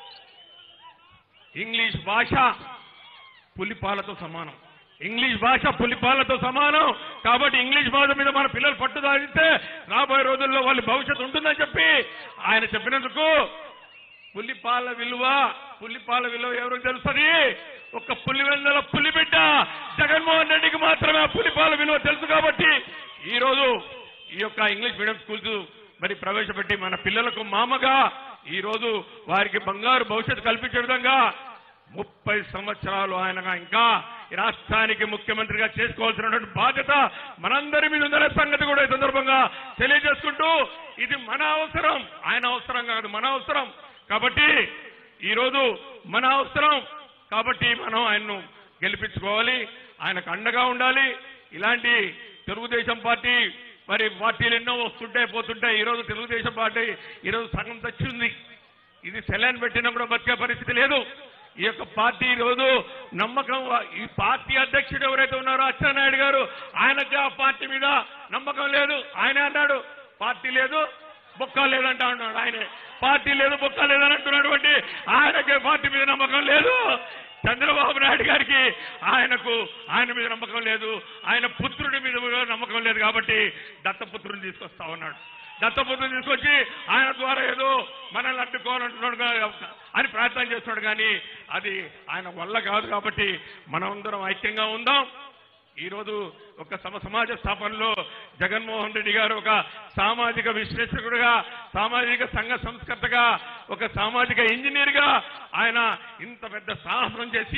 ఇంగ్లీష్ భాష పులిపాలతో సమానం ఇంగ్లీష్ భాష పులిపాలతో సమానం కాబట్టి ఇంగ్లీష్ భాష మీద మన పిల్లలు పట్టు సాధిస్తే రాబోయే రోజుల్లో వాళ్ళ భవిష్యత్తు ఉంటుందని చెప్పి ఆయన చెప్పినందుకు పులిపాల విలువ పులిపాల విలువ ఎవరికి తెలుస్తుంది ఒక పులివెందల పులిబిడ్డ జగన్మోహన్ రెడ్డికి మాత్రమే ఆ పులిపాల విలువ తెలుసు కాబట్టి ఈ రోజు ఈ యొక్క ఇంగ్లీష్ మీడియం స్కూల్స్ మరి ప్రవేశపెట్టి మన పిల్లలకు మామగా ఈ రోజు వారికి బంగారు భవిష్యత్తు కల్పించే విధంగా ముప్పై సంవత్సరాలు ఆయనగా ఇంకా ఈ రాష్ట్రానికి ముఖ్యమంత్రిగా చేసుకోవాల్సినటువంటి బాధ్యత మనందరి మీద ఉందనే సంగతి కూడా ఈ సందర్భంగా తెలియజేసుకుంటూ ఇది మన అవసరం ఆయన అవసరం కాదు మన అవసరం కాబట్టి ఈ రోజు మన అవసరం కాబట్టి మనం ఆయన్ను గెలిపించుకోవాలి ఆయనకు అండగా ఉండాలి ఇలాంటి తెలుగుదేశం పార్టీ మరి పార్టీలు ఎన్నో వస్తుంటాయి పోతుంటాయి ఈ రోజు తెలుగుదేశం పార్టీ ఈ రోజు సగం తెచ్చింది ఇది సెలైన్ పెట్టినా కూడా బతికే పరిస్థితి లేదు ఈ యొక్క పార్టీ ఈ రోజు నమ్మకం ఈ పార్టీ అధ్యక్షుడు ఎవరైతే ఉన్నారో అచ్చెన్నాయుడు గారు ఆయనకి ఆ పార్టీ మీద నమ్మకం లేదు ఆయన అన్నాడు పార్టీ లేదు బొక్క లేదంట అన్నాడు ఆయనే పార్టీ లేదు బొక్క లేదని అంటున్నటువంటి ఆయనకే పార్టీ మీద నమ్మకం లేదు చంద్రబాబు నాయుడు గారికి ఆయనకు ఆయన మీద నమ్మకం లేదు ఆయన పుత్రుడి మీద కూడా నమ్మకం లేదు కాబట్టి దత్తపుత్రుని తీసుకొస్తా ఉన్నాడు దత్తపుత్రుని తీసుకొచ్చి ఆయన ద్వారా ఏదో మనల్ని అడ్డుకోవాలంటున్నాడు గా- అని ప్రయత్నం చేస్తున్నాడు కానీ అది ఆయన వల్ల కాదు కాబట్టి మనమందరం ఐక్యంగా ఉందాం ఈ రోజు ఒక సమ సమాజ స్థాపనలో జగన్మోహన్ రెడ్డి గారు ఒక సామాజిక విశ్లేషకుడుగా సామాజిక సంఘ సంస్కర్తగా ఒక సామాజిక ఇంజనీర్ గా ఆయన ఇంత పెద్ద సాహసం చేసి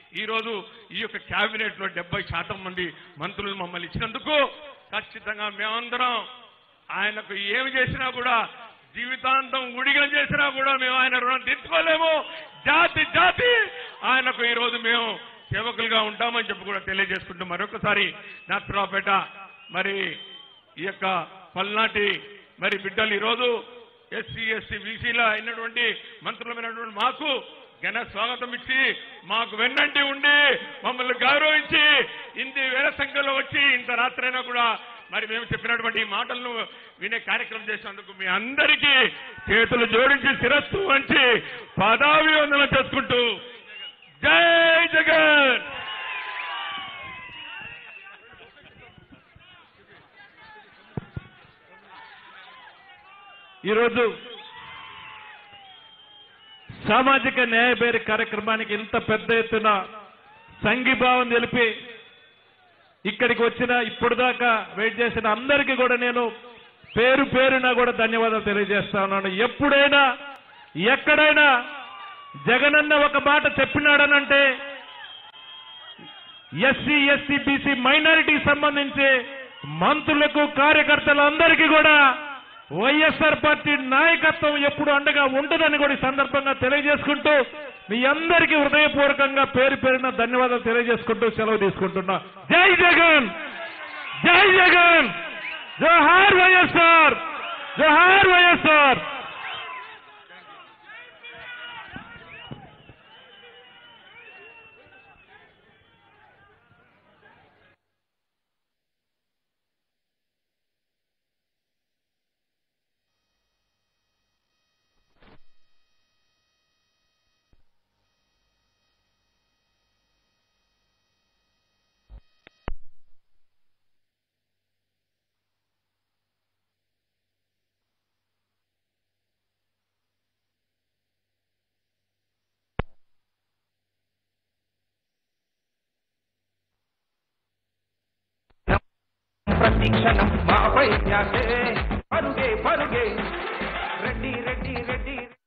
ఈ రోజు ఈ యొక్క కేబినెట్ లో డెబ్బై శాతం మంది మంత్రులు మమ్మల్ని ఇచ్చినందుకు ఖచ్చితంగా మేమందరం ఆయనకు ఏమి చేసినా కూడా జీవితాంతం ఉడిగం చేసినా కూడా మేము ఆయన రుణం తీర్చుకోలేము జాతి జాతి ఆయనకు ఈ రోజు మేము సేవకులుగా ఉంటామని చెప్పి కూడా తెలియజేసుకుంటూ మరొకసారి నర్సరావుపేట మరి ఈ యొక్క పల్నాటి మరి బిడ్డలు ఈరోజు ఎస్సీ ఎస్టీ బీసీల అయినటువంటి మంత్రులమైనటువంటి మాకు ఘన స్వాగతం ఇచ్చి మాకు వెన్నంటి ఉండి మమ్మల్ని గౌరవించి ఇంటి వేల సంఖ్యలో వచ్చి ఇంత రాత్రైనా కూడా మరి మేము చెప్పినటువంటి ఈ మాటలను వినే కార్యక్రమం చేసినందుకు మీ అందరికీ చేతులు జోడించి శిరస్సు వంచి పదాభివందనం చేసుకుంటూ జై జగన్ ఈరోజు సామాజిక న్యాయ బేరి కార్యక్రమానికి ఇంత పెద్ద ఎత్తున సంఘీభావం తెలిపి ఇక్కడికి వచ్చిన ఇప్పుడు దాకా వెయిట్ చేసిన అందరికీ కూడా నేను పేరు పేరున కూడా ధన్యవాదాలు తెలియజేస్తా ఉన్నాను ఎప్పుడైనా ఎక్కడైనా జగనన్న ఒక మాట చెప్పినాడనంటే ఎస్సీ ఎస్సీ బీసీ మైనారిటీకి సంబంధించి మంత్రులకు కార్యకర్తలందరికీ కూడా వైఎస్ఆర్ పార్టీ నాయకత్వం ఎప్పుడు అండగా ఉంటుందని కూడా ఈ సందర్భంగా తెలియజేసుకుంటూ మీ అందరికీ హృదయపూర్వకంగా పేరు పేరున ధన్యవాదాలు తెలియజేసుకుంటూ సెలవు తీసుకుంటున్నా జై జగన్ జై జగన్ జోహార్ వైఎస్ఆర్ జోహార్ వైఎస్ఆర్ ప్రతిక్షణం మాపై ధ్యాసే పరుగే పరుగే రెడ్డి రెడ్డి రెడ్డి